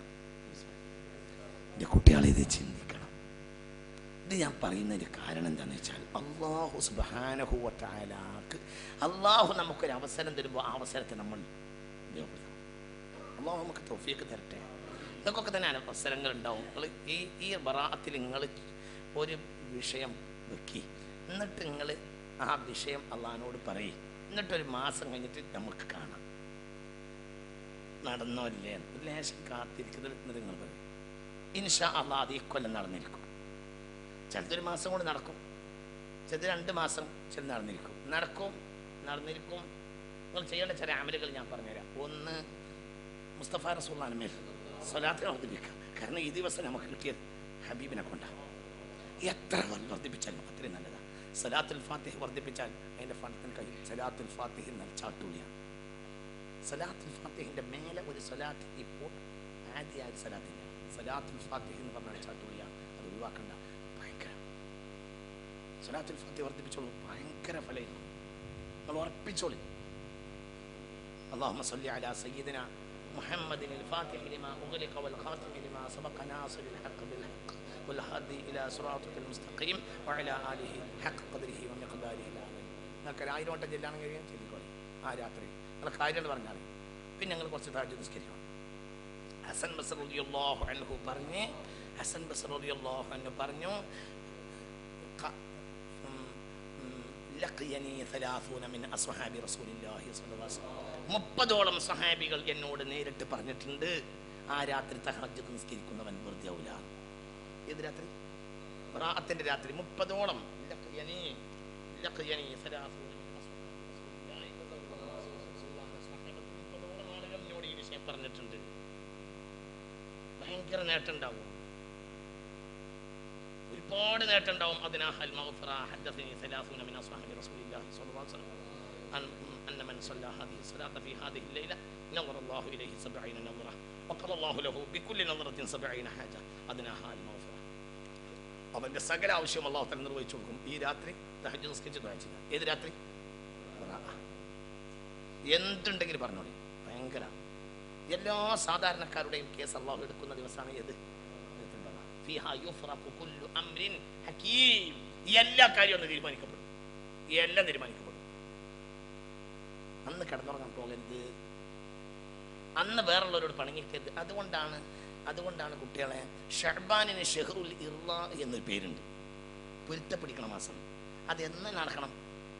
Speaker 2: എൻ്റെ കുട്ടികളെ ഇത് ചിന്തിക്കണം ഇത് ഞാൻ പറയുന്നതിൻ്റെ കാരണം എന്താണെന്ന് വെച്ചാൽ അള്ളാഹു സുബാനഹുവറ്റാലാക്ക് അള്ളാഹു നമുക്കൊരു അവസരം തരുമ്പോൾ ആ അവസരത്തെ നമ്മൾ ഉപയോഗപ്പെടുത്തണം അള്ളാഹു നമുക്ക് തൊഫിയൊക്കെ തരട്ടെ നിങ്ങൾക്കൊക്കെ തന്നെ അവസരങ്ങൾ ഉണ്ടാവും നിങ്ങൾ ഈ ഈ ബറാത്തിൽ നിങ്ങൾ ഒരു വിഷയം വെക്കി എന്നിട്ട് നിങ്ങൾ ആ വിഷയം അള്ളഹാനോട് പറയും എന്നിട്ടൊരു മാസം കഴിഞ്ഞിട്ട് നമുക്ക് കാണാം നടന്നോ ഇല്ലേ ഒരു ലേശം കാത്തിരിക്കുന്നത് എന്നിട്ട് നിങ്ങൾ പറയും ഇൻഷാ അള്ളാഹ് അത് ഈ കൊല്ലം നടന്നിരിക്കും ചിലതൊരു മാസം കൊണ്ട് നടക്കും ചിലത് രണ്ട് മാസം ചില നടന്നിരിക്കും നടക്കും നടന്നിരിക്കും നിങ്ങൾ ചെയ്യേണ്ട ചില അമലുകൾ ഞാൻ പറഞ്ഞുതരാം ഒന്ന് മുസ്തഫ റസൂള്ളാനുമേൽ സ്വലാത്തിനെ വർദ്ധിപ്പിക്കുക കാരണം ഈ ദിവസം നമുക്ക് കിട്ടിയത് ഹബീബിനെ കൊണ്ടാണ് എത്ര വർദ്ധിപ്പിച്ചാലും അത്രയും നല്ലതാണ് സലാത്തുൽ ഫാത്തിഹ് വർദ്ധിപ്പിച്ചാൽ അതിൻ്റെ ഫലത്തിന് കയ്യിൽ സലാത്തുൽ ഫാത്തിഹ് എന്നാൽ ചാട്ടൂലിയാണ് സലാത്തുൽ ഫാത്തിഹിൻ്റെ മേലെ ഒരു സലാത്ത് ഇപ്പോൾ ആദ്യമായ സലാത്തില്ല സലാത്തുൽ ഫാത്തിഹ് എന്ന് പറഞ്ഞാൽ ചാട്ടൂലിയാണ് അത് ഒഴിവാക്കണ്ട ഭയങ്കര സലാത്തുൽ ഫാത്തിഹ് വർദ്ധിപ്പിച്ചോളൂ ഭയങ്കര ഫലം നിങ്ങൾ ഉറപ്പിച്ചോളൂ اللهم صل على سيدنا محمد الفاتح لما أغلق والخاتم لما سبق ناصر الحق بالحق والهادي إلى صراطك المستقيم وعلى آله حق قدره ومقداره العظيم നിങ്ങൾക്ക് ഒരു ആയിരം വട്ടം ചെല്ലാൻ കഴിയാൻ ചെല്ലിക്കോളി ആ രാത്രി നിങ്ങൾ കാര്യം എന്ന് പറഞ്ഞാൽ പിന്നെ ഞങ്ങൾ കുറച്ച് താഴ്ച നിസ്കരിക്കണം ഹസൻ ബസർ റളിയല്ലാഹു അൻഹു പറഞ്ഞ് ഹസൻ ബസർ റളിയല്ലാഹു അൻഹു പറഞ്ഞു ക- ഉം, ഉം, ലഖിയനി ثلاثون من أصحاب رسول الله صلى الله عليه وسلم. മുപ്പതോളം സഹാബികൾ എന്നോട് നേരിട്ട് പറഞ്ഞിട്ടുണ്ട് ആ രാത്രി തഹജ്ജുദ് നിസ്കരിക്കുന്നവൻ വെറുതെ ആവൂല ഏത് രാത്രി റാഅത്തിന്റെ രാത്രി മുപ്പതോളം ലഖിയനി ലഖിയനി ثلاثون من أصحاب رسول الله صلى الله عليه وسلم. മുപ്പതോളം ആളുകൾ എന്നോട് ഈ വിഷയം പറഞ്ഞിട്ടുണ്ട് ഭയങ്കര നേട്ടം ഉണ്ടാവും ഒരുപാട് നേട്ടം ഉണ്ടാവും അതിനാ ഹൽ മഗ്ഫിറ ഹദ്ദസനി സലാസൂന മിൻ അസ്ഹാബി റസൂലില്ലാഹി സ്വല്ലല്ലാഹു അലൈഹി വസല്ലം അൻ അന്ന മൻ സല്ല ഹാദിഹി സ്വലാത്ത ഫീ ഹാദിഹി الليلة نظر الله إليه سبعين نظرة وقال الله له بكل نظرة سبعين حاجة അതിനാ ഹൽ മഗ്ഫിറ അവന്റെ സകല ആവശ്യം അള്ളാഹു തല നിർവഹിച്ചു കൊടുക്കും ഈ രാത്രി തഹജ്ജുദ് നിസ്കരിച്ച് ദുആ ചെയ്യുക ഏത് രാത്രി റാഅ. എന്തുണ്ടെങ്കിലും പറഞ്ഞോളി ഭയങ്കര എല്ലാ സാധാരണക്കാരുടെയും കേസ് അള്ളാഹു എടുക്കുന്ന ദിവസമാണ് ഏത് ഫിഹാ യുഫ്റഖു കുല്ലു അംരിൻ ഹകീം. ഈ എല്ലാ കാര്യവും ഒന്ന് തീരുമാനിക്കപ്പെടും ഈ എല്ലാം തീരുമാനിക്കപ്പെടും അന്ന് കിടന്നുറങ്ങാൻ പോകരുത് അന്ന് വേറുള്ളവരോട് പണിങ്ങിക്കരുത് അതുകൊണ്ടാണ് അതുകൊണ്ടാണ് കുട്ടികളെ ഷഹബാനിന് ഷെഹറുൽ ഇർല എന്നൊരു പേരുണ്ട് പൊരുത്തപ്പിടിക്കണ മാസം അത് എന്ന് നടക്കണം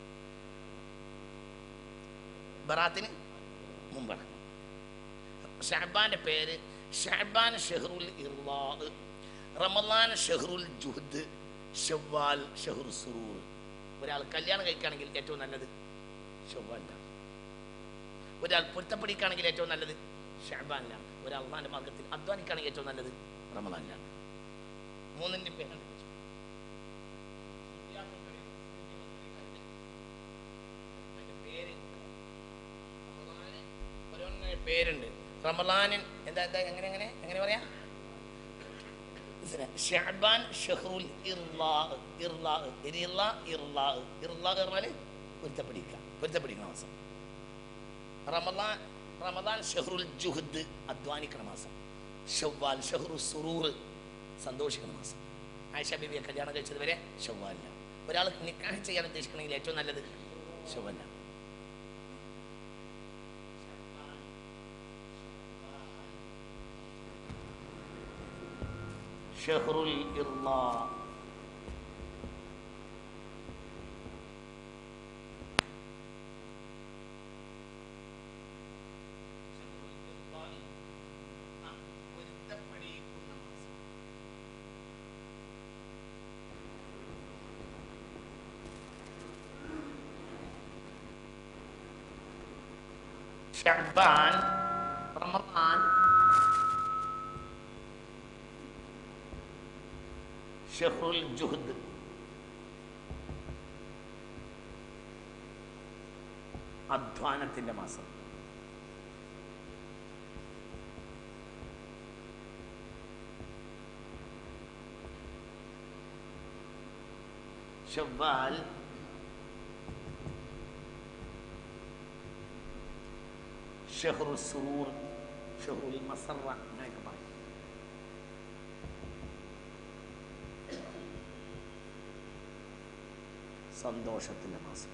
Speaker 2: ബറാത്തിന് മുമ്പ് നടക്കണം ഷഹബാന്റെ പേര് ഷഹബാൻ ഷെഹറുൽ ഇർലാ റമദാൻ ഷെഹറുൽ ജുഹദ് ഷവ്വാൽ ഷെഹറു സുറൂർ ഒരാൾ കല്യാണം കഴിക്കുകയാണെങ്കിൽ ഏറ്റവും നല്ലത് ഷവ്വാലിലാണ് ഒരാൾ പൊരുത്തപ്പെടിക്കുകയാണെങ്കിൽ ഏറ്റവും നല്ലത് ഷഹബാനിലാണ് ഒരാൾ അള്ളാന്റെ മാർഗത്തിൽ അധ്വാനിക്കുകയാണെങ്കിൽ ഏറ്റവും നല്ലത് റമദാനിലാണ് മൂന്നിന്റെ പേരാണ് അതിന്റെ പേര് റമദാന് ഓരോന്നിന് പേരുണ്ട് റമദാനിൻ എന്താ എന്താ എങ്ങനെ എങ്ങനെ എങ്ങനെ പറയാ ഷഅബാൻ ഷഹ്റുൽ ഇർലാ ഇർലാ ഇർലാ ഇർലാ ഇർലാ പറഞ്ഞാല് പൊരുത്തപ്പിടിക്കുക പൊരുത്തപ്പിടിക്കുന്ന മാസം റമദാൻ റമദാൻ ഷഹ്റുൽ ജുഹദ് അധ്വാനിക്കുന്ന മാസം ഷവ്വാൽ ഷഹ്റു സുറൂർ സന്തോഷിക്കുന്ന മാസം ആയിഷ ബിബിയെ കല്യാണം കഴിച്ചത് വരെ ഷവ്വാലിലാണ് ഒരാൾ നിക്കാഹ് ചെയ്യാൻ ഉദ്ദേശിക്കണമെങ്കിൽ ഏറ്റവും നല്ലത് ഷവ്വാലാണ് ഷഹ്റുൽ ഇർലാ
Speaker 1: ഷഅബാൻ റമദാൻ ഷഹ്റുൽ ജുഹദ് അധ്വാനത്തിന്റെ മാസം ഷവ്വാൽ ഷഹ്റു സുറൂർ ഷഹ്റുൽ മസറ അങ്ങനെയൊക്കെ പറയും സന്തോഷത്തിന്റെ മാസം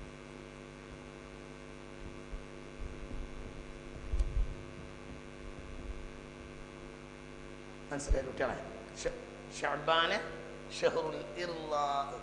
Speaker 1: മനസ്സിലായി കുട്ടികളെ ഷ- ഷഅബാന് ഷഹ്റുൽ ഇർലാ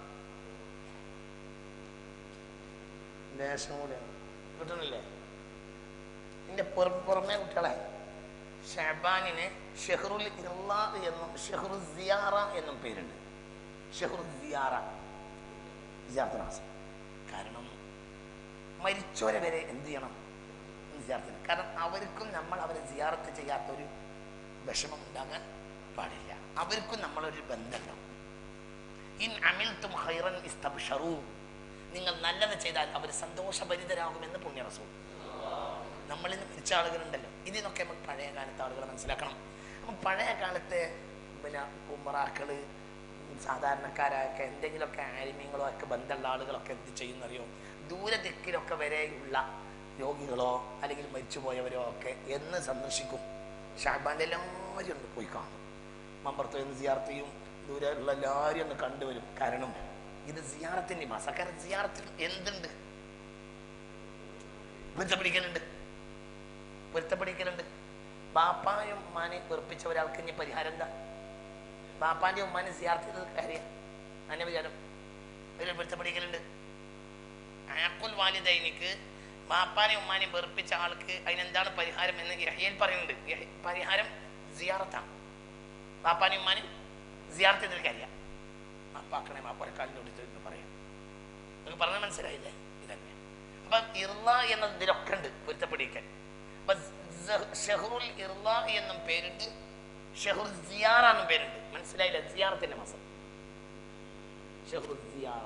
Speaker 1: ലേശം കൂടെയാണ് കിട്ടണില്ലേ എൻ്റെ പുറമെ കുട്ടികളെ ഷഹബാനിന് ഷെഹ്റുൽ ഇർലാ എന്നും ഷെഹ്റു സിയാറ എന്നും പേരുണ്ട് ഷെഹ്റു സിയാറ സിയാറത്ത് മാസം കാരണം മരിച്ചവരെ വരെ എന്ത് ചെയ്യണം സിയാറത്തിന് കാരണം അവർക്കും നമ്മൾ അവരെ സിയാറത്ത് ചെയ്യാത്തൊരു വിഷമം ഉണ്ടാകാൻ പാടില്ല അവർക്കും നമ്മളൊരു ബന്ധമുണ്ടാവും ഇൻ അമിൽത്തും ഹൈറൻ ഇസ്തബ്ഷറൂ നിങ്ങൾ നല്ലത് ചെയ്താൽ അവർ സന്തോഷഭരിതരാകുമെന്ന് പുണ്യ റസൂൽ നമ്മളിൽ നിന്ന് മരിച്ച ആളുകളുണ്ടല്ലോ ഇതിനൊക്കെ നമുക്ക് പഴയ കാലത്തെ ആളുകൾ മനസ്സിലാക്കണം അപ്പം പഴയ കാലത്തെ പിന്നെ ഉമ്മറാക്കള് സാധാരണക്കാരൊക്കെ എന്തെങ്കിലുമൊക്കെ ആലിമ്യങ്ങളോ ഒക്കെ ബന്ധമുള്ള ആളുകളൊക്കെ എന്ത് ചെയ്യുന്നറിയോ ദൂരദിക്കിലൊക്കെ വരെയുള്ള രോഗികളോ അല്ലെങ്കിൽ മരിച്ചുപോയവരോ ഒക്കെ എന്ന് സന്ദർശിക്കും ഷാബാൻ്റെ എല്ലാവരും ഒന്ന് പോയി കാണും മമ്പർത്ത് എന്ന് സിയാർത്ത് ചെയ്യും ദൂരെ ഉള്ള എല്ലാവരും ഒന്ന് കണ്ടുവരും കാരണം ഇത് സിയാറത്തിൻ്റെ മാസം കാരണം സിയാറത്തിൽ എന്തുണ്ട് പൊരുത്തപ്പിടിക്കലുണ്ട് പൊരുത്തപ്പിടിക്കലുണ്ട് ബാപ്പായും ഉമ്മാനെ വെറുപ്പിച്ച ഒരാൾക്ക് ഇനി പരിഹാരം എന്താ ബാപ്പാന്റെ ഉമ്മാനെ സിയാർത്ത് ചെയ്തത് കാര്യം അന്നെ വിചാരം അതിൽ പൊരുത്തപ്പിടിക്കലുണ്ട് ആക്കുൽ വാലിദൈനിക്ക് ബാപ്പാനെ ഉമ്മാനെ വെറുപ്പിച്ച ആൾക്ക് അതിനെന്താണ് പരിഹാരം എന്ന് യഹ്യയിൽ പറയുന്നുണ്ട് യഹ്- പരിഹാരം സിയാറത്താണ് ബാപ്പാനെ ഉമ്മാനെ സിയാർത്ത് ചെയ്തത് കാര്യം ബാപ്പാക്കണേ ബാപ്പൊരക്കാലിൻ്റെ അടുത്ത് പറയാം നിങ്ങൾക്ക് പറഞ്ഞത് മനസ്സിലായില്ലേ ഇതന്നെ അപ്പൊ ഇർല എന്നത് ഇതിലൊക്കെ ഉണ്ട് പൊരുത്തപ്പെടിക്കാൻ അപ്പൊ സ- ഷഹ്റുൽ ഇർല എന്നും പേരുണ്ട് ഷഹ്റുൽ സിയാറ എന്നും പേരുണ്ട് മനസ്സിലായില്ല സിയാറത്തിന്റെ മാസം ഷഹ്റുൽ സിയാറ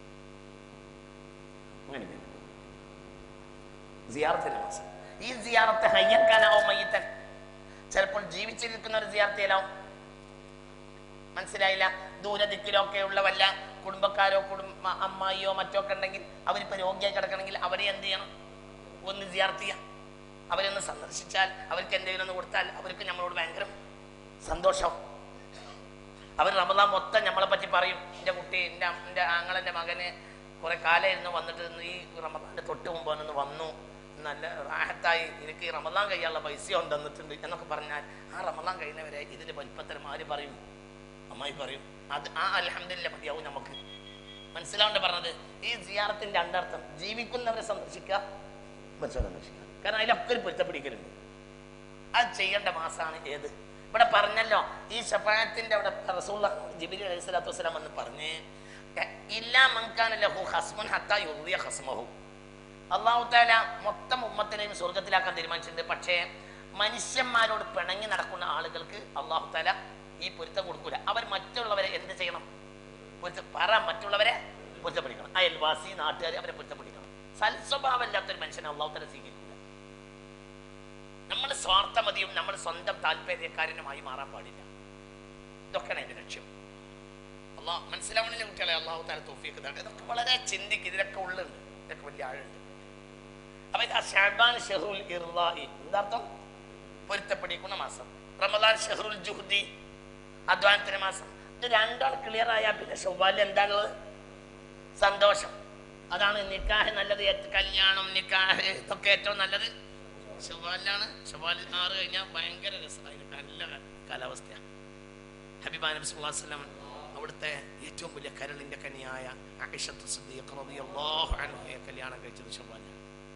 Speaker 1: അങ്ങനെ പേരുണ്ട് സിയാറത്തിന്റെ മാസം ഈ സിയാറത്ത് ഹയ്യക്കാനാവും മയ്യത്തൻ ചിലപ്പോൾ ജീവിച്ചിരിക്കുന്ന ഒരു സിയാർത്തയിലാവും മനസ്സിലായില്ല ദൂരദിക്കിലൊക്കെ ഉള്ള വല്ല കുടുംബക്കാരോ കുടുംബ അമ്മായിയോ മറ്റോ ഒക്കെ ഉണ്ടെങ്കിൽ അവരിപ്പോ രോഗിയായി കിടക്കണമെങ്കിൽ അവരെ എന്ത് ചെയ്യണം ഒന്ന് സിയാർത്ത് ചെയ്യാം അവരൊന്ന് സന്ദർശിച്ചാൽ അവർക്ക് എന്തെങ്കിലും ഒന്ന് കൊടുത്താൽ അവർക്ക് നമ്മളോട് ഭയങ്കര സന്തോഷം അവർ റമദാൻ മൊത്തം നമ്മളെ പറ്റി പറയും എൻ്റെ കുട്ടി എൻ്റെ എൻ്റെ ആങ്ങളെൻ്റെ മകന് കുറെ കാലമായിരുന്നു വന്നിട്ട് ഇന്ന് ഈ റമദാൻ്റെ തൊട്ട് മുമ്പ് ഒന്ന് വന്നു നല്ല റാഹത്തായി എനിക്ക് ഈ റമദാൻ കഴിയാനുള്ള പൈസ കൊണ്ട് തന്നിട്ടുണ്ട് എന്നൊക്കെ പറഞ്ഞാൽ ആ റമദാൻ കഴിയുന്നവരെ ഇതിൻ്റെ വലിപ്പത്തരം ആര് പറയും അമ്മായി പറയും അത് ആ അലഹമില്ല മതിയാവും നമുക്ക് മനസ്സിലാവേണ്ട പറഞ്ഞത് ഈ സിയാറത്തിന്റെ രണ്ടർത്ഥം ജീവിക്കുന്നവരെ സന്ദർശിക്കുക മറ്റവരെ സന്ദർശിക്കുക കാരണം അതിലൊക്കെ ഒരു പൊരുത്തപ്പിടിക്കലുണ്ട് അത് ചെയ്യേണ്ട മാസമാണ് ഏത് ഇവിടെ പറഞ്ഞല്ലോ ഈ ഷഫായത്തിന്റെ അവിടെ റസൂള്ള ജിബിലി അലൈഹി സ്വലാത്തു വസ്സലാം വന്ന് പറഞ്ഞ് ഇല്ലാ മങ്കാന ലഹു ഹസ്മുൻ ഹത്താ യുറിയ ഹസ്മഹു അള്ളാഹു താല മൊത്തം ഉമ്മത്തിനെയും സ്വർഗത്തിലാക്കാൻ തീരുമാനിച്ചിട്ടുണ്ട് പക്ഷേ മനുഷ്യന്മാരോട് പിണങ്ങി നടക്കുന്ന ആളുകൾക്ക് അള്ളാഹു താല ഈ പൊരുത്തം കൊടുക്കൂല അവർ മറ്റുള്ളവരെ എന്ത് ചെയ്യണം പൊരുത്ത പറ മറ്റുള്ളവരെ പൊരുത്തപ്പെടിക്കണം അയൽവാസി നാട്ടുകാർ അവരെ പൊരുത്തപ്പെടിക്കണം സൽസ്വഭാവമില്ലാത്തൊരു മനുഷ്യനെ അള്ളാഹു താല സ്വീകരിക്കില്ല നമ്മൾ സ്വാർത്ഥമതിയും നമ്മൾ സ്വന്തം താല്പര്യക്കാരനുമായി മാറാൻ പാടില്ല ഇതൊക്കെയാണ് എൻ്റെ ലക്ഷ്യം അള്ളാഹ് മനസ്സിലാവണില്ല കുട്ടികളെ അള്ളാഹു താല തോഫിയൊക്കെ തരട്ടെ ഇതൊക്കെ വളരെ ചിന്തിക്ക് ഇതിലൊക്കെ ഉള്ളുണ്ട് ഇതൊക്കെ വലിയ ആഴുണ്ട് അപ്പൊ ഇത് ഷാബാൻ ഷെഹ്റുൽ ഇർലായി എന്താർത്ഥം പൊരുത്തപ്പെടിക്കുന്ന മാസം റമദാൻ ഷെഹ്റുൽ ജുഹ്ദി അധ്വാനത്തിന്റെ മാസം ഇത് രണ്ടാൾ ക്ലിയർ ആയാൽ പിന്നെ ചൊവ്വാലിൽ എന്താണുള്ളത് സന്തോഷം അതാണ് നിക്കാഹ് നല്ലത് ഏറ്റ് കല്യാണം നിക്കാഹ് ഇതൊക്കെ ഏറ്റവും നല്ലത് ചൊവ്വാലിലാണ് ചൊവ്വാലിൽ ആറ് കഴിഞ്ഞാൽ ഭയങ്കര രസമായിരിക്കും നല്ല കാലാവസ്ഥയാണ് ഹബീബാ നബി സല്ലല്ലാഹു അലൈഹി വസല്ലം അവിടുത്തെ ഏറ്റവും വലിയ കരളിന്റെ കനിയായ അഹിഷത്ത് സിദ്ദീഖ റളിയല്ലാഹു അൻഹയെ കല്യാണം കഴിച്ചത് ചൊവ്വാലിലാണ്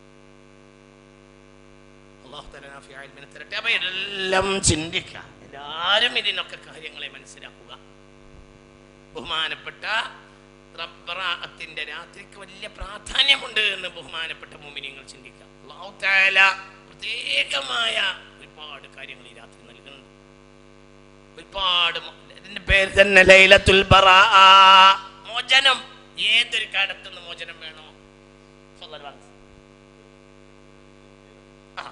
Speaker 1: അള്ളാഹു തആല നാഫിയായ ഇൽമിനെ തരട്ടെ അപ്പോൾ എല്ലാം ചിന്തിക്കുക എല്ലാവരും ഇതിനൊക്കെ കാര്യങ്ങളെ മനസ്സിലാക്കുക ബഹുമാനപ്പെട്ട ബറാഅത്തിന്റെ രാത്രിക്ക് വലിയ പ്രാധാന്യമുണ്ട് എന്ന് ബഹുമാനപ്പെട്ട മുമിനിങ്ങൾ ചിന്തിക്കാം അല്ലാഹു തആല പ്രത്യേകമായ ഒരുപാട് കാര്യങ്ങൾ ഈ രാത്രി നൽകുന്നുണ്ട് ഒരുപാട് മോ- ഇതിന്റെ പേര് തന്നെ ലൈലത്തുൽ ബറാഅ മോചനം ഏതൊരു കാലത്തുനിന്ന് മോചനം വേണോ ഫളൽ വാ. ആ.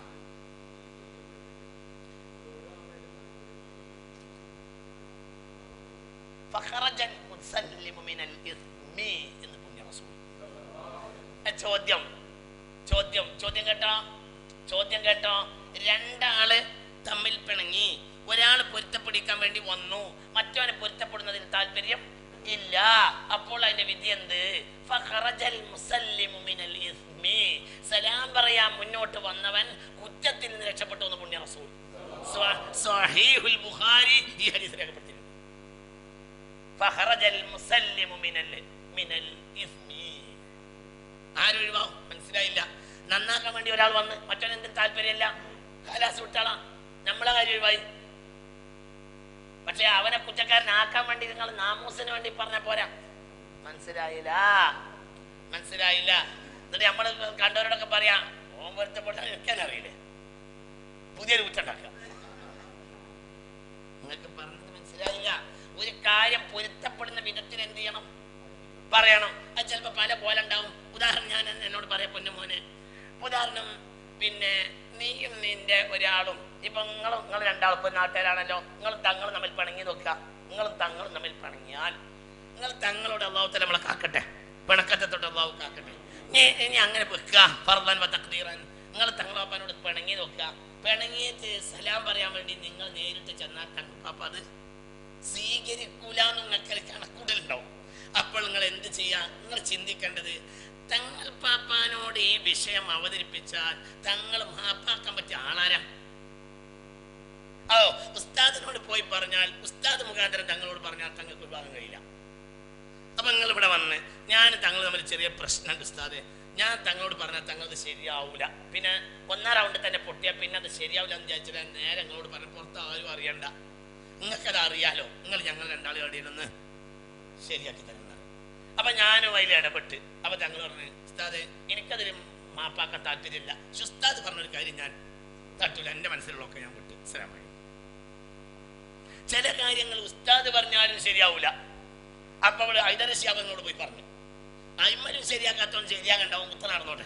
Speaker 1: فخرج المسلم من الإثم എന്ന് പുണ്യ റസൂൽ ആ ചോദ്യം ചോദ്യം ചോദ്യം കേട്ടോ ചോദ്യം കേട്ടോ രണ്ടാള് തമ്മിൽ പിണങ്ങി ഒരാൾ പൊരുത്തപ്പെടിക്കാൻ വേണ്ടി വന്നു മറ്റവനെ പൊരുത്തപ്പെടുന്നതിൽ താല്പര്യം ഇല്ല അപ്പോൾ അതിന്റെ വിധി എന്ത് ഫഖറജൽ മുസല്ലിമു മിനൽ ഇസ്മി. സലാം പറയാൻ മുന്നോട്ട് വന്നവൻ കുറ്റത്തിൽ നിന്ന് രക്ഷപ്പെട്ടു എന്ന് പുണ്യ റസൂൽ സ്വ- സ്വഹീഹുൽ ബുഖാരി ഈ ഹദീസ് രേഖപ്പെടുത്തിയിട്ടുണ്ട് ഫഖറജൽ മുസല്ലിമു മിനൽ മിനൽ ഇസ്മി. ആരൊഴിവാവും മനസ്സിലായില്ല നന്നാക്കാൻ വേണ്ടി ഒരാൾ വന്ന് മറ്റവൻ എന്ത് താല്പര്യമില്ല കാലാസ് വിട്ടാളാ നമ്മളെ കാര്യം ഒഴിവായി പക്ഷെ അവനെ കുറ്റക്കാരനാക്കാൻ വേണ്ടി നിങ്ങൾ നാമൂസിന് വേണ്ടി പറഞ്ഞ പോരാ മനസ്സിലായില്ല മനസ്സിലായില്ല എന്നിട്ട് നമ്മൾ കണ്ടവരോടൊക്കെ പറയാം ഓൻ പൊരുത്തപ്പെട്ടാൽ നിൽക്കാൻ അറിയില്ലേ പുതിയൊരു കുറ്റുണ്ടാക്കുക നിങ്ങൾക്ക് പറഞ്ഞത് മനസ്സിലായില്ല ഒരു കാര്യം പൊരുത്തപ്പെടുന്ന വിധത്തിൽ എന്ത് ചെയ്യണം പറയണം അത് ചിലപ്പോൾ പല പോലെ ഉണ്ടാവും ഉദാഹരണം ഞാൻ എന്നോട് പറയാം പൊന്നുമോനെ ഉദാഹരണം പിന്നെ നീയും നിന്റെ ഒരാളും ഇപ്പൊ നിങ്ങളും നിങ്ങൾ രണ്ടാളും ഇപ്പൊ നാട്ടുകാരാണല്ലോ നിങ്ങളും തങ്ങളും തമ്മിൽ പിണങ്ങി നോക്കുക നിങ്ങളും തങ്ങളും തമ്മിൽ പിണങ്ങിയാൽ നിങ്ങൾ തങ്ങളോട് അള്ളാഹുത്തല നമ്മളെ കാക്കട്ടെ പിണക്കത്തെ തൊട്ട് അള്ളാഹു കാക്കട്ടെ നീ ഇനി അങ്ങനെ വെക്കുക ഫർദാൻ തക്തീറാൻ നിങ്ങൾ തങ്ങളപ്പാനോട് പിണങ്ങി നോക്കുക പിണങ്ങിയിട്ട് സലാം പറയാൻ വേണ്ടി നിങ്ങൾ നേരിട്ട് ചെന്നാൽ തങ്ങപ്പാപ്പ അത് സ്വീകരിക്കൂല നിങ്ങൾക്ക് കണക്കൂടലുണ്ടാവും അപ്പോൾ നിങ്ങൾ എന്ത് ചെയ്യാ നിങ്ങൾ ചിന്തിക്കേണ്ടത് തങ്ങൾ പാപ്പാനോട് ഈ വിഷയം അവതരിപ്പിച്ചാൽ തങ്ങൾ മാപ്പാക്കാൻ പറ്റിയ ആളാരാ ഓ ഉസ്താദിനോട് പോയി പറഞ്ഞാൽ ഉസ്താദ് മുഖാന്തരം തങ്ങളോട് പറഞ്ഞാൽ തങ്ങൾക്ക് വിഭാഗം കഴിയില്ല അപ്പൊ നിങ്ങൾ ഇവിടെ വന്ന് ഞാൻ തങ്ങൾ തമ്മിൽ ചെറിയ പ്രശ്നമുണ്ട് ഉസ്താദെ ഞാൻ തങ്ങളോട് പറഞ്ഞാൽ തങ്ങളത് ശരിയാവൂല പിന്നെ ഒന്നാം റൗണ്ടിൽ തന്നെ പൊട്ടിയാൽ പിന്നെ അത് ശരിയാവില്ല എന്ന് വിചാരിച്ചിട്ട് ഞാൻ നേരെ നിങ്ങളോട് പറഞ്ഞു പുറത്ത് ആരും അറിയണ്ട നിങ്ങൾക്കത് അറിയാലോ നിങ്ങൾ ഞങ്ങൾ രണ്ടാളും ഇടയിലൊന്ന് ശരിയാക്കി തരുന്നത് അപ്പൊ ഞാനും അതിൽ ഇടപെട്ട് അപ്പൊ തങ്ങൾ പറഞ്ഞു ഉസ്താദെ എനിക്കതിൽ മാപ്പാക്കാൻ താല്പര്യമില്ല പക്ഷെ ഉസ്താദ് പറഞ്ഞൊരു കാര്യം ഞാൻ തട്ടൂല എന്റെ മനസ്സിലുള്ളതൊക്കെ ഞാൻ വിട്ടു സ്ഥലമായി ചില കാര്യങ്ങൾ ഉസ്താദ് പറഞ്ഞാലും ശരിയാവൂല അപ്പൊ അവിടെ ഹൈദരശ്യാബനോട് പോയി പറഞ്ഞു അയിമലും ശരിയാക്കാത്തോണ്ട് ശരിയാകണ്ടാവും കുത്ത നടന്നോട്ടെ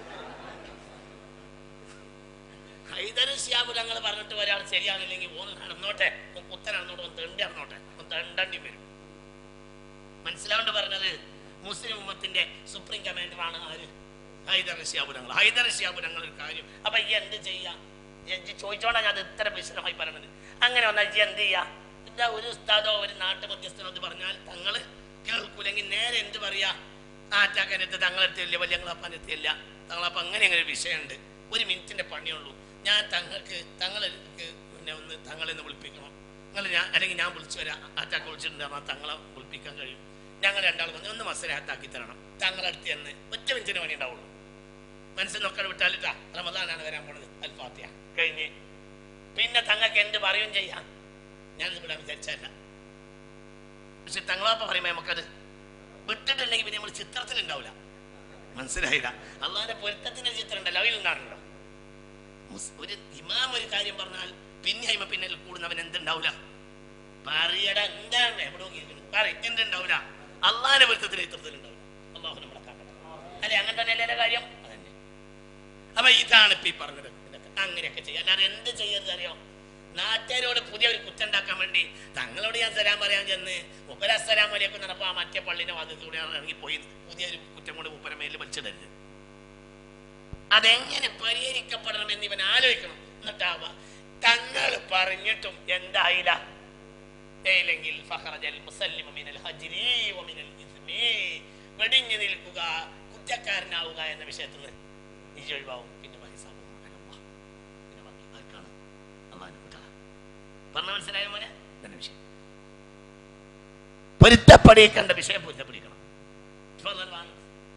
Speaker 1: ഹൈദരശ്യാബ് ഞങ്ങൾ പറഞ്ഞിട്ട് ഒരാൾ ശരിയാകില്ലെങ്കിൽ ഓന്ന് നടന്നോട്ടെ ഓൻ കുത്ത നടന്നോട്ടെ ഒന്ന് തെണ്ടി നടന്നോട്ടെ ഒന്ന് തെണ്ടണ്ടി വരും മനസ്സിലാവേണ്ട പറഞ്ഞത് മുസ്ലിം ഉമ്മത്തിന്റെ സുപ്രീം കമാൻഡർ ആണ് ആര് ഹൈദർ ഷിയാബുരങ്ങൾ ഹൈദർ ഷിയാബുരങ്ങൾ ഒരു കാര്യം അപ്പൊ ഈ എന്ത് ചെയ്യാ ഇജ്ജ് ചോദിച്ചോണ്ടാ ഞാൻ അത് ഇത്ര വിശദമായി പറയുന്നത് അങ്ങനെ വന്നാൽ ഇജ്ജ് എന്ത് ചെയ്യാ ഇതാ ഒരു ഉസ്താദോ ഒരു നാട്ടു മധ്യസ്ഥനോ എന്ന് പറഞ്ഞാൽ തങ്ങള് കേൾക്കൂലെങ്കിൽ നേരെ എന്ത് പറയാ ആറ്റാക്കാനെത്തി തങ്ങളെത്തിയില്ല വലിയ ഞങ്ങളപ്പാനെത്തിയില്ല തങ്ങളപ്പം അങ്ങനെ അങ്ങനെ ഒരു വിഷയമുണ്ട് ഒരു മിനിറ്റിന്റെ പണിയുള്ളൂ ഞാൻ തങ്ങൾക്ക് തങ്ങൾക്ക് പിന്നെ ഒന്ന് തങ്ങളെ ഒന്ന് വിളിപ്പിക്കണം നിങ്ങൾ ഞാൻ അല്ലെങ്കിൽ ഞാൻ വിളിച്ചു വരാം ആറ്റാക്ക് വിളിച്ചിട്ടുണ്ടെന്നാൽ തങ്ങളെ വിളിപ്പിക്കാൻ കഴിയും ഞങ്ങൾ രണ്ടാൾ വന്ന് ഒന്ന് മസരഹത്താക്കി തരണം തങ്ങളടുത്ത് എന്ന് ഒറ്റ മിനിറ്റിന് പണി ഉണ്ടാവുള്ളൂ മനസ്സിൽ നോക്കാൻ വിട്ടാലിട്ടാ റമദാനാണ് വരാൻ പോണത് അൽഫാത്തിയ കഴിഞ്ഞ് പിന്നെ തങ്ങൾക്ക് എന്ത് പറയും ചെയ്യാം ഞാനിത് വിടാൻ വിചാരിച്ചല്ല പക്ഷെ തങ്ങളാപ്പ പറയുമ്പോ നമുക്കത് വിട്ടിട്ടില്ലെങ്കിൽ പിന്നെ നമ്മൾ ചിത്രത്തിൽ ഉണ്ടാവില്ല മനസ്സിലായില്ല അള്ളാന്റെ പൊരുത്തത്തിന്റെ ചിത്രം ഉണ്ടല്ലോ അതിൽ കാണുന്നുണ്ടോ മുസ്- ഒരു ഇമാം ഒരു കാര്യം പറഞ്ഞാൽ പിന്നെ അയിമ പിന്നിൽ കൂടുന്നവൻ എന്തുണ്ടാവില്ല പറയട എന്താണ് എവിടെ നോക്കിയിരിക്കുന്നു പറയും എന്തുണ്ടാവില്ല അള്ളാന്റെ പൊരുത്തത്തിന്റെ ചിത്രത്തിൽ ഉണ്ടാവില്ല അള്ളാഹു നമ്മളെ കാക്കട്ടെ അല്ലെ അങ്ങനെ തന്നെ അല്ലേ കാര്യം അതന്നെ അപ്പൊ ഇതാണ് ഇപ്പൊ ഈ പറഞ്ഞത് ഇതൊക്കെ അങ്ങനെയൊക്കെ ചെയ്യാം അല്ലാതെ എന്ത് ചെയ്യരുത് അറിയോ നാട്ടുകാരോട് പുതിയ ഒരു കുറ്റം ഉണ്ടാക്കാൻ വേണ്ടി തങ്ങളോട് ഞാൻ സലാം പറയാൻ ചെന്ന് മുപ്പരസ്സലാം വരെയൊക്കെ നടപ്പോ ആ മറ്റേ പള്ളിന്റെ വാദത്തിലൂടെ ഇറങ്ങിപ്പോയി പുതിയൊരു കുറ്റം കൊണ്ട് മുപ്പരമേലിൽ വലിച്ചിടരുത് അതെങ്ങനെ പരിഹരിക്കപ്പെടണം എന്ന് ഇവൻ ആലോചിക്കണം എന്നിട്ടാവാ തങ്ങൾ പറഞ്ഞിട്ടും എന്തായില്ല ഏയില്ലെങ്കിൽ ഫഖറജൽ മുസല്ലിമ മിനൽ ഹജ്രി വമിനൽ ഇസ്മി വെടിഞ്ഞു നിൽക്കുക കുറ്റക്കാരനാവുക എന്ന വിഷയത്തിൽ നിന്ന് ഈ ഒഴിവാവും പിന്നെ വഹിസാബും അലല്ലാഹ്. പിന്നെ ബാക്കി ആർക്കാണ് അള്ളാഹിനെ വിട്ട പറഞ്ഞ മനസ്സിലായ മോനെ തന്നെ വിഷയം പൊരുത്തപ്പെടിക്കേണ്ട വിഷയം പൊരുത്തപ്പെടിക്കണം ഫളൽ വാങ്ങ്.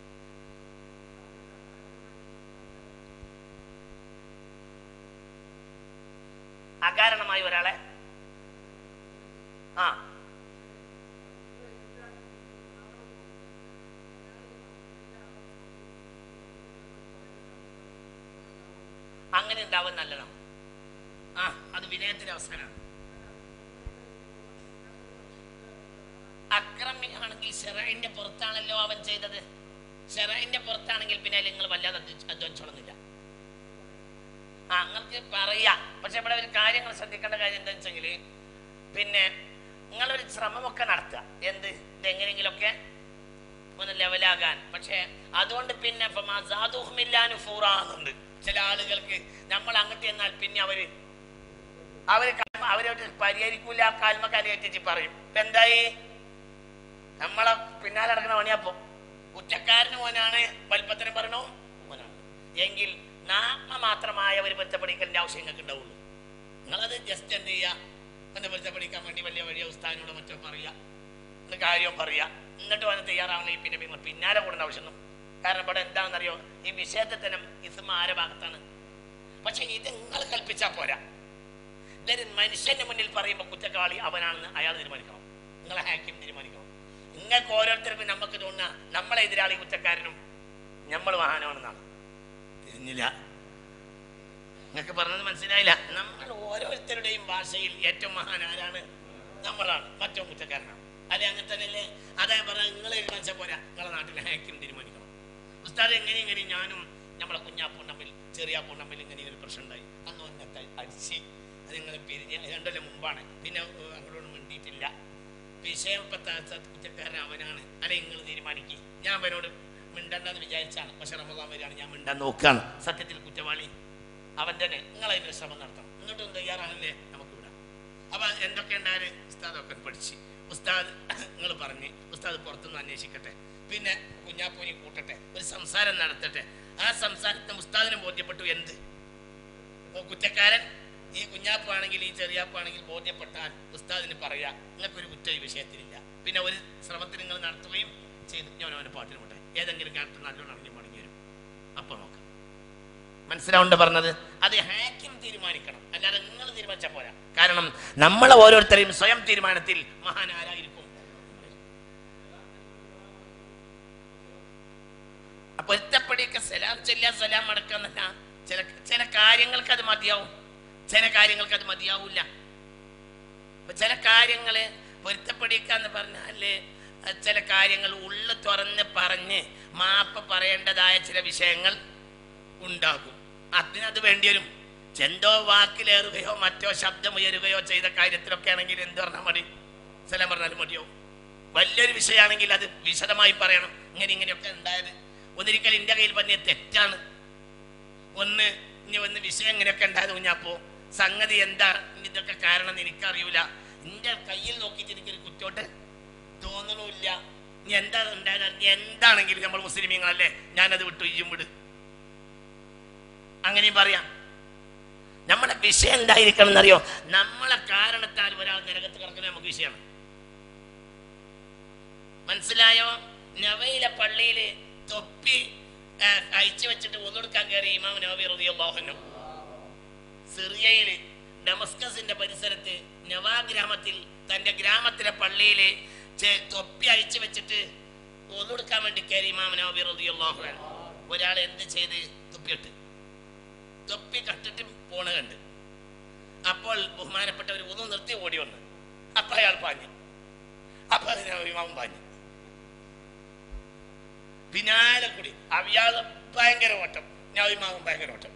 Speaker 1: അകാരണമായി ഒരാളെ ആ അങ്ങനെ ഉണ്ടാവാൻ നല്ലതാണ് ആ അത് വിനയത്തിന്റെ അവസാനമാണ് അക്രമി ആണെങ്കിൽ ഷെറൈന്റെ പുറത്താണല്ലോ അവൻ ചെയ്തത് ഷെറൈന്റെ പുറത്താണെങ്കിൽ പിന്നെ നിങ്ങൾ വല്ലാതെ അധ്വ- അധ്വാനിച്ചോളുന്നില്ല ആ നിങ്ങൾക്ക് പറയാം പക്ഷെ ഇവിടെ ഒരു കാര്യങ്ങൾ ശ്രദ്ധിക്കേണ്ട കാര്യം എന്താ വെച്ചെങ്കിൽ പിന്നെ നിങ്ങളൊരു ശ്രമമൊക്കെ നടത്തുക എന്ത് ഇതെങ്ങനെയെങ്കിലൊക്കെ ഒന്ന് ലെവലാകാൻ പക്ഷേ അതുകൊണ്ട് പിന്നെ ഫുറാന്നുണ്ട് ചില ആളുകൾക്ക് നമ്മൾ അങ്ങോട്ട് എന്നാൽ പിന്നെ അവര് അവര് ക- അവരോട് പരിഹരിക്കൂല കാൽമ കലയേറ്റിച്ച് പറയും ഇപ്പൊ എന്തായി നമ്മളെ പിന്നാലെ നടക്കുന്ന പണിയപ്പോ കുറ്റക്കാരന് മോനാണ് വലിപ്പത്തിന് പറയണോ മോനാണ് എങ്കിൽ നാമ മാത്രമായ ഒരു പൊരുത്തപ്പെടിക്കലിന്റെ ആവശ്യം നിങ്ങൾക്ക് ഉണ്ടാവുള്ളൂ നിങ്ങളത് ജസ്റ്റ് എന്ത് ചെയ്യുക ഒന്ന് പൊരുത്തപ്പെടിക്കാൻ വേണ്ടി വലിയ വലിയ ഉസ്താദിനോട് മറ്റോ പറയുക എന്ന് കാര്യം പറയുക എന്നിട്ട് വന്ന് തയ്യാറാവണമെങ്കിൽ പിന്നെ നിങ്ങൾ പിന്നാലെ കൂടേണ്ട ആവശ്യമൊന്നും കാരണം ഇവിടെ എന്താണെന്നറിയോ ഈ വിഷയത്തിൽ തന്നെ ഇസ്മ ആരെ ഭാഗത്താണ് പക്ഷെ ഇത് നിങ്ങൾ കൽപ്പിച്ചാൽ പോരാ ഇതൊരു മനുഷ്യന്റെ മുന്നിൽ പറയുമ്പോൾ കുറ്റക്കാളി അവനാണെന്ന് അയാൾ തീരുമാനിക്കണം നിങ്ങളെ ഹാക്കിം തീരുമാനിക്കണം നിങ്ങൾക്ക് ഓരോരുത്തർക്കും നമുക്ക് തോന്നുന്ന നമ്മളെ എതിരാളി കുറ്റക്കാരനും നമ്മൾ വാഹനമാണെന്നാണ് തിരിഞ്ഞില്ല നിങ്ങൾക്ക് പറഞ്ഞത് മനസ്സിലായില്ല നമ്മൾ ഓരോരുത്തരുടെയും ഭാഷയിൽ ഏറ്റവും മഹാൻ ആരാണ് നമ്മളാണ് മറ്റോ കുറ്റക്കാരനാണ് അല്ലെ അങ്ങനെ തന്നെയല്ലേ അതാ പറഞ്ഞ നിങ്ങൾ തീരുമാനിച്ചാൽ പോരാ നിങ്ങളെ നാട്ടിലെ ഹാക്കിം തീരുമാനിക്കണം ഉസ്താദ് എങ്ങനെ എങ്ങനെ ഞാനും നമ്മളെ കുഞ്ഞാപ്പൂൺ തമ്മിൽ ചെറിയാപ്പൂൺ തമ്മിൽ ഇങ്ങനെ ഒരു പ്രശ്നം ഉണ്ടായി അന്ന് ഒന്നത്തെ അടിച്ച് അത് നിങ്ങൾ പിരിഞ്ഞ് രണ്ടല്ലേ മുമ്പാണ് പിന്നെ ഏഹ്, അങ്ങോട്ടൊന്നും മിണ്ടിയിട്ടില്ല വിഷയം പത്താത്ത കുറ്റക്കാരൻ അവനാണ് അല്ലെ നിങ്ങൾ തീരുമാനിക്കും ഞാൻ അവനോട് മിണ്ടണ്ടെന്ന് വിചാരിച്ചാണ് പക്ഷെ റമദാൻ വരികയാണ് ഞാൻ മിണ്ടാൻ നോക്കുകയാണ് സത്യത്തിൽ കുറ്റവാളി അവൻ തന്നെ നിങ്ങൾ അതിന് ശ്രമം നടത്തണം ഇങ്ങോട്ടും തയ്യാറാണല്ലേ നമുക്ക് വിടാം അപ്പൊ എന്തൊക്കെ ഉണ്ടായാലും ഉസ്താദ് ഒക്കെ പഠിച്ച് ഉസ്താദ് നിങ്ങൾ പറഞ്ഞ് ഉസ്താദ് പുറത്തുനിന്ന് അന്വേഷിക്കട്ടെ പിന്നെ കുഞ്ഞാപ്പൂനി കൂട്ടട്ടെ ഒരു സംസാരം നടത്തട്ടെ ആ സംസാരത്തിന് ഉസ്താദിന് ബോധ്യപ്പെട്ടു എന്ത് ഇപ്പൊ കുറ്റക്കാരൻ ഈ കുഞ്ഞാപ്പാണെങ്കിൽ ഈ ചെറിയാപ്പാണെങ്കിൽ ബോധ്യപ്പെട്ടാൽ ഉസ്താദിന് പറയാം നിങ്ങൾക്കൊരു കുറ്റം ഈ വിഷയത്തിലില്ല പിന്നെ ഒരു ശ്രമത്തിൽ നിങ്ങൾ നടത്തുകയും ചെയ്ത് ഞാൻ അവന് പാട്ടിന് പോട്ടെ ഏതെങ്കിലും കാലത്ത് നല്ലോണം ഇറങ്ങി മടങ്ങി വരും അപ്പൊ നോക്കാം മനസ്സിലാവുണ്ട് പറഞ്ഞത് അത് ഹാക്കിം തീരുമാനിക്കണം അല്ലാതെ നിങ്ങൾ തീരുമാനിച്ചാൽ പോരാ കാരണം നമ്മൾ ഓരോരുത്തരെയും സ്വയം തീരുമാനത്തിൽ മഹാൻ ആരായിരിക്കും അപ്പൊ ഒറ്റപ്പടിയൊക്കെ സലാം ചെല്ലാൻ സലാം മടക്കാന്നല്ല ചില ചില കാര്യങ്ങൾക്ക് അത് മതിയാവും ചില കാര്യങ്ങൾക്ക് അത് മതിയാവൂല അപ്പൊ ചില കാര്യങ്ങള് പൊരുത്തപ്പെടിക്കാന്ന് പറഞ്ഞാല് അഹ് ചില കാര്യങ്ങൾ ഉള്ളു തുറന്ന് പറഞ്ഞ് മാപ്പ് പറയേണ്ടതായ ചില വിഷയങ്ങൾ ഉണ്ടാകും അതിനത് വേണ്ടി വരും ചെന്തോ വാക്കിലേറുകയോ മറ്റോ ശബ്ദമുയരുകയോ ചെയ്ത കാര്യത്തിലൊക്കെ ആണെങ്കിൽ എന്ത് പറഞ്ഞാൽ മതി സ്ഥലം പറഞ്ഞാലും മതിയോ വലിയൊരു വിഷയമാണെങ്കിൽ അത് വിശദമായി പറയണം ഇങ്ങനെ ഇങ്ങനെയൊക്കെ ഉണ്ടായത് ഒന്നിരിക്കൽ എൻ്റെ കയ്യിൽ പറഞ്ഞ തെറ്റാണ് ഒന്ന് ഇനി ഒന്ന് വിഷയം ഇങ്ങനെയൊക്കെ ഉണ്ടായത് കുഞ്ഞാപ്പോ സംഗതി എന്താ ഇനി ഇതൊക്കെ കാരണം എന്ന് എനിക്കറിയൂല എൻ്റെ കയ്യിൽ നോക്കിയിട്ട് എനിക്കൊരു കുറ്റോട്ട് തോന്നണമില്ല ഇനി എന്താ ഉണ്ടായത് ഇനി എന്താണെങ്കിലും നമ്മൾ മുസ്ലിമീങ്ങളല്ലേ ഞാനത് വിട്ടു ഇയ്യും വിട് അങ്ങനെയും പറയാം നമ്മളെ വിഷയം എന്തായിരിക്കണം എന്നറിയോ നമ്മളെ കാരണത്താൽ ഒരാൾ നരകത്ത് കിടക്കുന്നത് നമുക്ക് വിഷയമാണ് മനസ്സിലായോ നവയിലെ പള്ളിയിൽ തൊപ്പി ആ, അയച്ചു വെച്ചിട്ട് ഒന്നെടുക്കാൻ കയറി ഇമാം നവി റളിയല്ലാഹു സിറിയയില് ഡമസ്കസിന്റെ പരിസരത്ത് നവാ ഗ്രാമത്തിൽ തന്റെ ഗ്രാമത്തിലെ പള്ളിയില് ചെ- തൊപ്പി അയച്ചു വെച്ചിട്ട് ഒന്നെടുക്കാൻ വേണ്ടി കയറി ഇമാം നവി റളിയല്ലാഹു അൻഹു ഒരാൾ എന്ത് ചെയ്ത് തൊപ്പിയിട്ട് തൊപ്പി കട്ടിട്ട് പോണ കണ്ട് അപ്പോൾ ബഹുമാനപ്പെട്ട ഒരു ഒന്നും നിർത്തി ഓടി വന്ന് അപ്പൊ അയാൾ പാഞ്ഞു അപ്പൊ അതിന് ഇമാം പാഞ്ഞു പിന്നാലെ കൂടി അയാള് ഭയങ്കര ഓട്ടം ഞാൻ ഇമാവും ഭയങ്കര ഓട്ടം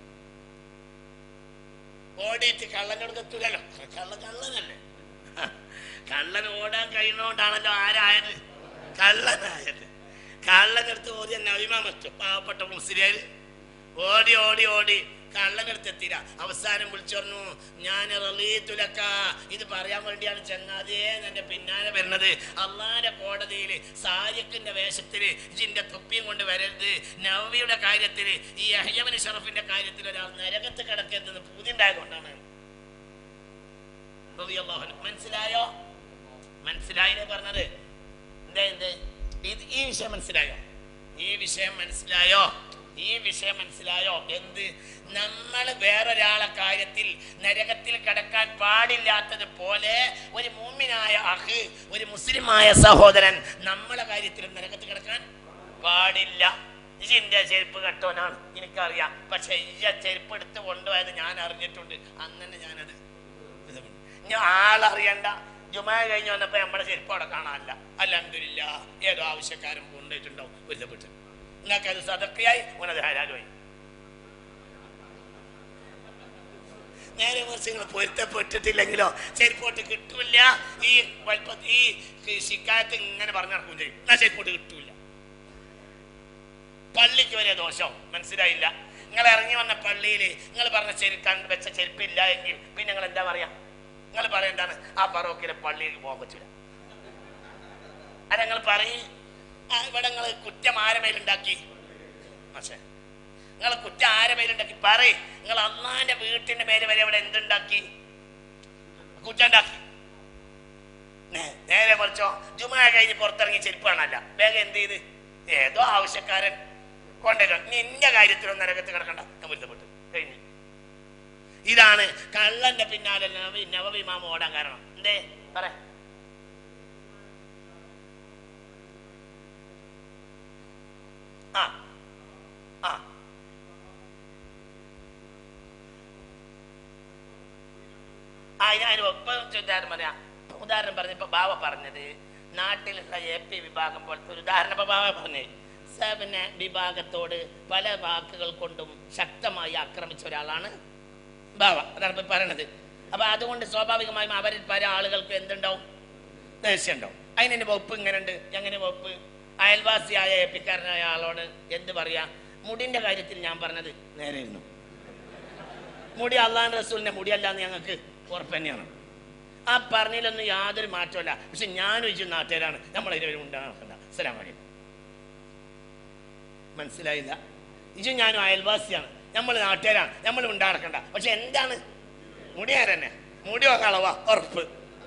Speaker 1: ഓടിയിട്ട് കള്ളനോട് എത്തൂലല്ലോ കള്ള കള്ളനല്ലേ കള്ളൻ ഓടാൻ കഴിയുന്നോണ്ടാണല്ലോ ആരായത് കള്ളനായത് കള്ളനെടുത്ത് ഓടി നവിമാമറ്റു പാവപ്പെട്ട മുസ്ലിയാര് ഓടി ഓടി ഓടി കള്ളനെടുത്ത് എത്തിയില്ല അവസാനം വിളിച്ചു പറഞ്ഞു ഞാൻ റലീത്തുലക്ക ഇത് പറയാൻ വേണ്ടിയാണ് ചങ്ങാതിയെ എന്റെ പിന്നാലെ വരുന്നത് അള്ളാന്റെ കോടതിയിൽ സാരിക്കിന്റെ വേഷത്തിൽ ഇതിന്റെ തൊപ്പിയും കൊണ്ട് വരരുത് നവവിയുടെ കാര്യത്തിൽ ഈ അഹ്യവന് ഷറഫിന്റെ കാര്യത്തിൽ ഒരാൾ നരകത്ത് കിടക്കരുതെന്ന് പൂതിണ്ടായതുകൊണ്ടാണ് റളിയല്ലാഹു അൻഹു. മനസ്സിലായോ മനസ്സിലായില്ലേ പറഞ്ഞത് എന്തേ എന്തേ ഇത് ഈ വിഷയം മനസ്സിലായോ ഈ വിഷയം മനസ്സിലായോ ഈ വിഷയം മനസ്സിലായോ എന്ത് നമ്മൾ വേറൊരാളെ കാര്യത്തിൽ നരകത്തിൽ കിടക്കാൻ പാടില്ലാത്തത് പോലെ ഒരു മൂമിനായ അഹ് ഒരു മുസ്ലിമായ സഹോദരൻ നമ്മളെ കാര്യത്തിലും നരകത്തിൽ കിടക്കാൻ പാടില്ല ഈ എന്റെ ചെരുപ്പ് കെട്ടോനാണ് എനിക്കറിയാം പക്ഷെ ഈ ആ ചെരുപ്പ് എടുത്ത് കൊണ്ടുപോയത് ഞാൻ അറിഞ്ഞിട്ടുണ്ട് അന്ന് തന്നെ ഞാനത് ഞാൻ ആളറിയണ്ട ജുമാ കഴിഞ്ഞ് വന്നപ്പോ നമ്മുടെ ചെരുപ്പ് അവിടെ കാണാനല്ല അല്ലണ്ടില്ല ഏതോ ആവശ്യക്കാരൻ കൊണ്ടുപോയിട്ടുണ്ടാവും ബന്ധപ്പെട്ട് നിങ്ങൾക്ക് അത് സതക്കയായി ഉനത് ഹരാലുമായി നേരെ മറിച്ച് നിങ്ങൾ പൊരുത്തപ്പെട്ടിട്ടില്ലെങ്കിലോ ചെരുപ്പോട്ട് കിട്ടൂല ഈ വലുപ്പ ഈ ശിക്കായത്ത് ഇങ്ങനെ പറഞ്ഞു നടക്കും ചെയ്യും എന്നാ ചെരുപ്പോട്ട് കിട്ടൂല പള്ളിക്ക് വരെ ദോഷം മനസ്സിലായില്ല നിങ്ങൾ ഇറങ്ങി വന്ന പള്ളിയിൽ നിങ്ങൾ പറഞ്ഞ ചെരുക്കാൻ വെച്ച ചെരുപ്പില്ല എങ്കിൽ പിന്നെ നിങ്ങൾ എന്താ പറയാ നിങ്ങൾ പറയണ്ടാണ് ആ പറോക്കിലെ പള്ളിയിൽ പോകാൻ പറ്റൂല അത് നിങ്ങൾ പറയും ഇവിടെ നിങ്ങൾ കുറ്റം ആരമേലുണ്ടാക്കി പക്ഷേ നിങ്ങൾ കുറ്റം ആരമേലുണ്ടാക്കി പറയും നിങ്ങൾ അള്ളാന്റെ വീട്ടിന്റെ മേലെ വരെ ഇവിടെ എന്തുണ്ടാക്കി കുറ്റം ഉണ്ടാക്കി നേ- നേരെ മറിച്ചോ ജുമാ കഴിഞ്ഞ് പുറത്തിറങ്ങി ചെരുപ്പ് കാണാനല്ല വേഗം എന്ത് ചെയ്ത് ഏതോ ആവശ്യക്കാരൻ കൊണ്ടുവരാം നിന്റെ കാര്യത്തിലൊന്നും നരകത്ത് കിടക്കണ്ട ഞാൻ പൊരുത്തപ്പെട്ടു കഴിഞ്ഞു ഇതാണ് കള്ളന്റെ പിന്നാലെ നവ- നവവിമാമ ഓടാൻ കാരണം എന്തേ പറ ആ ആ ആ ഇത് അതിന് ഒപ്പം ഉദാഹരണം പറയാം ഉദാഹരണം പറഞ്ഞപ്പോ ബാവ പറഞ്ഞത് നാട്ടിലുള്ള എ പി വിഭാഗം പോലത്തെ ഒരു ഉദാഹരണം ഇപ്പൊ ബാവ പറഞ്ഞേ സ- പിന്നെ വിഭാഗത്തോട് പല വാക്കുകൾ കൊണ്ടും ശക്തമായി ആക്രമിച്ച ഒരാളാണ് ബാവ അതാണ് ഇപ്പൊ പറയണത് അപ്പൊ അതുകൊണ്ട് സ്വാഭാവികമായും അവരിൽ പല ആളുകൾക്ക് എന്തുണ്ടാവും ദേഷ്യം ഉണ്ടാവും അതിനെ വകുപ്പ് ഇങ്ങനെ ഉണ്ട് എങ്ങനെ വകുപ്പ് അയൽവാസിയായ എപ്പിക്കാരനായ ആളോട് എന്ത് പറയാ മുടിന്റെ കാര്യത്തിൽ ഞാൻ പറഞ്ഞത് നേരെ ഇരുന്നു മുടി അള്ളാൻ റസൂലിന്റെ മുടിയല്ല എന്ന് ഞങ്ങൾക്ക് ഉറപ്പ് തന്നെയാണ് ആ പറഞ്ഞതിലൊന്നും യാതൊരു മാറ്റമല്ല പക്ഷെ ഞാനും ഇച്ചു നാട്ടുകാരാണ് നമ്മൾ ഇരുവരും ഉണ്ടാകണ്ട അസ്സലാം വലൈക്കും മനസ്സിലായില്ല ഇജു ഞാനും അയൽവാസിയാണ് നമ്മൾ നാട്ടുകാരാണ് നമ്മൾ ഉണ്ടാടക്കണ്ട പക്ഷെ എന്താണ് മുടിയാരന്നെ മുടിയോ കളവാ ഉറപ്പ്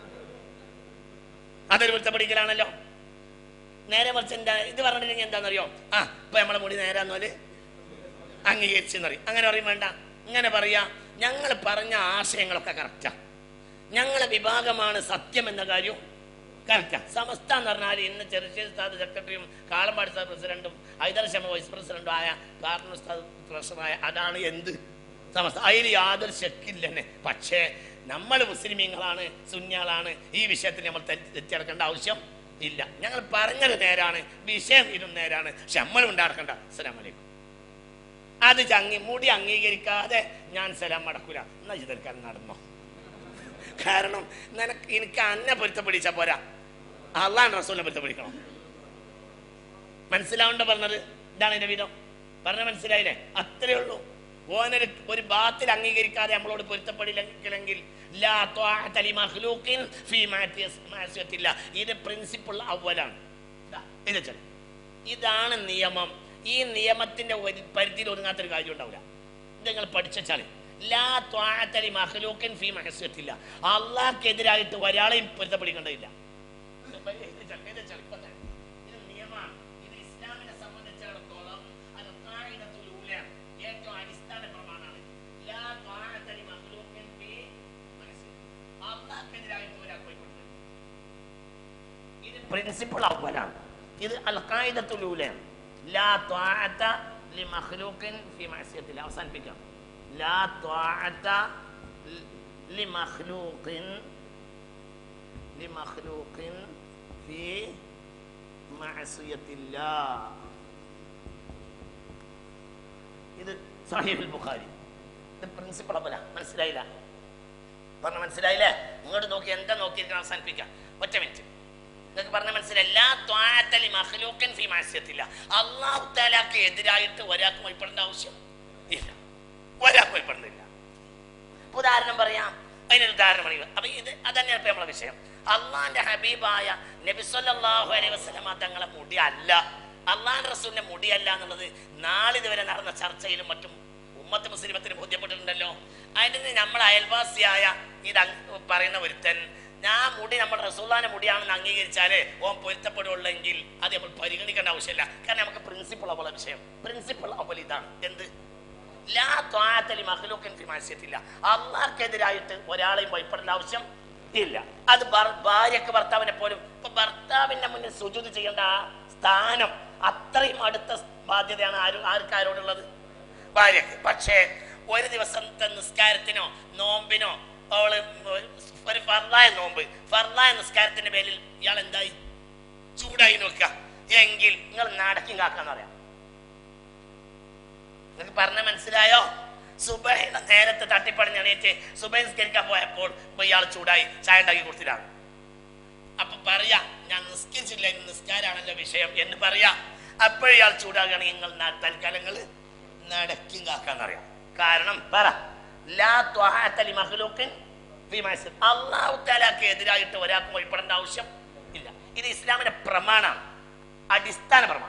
Speaker 1: അതൊരു വൃത്തപ്പടിക്കലാണല്ലോ നേരെ മറിച്ച് എന്താ ഇത് പറഞ്ഞിട്ടുണ്ടെങ്കിൽ എന്താണെന്നറിയോ ആ ഇപ്പൊ നമ്മളെ മുടി നേരാന്നോല് അംഗീകരിച്ചെന്നറിയും അങ്ങനെ പറയും വേണ്ട ഇങ്ങനെ പറയാ ഞങ്ങൾ പറഞ്ഞ ആശയങ്ങളൊക്കെ കറക്റ്റാ ഞങ്ങളെ വിഭാഗമാണ് സത്യം എന്ന കാര്യം കറക്റ്റാ സമസ്ത എന്ന് പറഞ്ഞാൽ ഇന്ന് ചെറുശ്ശേരി ഉസ്താദ് സെക്രട്ടറിയും കാളമ്പാടി ഉസ്താദ് പ്രസിഡന്റും ഹൈദർ ശമ വൈസ് പ്രസിഡന്റും ആയ കാർണ ഉസ്താദ് ട്രഷറായ അതാണ് എന്ത് സമസ്ത അതിൽ യാതൊരു ശക്കില്ലെന്നെ പക്ഷേ നമ്മൾ മുസ്ലിമീങ്ങളാണ് സുന്യാളാണ് ഈ വിഷയത്തിൽ നമ്മൾ തെറ്റ് തെറ്റിടക്കേണ്ട ആവശ്യം ഇല്ല ഞങ്ങൾ പറഞ്ഞത് നേരാണ് വിഷയം ഇതും നേരാണ് പക്ഷെ നമ്മൾ ഉണ്ടാക്കേണ്ട അസ്സലാമു അലൈക്കും അത് ചങ്ങി മുടി അംഗീകരിക്കാതെ ഞാൻ സലാം മടക്കൂല എന്നാ ചിതൽക്കാൻ നടന്നോ കാരണം നിനക്ക് എനിക്ക് അന്നെ പൊരുത്തപ്പെടിച്ച പോരാ അള്ളാൻ റസൂലിനെ പൊരുത്തപ്പെടിക്കണം മനസ്സിലാവണ്ട പറഞ്ഞത് ഇതാണ് എന്റെ വിധം പറഞ്ഞ മനസ്സിലായില്ലേ അത്രേ ഉള്ളൂ ഓനൊരു ഒരു ബാത്തിൽ അംഗീകരിക്കാതെ നമ്മളോട് പൊരുത്തപ്പെടില്ലെങ്കിൽ ലാ ത്വാഅത ലി മഖ്ലൂഖിൻ ഫീ മാഅസിയ- മാഅസിയത്തില്ല. ഇത് പ്രിൻസിപ്പിൾ അവലാണ് ഇതാ, ഇത് വെച്ചാൽ ഇതാണ് നിയമം ഈ നിയമത്തിന്റെ ഒരു പരിധിയിൽ ഒതുങ്ങാത്തൊരു കാര്യം ഉണ്ടാവില്ല ഇത് നിങ്ങൾ പഠിച്ചാല് ലാ ത്വാഅത ലി മഖ്ലൂഖിൻ ഫീ മാഅസിയത്തില്ല. അള്ളാഹ്ക്കെതിരായിട്ട് ഒരാളെയും പൊരുത്തപ്പെടിക്കേണ്ടതില്ല ഇത് വെച്ചാൽ, ഇത് വെച്ചാൽ, ഇപ്പൊ തന്നെ. ഇത് നിയമമാണ്. ഇത് ഇസ്ലാമിനെ സംബന്ധിച്ചിടത്തോളം അത് ഖാഇദത്തുൽ ഊലയാണ്. ഏറ്റവും അടിസ്ഥാന പ്രമാണമാണ്. ലാ ത്വാഅത ലി മഖ്ലൂഖിൻ ഫീ മഅസിയത്തില്ല. അള്ളാഹ്ക്കെതിരായിട്ട് ഒരാൾക്ക് പോയി കൊടുക്കരുത്. ഇത് പ്രിൻസിപ്പിൾ അവലാണ് ഇത് അൽ ഖായിദത്തുൽ ഊലയാണ് ലാ ത്വാഅത ലി മഖ്ലൂഖിൻ ഫീ മഅസിയത്തില്ല അവസാനിപ്പിക്കാം ലാ ത്വാഅത ലി മഖ്ലൂഖിൻ ലി മഖ്ലൂഖിൻ ഫീ മഅസിയത്തില്ലാ ഇത് സഹീഹുൽ ബുഖാരി ഇത് പ്രിൻസിപ്പിൾ അവല മനസ്സിലായില്ല പറഞ്ഞ മനസ്സിലായില്ലേ ഇങ്ങോട്ട് നോക്കി എന്താ നോക്കിയിരിക്കണം അവസാനിപ്പിക്കാം ഒറ്റ മിനിറ്റ് നിങ്ങൾക്ക് പറഞ്ഞ മനസ്സിലായി എല്ലാ ത്വാഅത്തലി മഖ്ലൂഖിൻ ഫീ മഅസിയത്തില്ല അല്ലാഹു തആലാക്ക് എതിരായിട്ട് ഒരാൾക്ക് ഭയപ്പെടേണ്ട ആവശ്യം ഇല്ല ഒരാൾക്ക് ഭയപ്പെടുന്നില്ല ഇപ്പൊ ഉദാഹരണം പറയാം അതിനൊരു ഉദാഹരണം പറയുക അപ്പൊ ഇത് അതന്നെയാണ് ഇപ്പൊ നമ്മളെ വിഷയം അള്ളാന്റെ ഹബീബായ നബി സല്ലല്ലാഹു അലൈഹി വസല്ലമ തങ്ങളെ മുടി അല്ല അള്ളാന്റെ റസൂലിന്റെ മുടിയല്ല എന്നുള്ളത് നാളിതുവരെ നടന്ന ചർച്ചയിലും മറ്റും ഉമ്മത്ത് മുസ്ലിമത്തിന് ബോധ്യപ്പെട്ടിട്ടുണ്ടല്ലോ അതിന് നമ്മൾ അയൽവാസിയായ ഇത് അങ് പറയുന്ന ഒരുത്തൻ ഞാൻ മുടി നമ്മുടെ റസൂല്ലാന്റെ മുടിയാണെന്ന് അംഗീകരിച്ചാലേ ഓൻ പൊരുത്തപ്പെടുള്ളെങ്കിൽ അത് നമ്മൾ പരിഗണിക്കേണ്ട ആവശ്യമില്ല കാരണം നമുക്ക് പ്രിൻസിപ്പിൾ അവളെ വിഷയം പ്രിൻസിപ്പിൾ അവൽ ഇതാണ് എന്ത് ലാ ത്വാഅത്തലി മഖ്ലൂഖിൻ ഫി മഅസിയത്തില്ല അള്ളാഹ്ക്കെതിരായിട്ട് ഒരാളെയും ഭയപ്പെടേണ്ട ആവശ്യം ഇല്ല അത് ഭർ- ഭാര്യക്ക് ഭർത്താവിനെ പോലും ഇപ്പൊ ഭർത്താവിന്റെ മുന്നിൽ സുജൂദ് ചെയ്യേണ്ട ആ സ്ഥാനം അത്രയും അടുത്ത ബാധ്യതയാണ് ആര് ആർക്കാരോടുള്ളത് ഭാര്യക്ക് പക്ഷേ ഒരു ദിവസത്തെ നിസ്കാരത്തിനോ നോമ്പിനോ അവള് ഒരു ഫർലായ നോമ്പ് ഫർലായ നിസ്കാരത്തിന്റെ പേരിൽ ഇയാൾ എന്തായി ചൂടായി നോക്കുക എങ്കിൽ നിങ്ങൾ നടക്കും കാക്കാന്ന് പറയാം നിങ്ങൾക്ക് പറഞ്ഞ മനസ്സിലായോ സുബൈയുടെ നേരത്തെ തട്ടിപ്പടിഞ്ഞ് എണീറ്റ് സുബൈ നിസ്കരിക്കാൻ പോയപ്പോൾ ഇപ്പൊ ഇയാൾ ചൂടായി ചായ ഉണ്ടാക്കി കൊടുത്തിട്ടാണ് അപ്പൊ പറയാ ഞാൻ നിസ്കരിച്ചില്ല ഇന്ന് നിസ്കാരാണല്ലോ വിഷയം എന്ന് പറയാ അപ്പോഴും ഇയാൾ ചൂടാകുകയാണെങ്കിൽ നിങ്ങൾ ന- തൽക്കാലങ്ങൾ നടക്കും കാക്കാന്നറിയാം കാരണം പറ ലാ ത്വഹാത്ത ലി മഖ്ലൂഖിൻ ഫീ മഅസിയ. അല്ലാഹു തആലാക്ക് എതിരായിട്ട് ഒരാൾക്കും വഴിപ്പെടേണ്ട ആവശ്യം ഇല്ല ഇത് ഇസ്ലാമിന്റെ പ്രമാണമാണ് അടിസ്ഥാന പ്രമാണം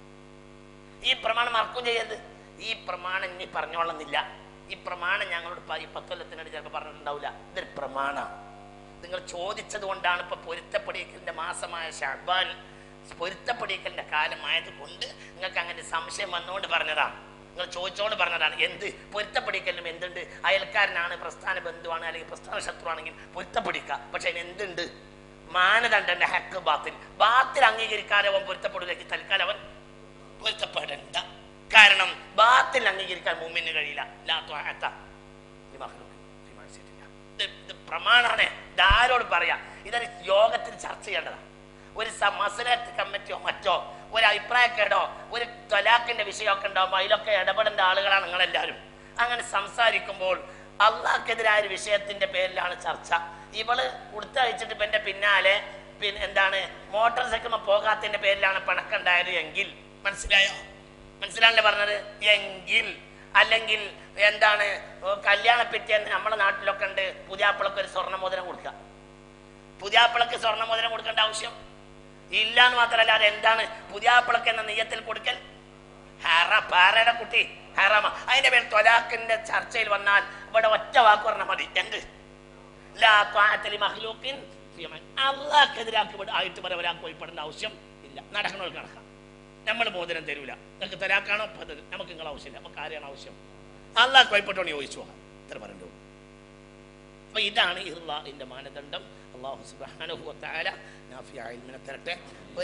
Speaker 1: ഈ പ്രമാണം മറക്കും ചെയ്യരുത് ഈ പ്രമാണം ഇനി പറഞ്ഞോളുന്നില്ല ഈ പ്രമാണം ഞങ്ങളോട് പ- ഈ പത്തൊല്ലത്തിനടി ചിലപ്പോൾ പറഞ്ഞിട്ടുണ്ടാവില്ല ഇതൊരു പ്രമാണമാണ് നിങ്ങൾ ചോദിച്ചത് കൊണ്ടാണ് ഇപ്പൊ പൊരുത്തപ്പെടിക്കലിന്റെ മാസമായ ഷാബാൻ പൊരുത്തപ്പെടിക്കലിന്റെ കാലമായത് കൊണ്ട് നിങ്ങൾക്ക് അങ്ങനെ സംശയം വന്നുകൊണ്ട് പറഞ്ഞതാണ് നിങ്ങൾ ചോദിച്ചോണ്ട് പറഞ്ഞതാണ് എന്ത് പൊരുത്തപ്പെടിക്കലിനും എന്തുണ്ട് അയൽക്കാരനാണ് പ്രസ്ഥാന ബന്ധുവാണ് അല്ലെങ്കിൽ പ്രസ്ഥാന ശത്രുവാണെങ്കിൽ പൊരുത്തപ്പെടിക്കുക പക്ഷെ അതിന് എന്തുണ്ട് മാനദണ്ഡന്റെ ഹക്ക് ബാത്തിൽ ബാത്തിൽ അംഗീകരിക്കാതെ അവൻ പൊരുത്തപ്പെടില്ലെങ്കിൽ തൽക്കാലം അവൻ പൊരുത്തപ്പെടേണ്ട കാരണം ബാത്തിൽ അംഗീകരിക്കാൻ മുമ്പിന് കഴിയില്ല ലാ ത്വഅത്ത ലിമഖ്ലൂഖിൻ ഫീ മഅസിയത്തില്ല. ഇത് ഇത് പ്രമാണാണ് ഇത് ആരോട് പറയാ ഇതൊരു യോഗത്തിൽ ചർച്ച ചെയ്യേണ്ടതാണ് ഒരു സ- മസലത്ത് കമ്മിറ്റിയോ മറ്റോ ഒരു അഭിപ്രായക്കേടോ ഒരു തൊലാഖിന്റെ വിഷയമൊക്കെ ഉണ്ടാകുമ്പോൾ അതിലൊക്കെ ഇടപെടേണ്ട ആളുകളാണ് നിങ്ങളെല്ലാവരും അങ്ങനെ സംസാരിക്കുമ്പോൾ അള്ളാഹ്ക്കെതിരായ ഒരു വിഷയത്തിന്റെ പേരിലാണ് ചർച്ച ഇവള് ഉടുത്തഴിച്ചിട്ട് ഇപ്പൊ എന്റെ പിന്നാലെ പിന്നെ എന്താണ് മോട്ടോർ സൈക്കിൾ പോകാത്തതിന്റെ പേരിലാണ് പണക്കുണ്ടായത് എങ്കിൽ മനസ്സിലായോ മനസ്സിലാണല്ലേ പറഞ്ഞത് എങ്കിൽ അല്ലെങ്കിൽ എന്താണ് കല്യാണ പിറ്റേന്ന് നമ്മുടെ നാട്ടിലൊക്കെ ഉണ്ട് പുതിയാപ്പിളക്ക് ഒരു സ്വർണ്ണമോതിരം കൊടുക്കുക പുതിയാപ്പിളക്ക് സ്വർണ്ണമോതിരം കൊടുക്കേണ്ട ആവശ്യം ഇല്ല എന്ന് മാത്രമല്ല അത് എന്താണ് പുതിയാപ്പിളക്ക് എന്ന നെയ്യത്തിൽ കൊടുക്കൽ ഹറ പാറയുടെ കുട്ടി ഹറമ അതിന്റെ പേര് തൊലാഖിന്റെ ചർച്ചയിൽ വന്നാൽ ഇവിടെ ഒറ്റ വാക്ക് പറഞ്ഞാൽ മതി എന്ത് ലാ ത്വാഅത്തലി മഖ്ലൂഖിൻ ഫീ മൻ- അള്ളാഹ്ക്കെതിരാക്കി ഇവിടെ ആയിട്ട് വരെ ഒരാൾക്ക് പോയിപ്പെടേണ്ട ആവശ്യം ഇല്ല നടക്കണവർക്ക് നടക്കാം നമ്മൾ മോതിരം തരൂല നിങ്ങൾക്ക് തരാക്കാണോ പദ്ധതി നമുക്ക് നിങ്ങളെ ആവശ്യമില്ല നമുക്ക് ആരെയാണ് ആവശ്യം അള്ളാഹ് കോയിപ്പെട്ടോണ്ട് ചോദിച്ചു പോകാം ഇത്ര പറയണ്ടു അപ്പൊ ഇതാണ് ഇള്ളാഹിന്റെ മാനദണ്ഡം അള്ളാഹു സുബ്ഹാനഹു വ തആല നാഫിയ ഇൽമിനെ തരട്ടെ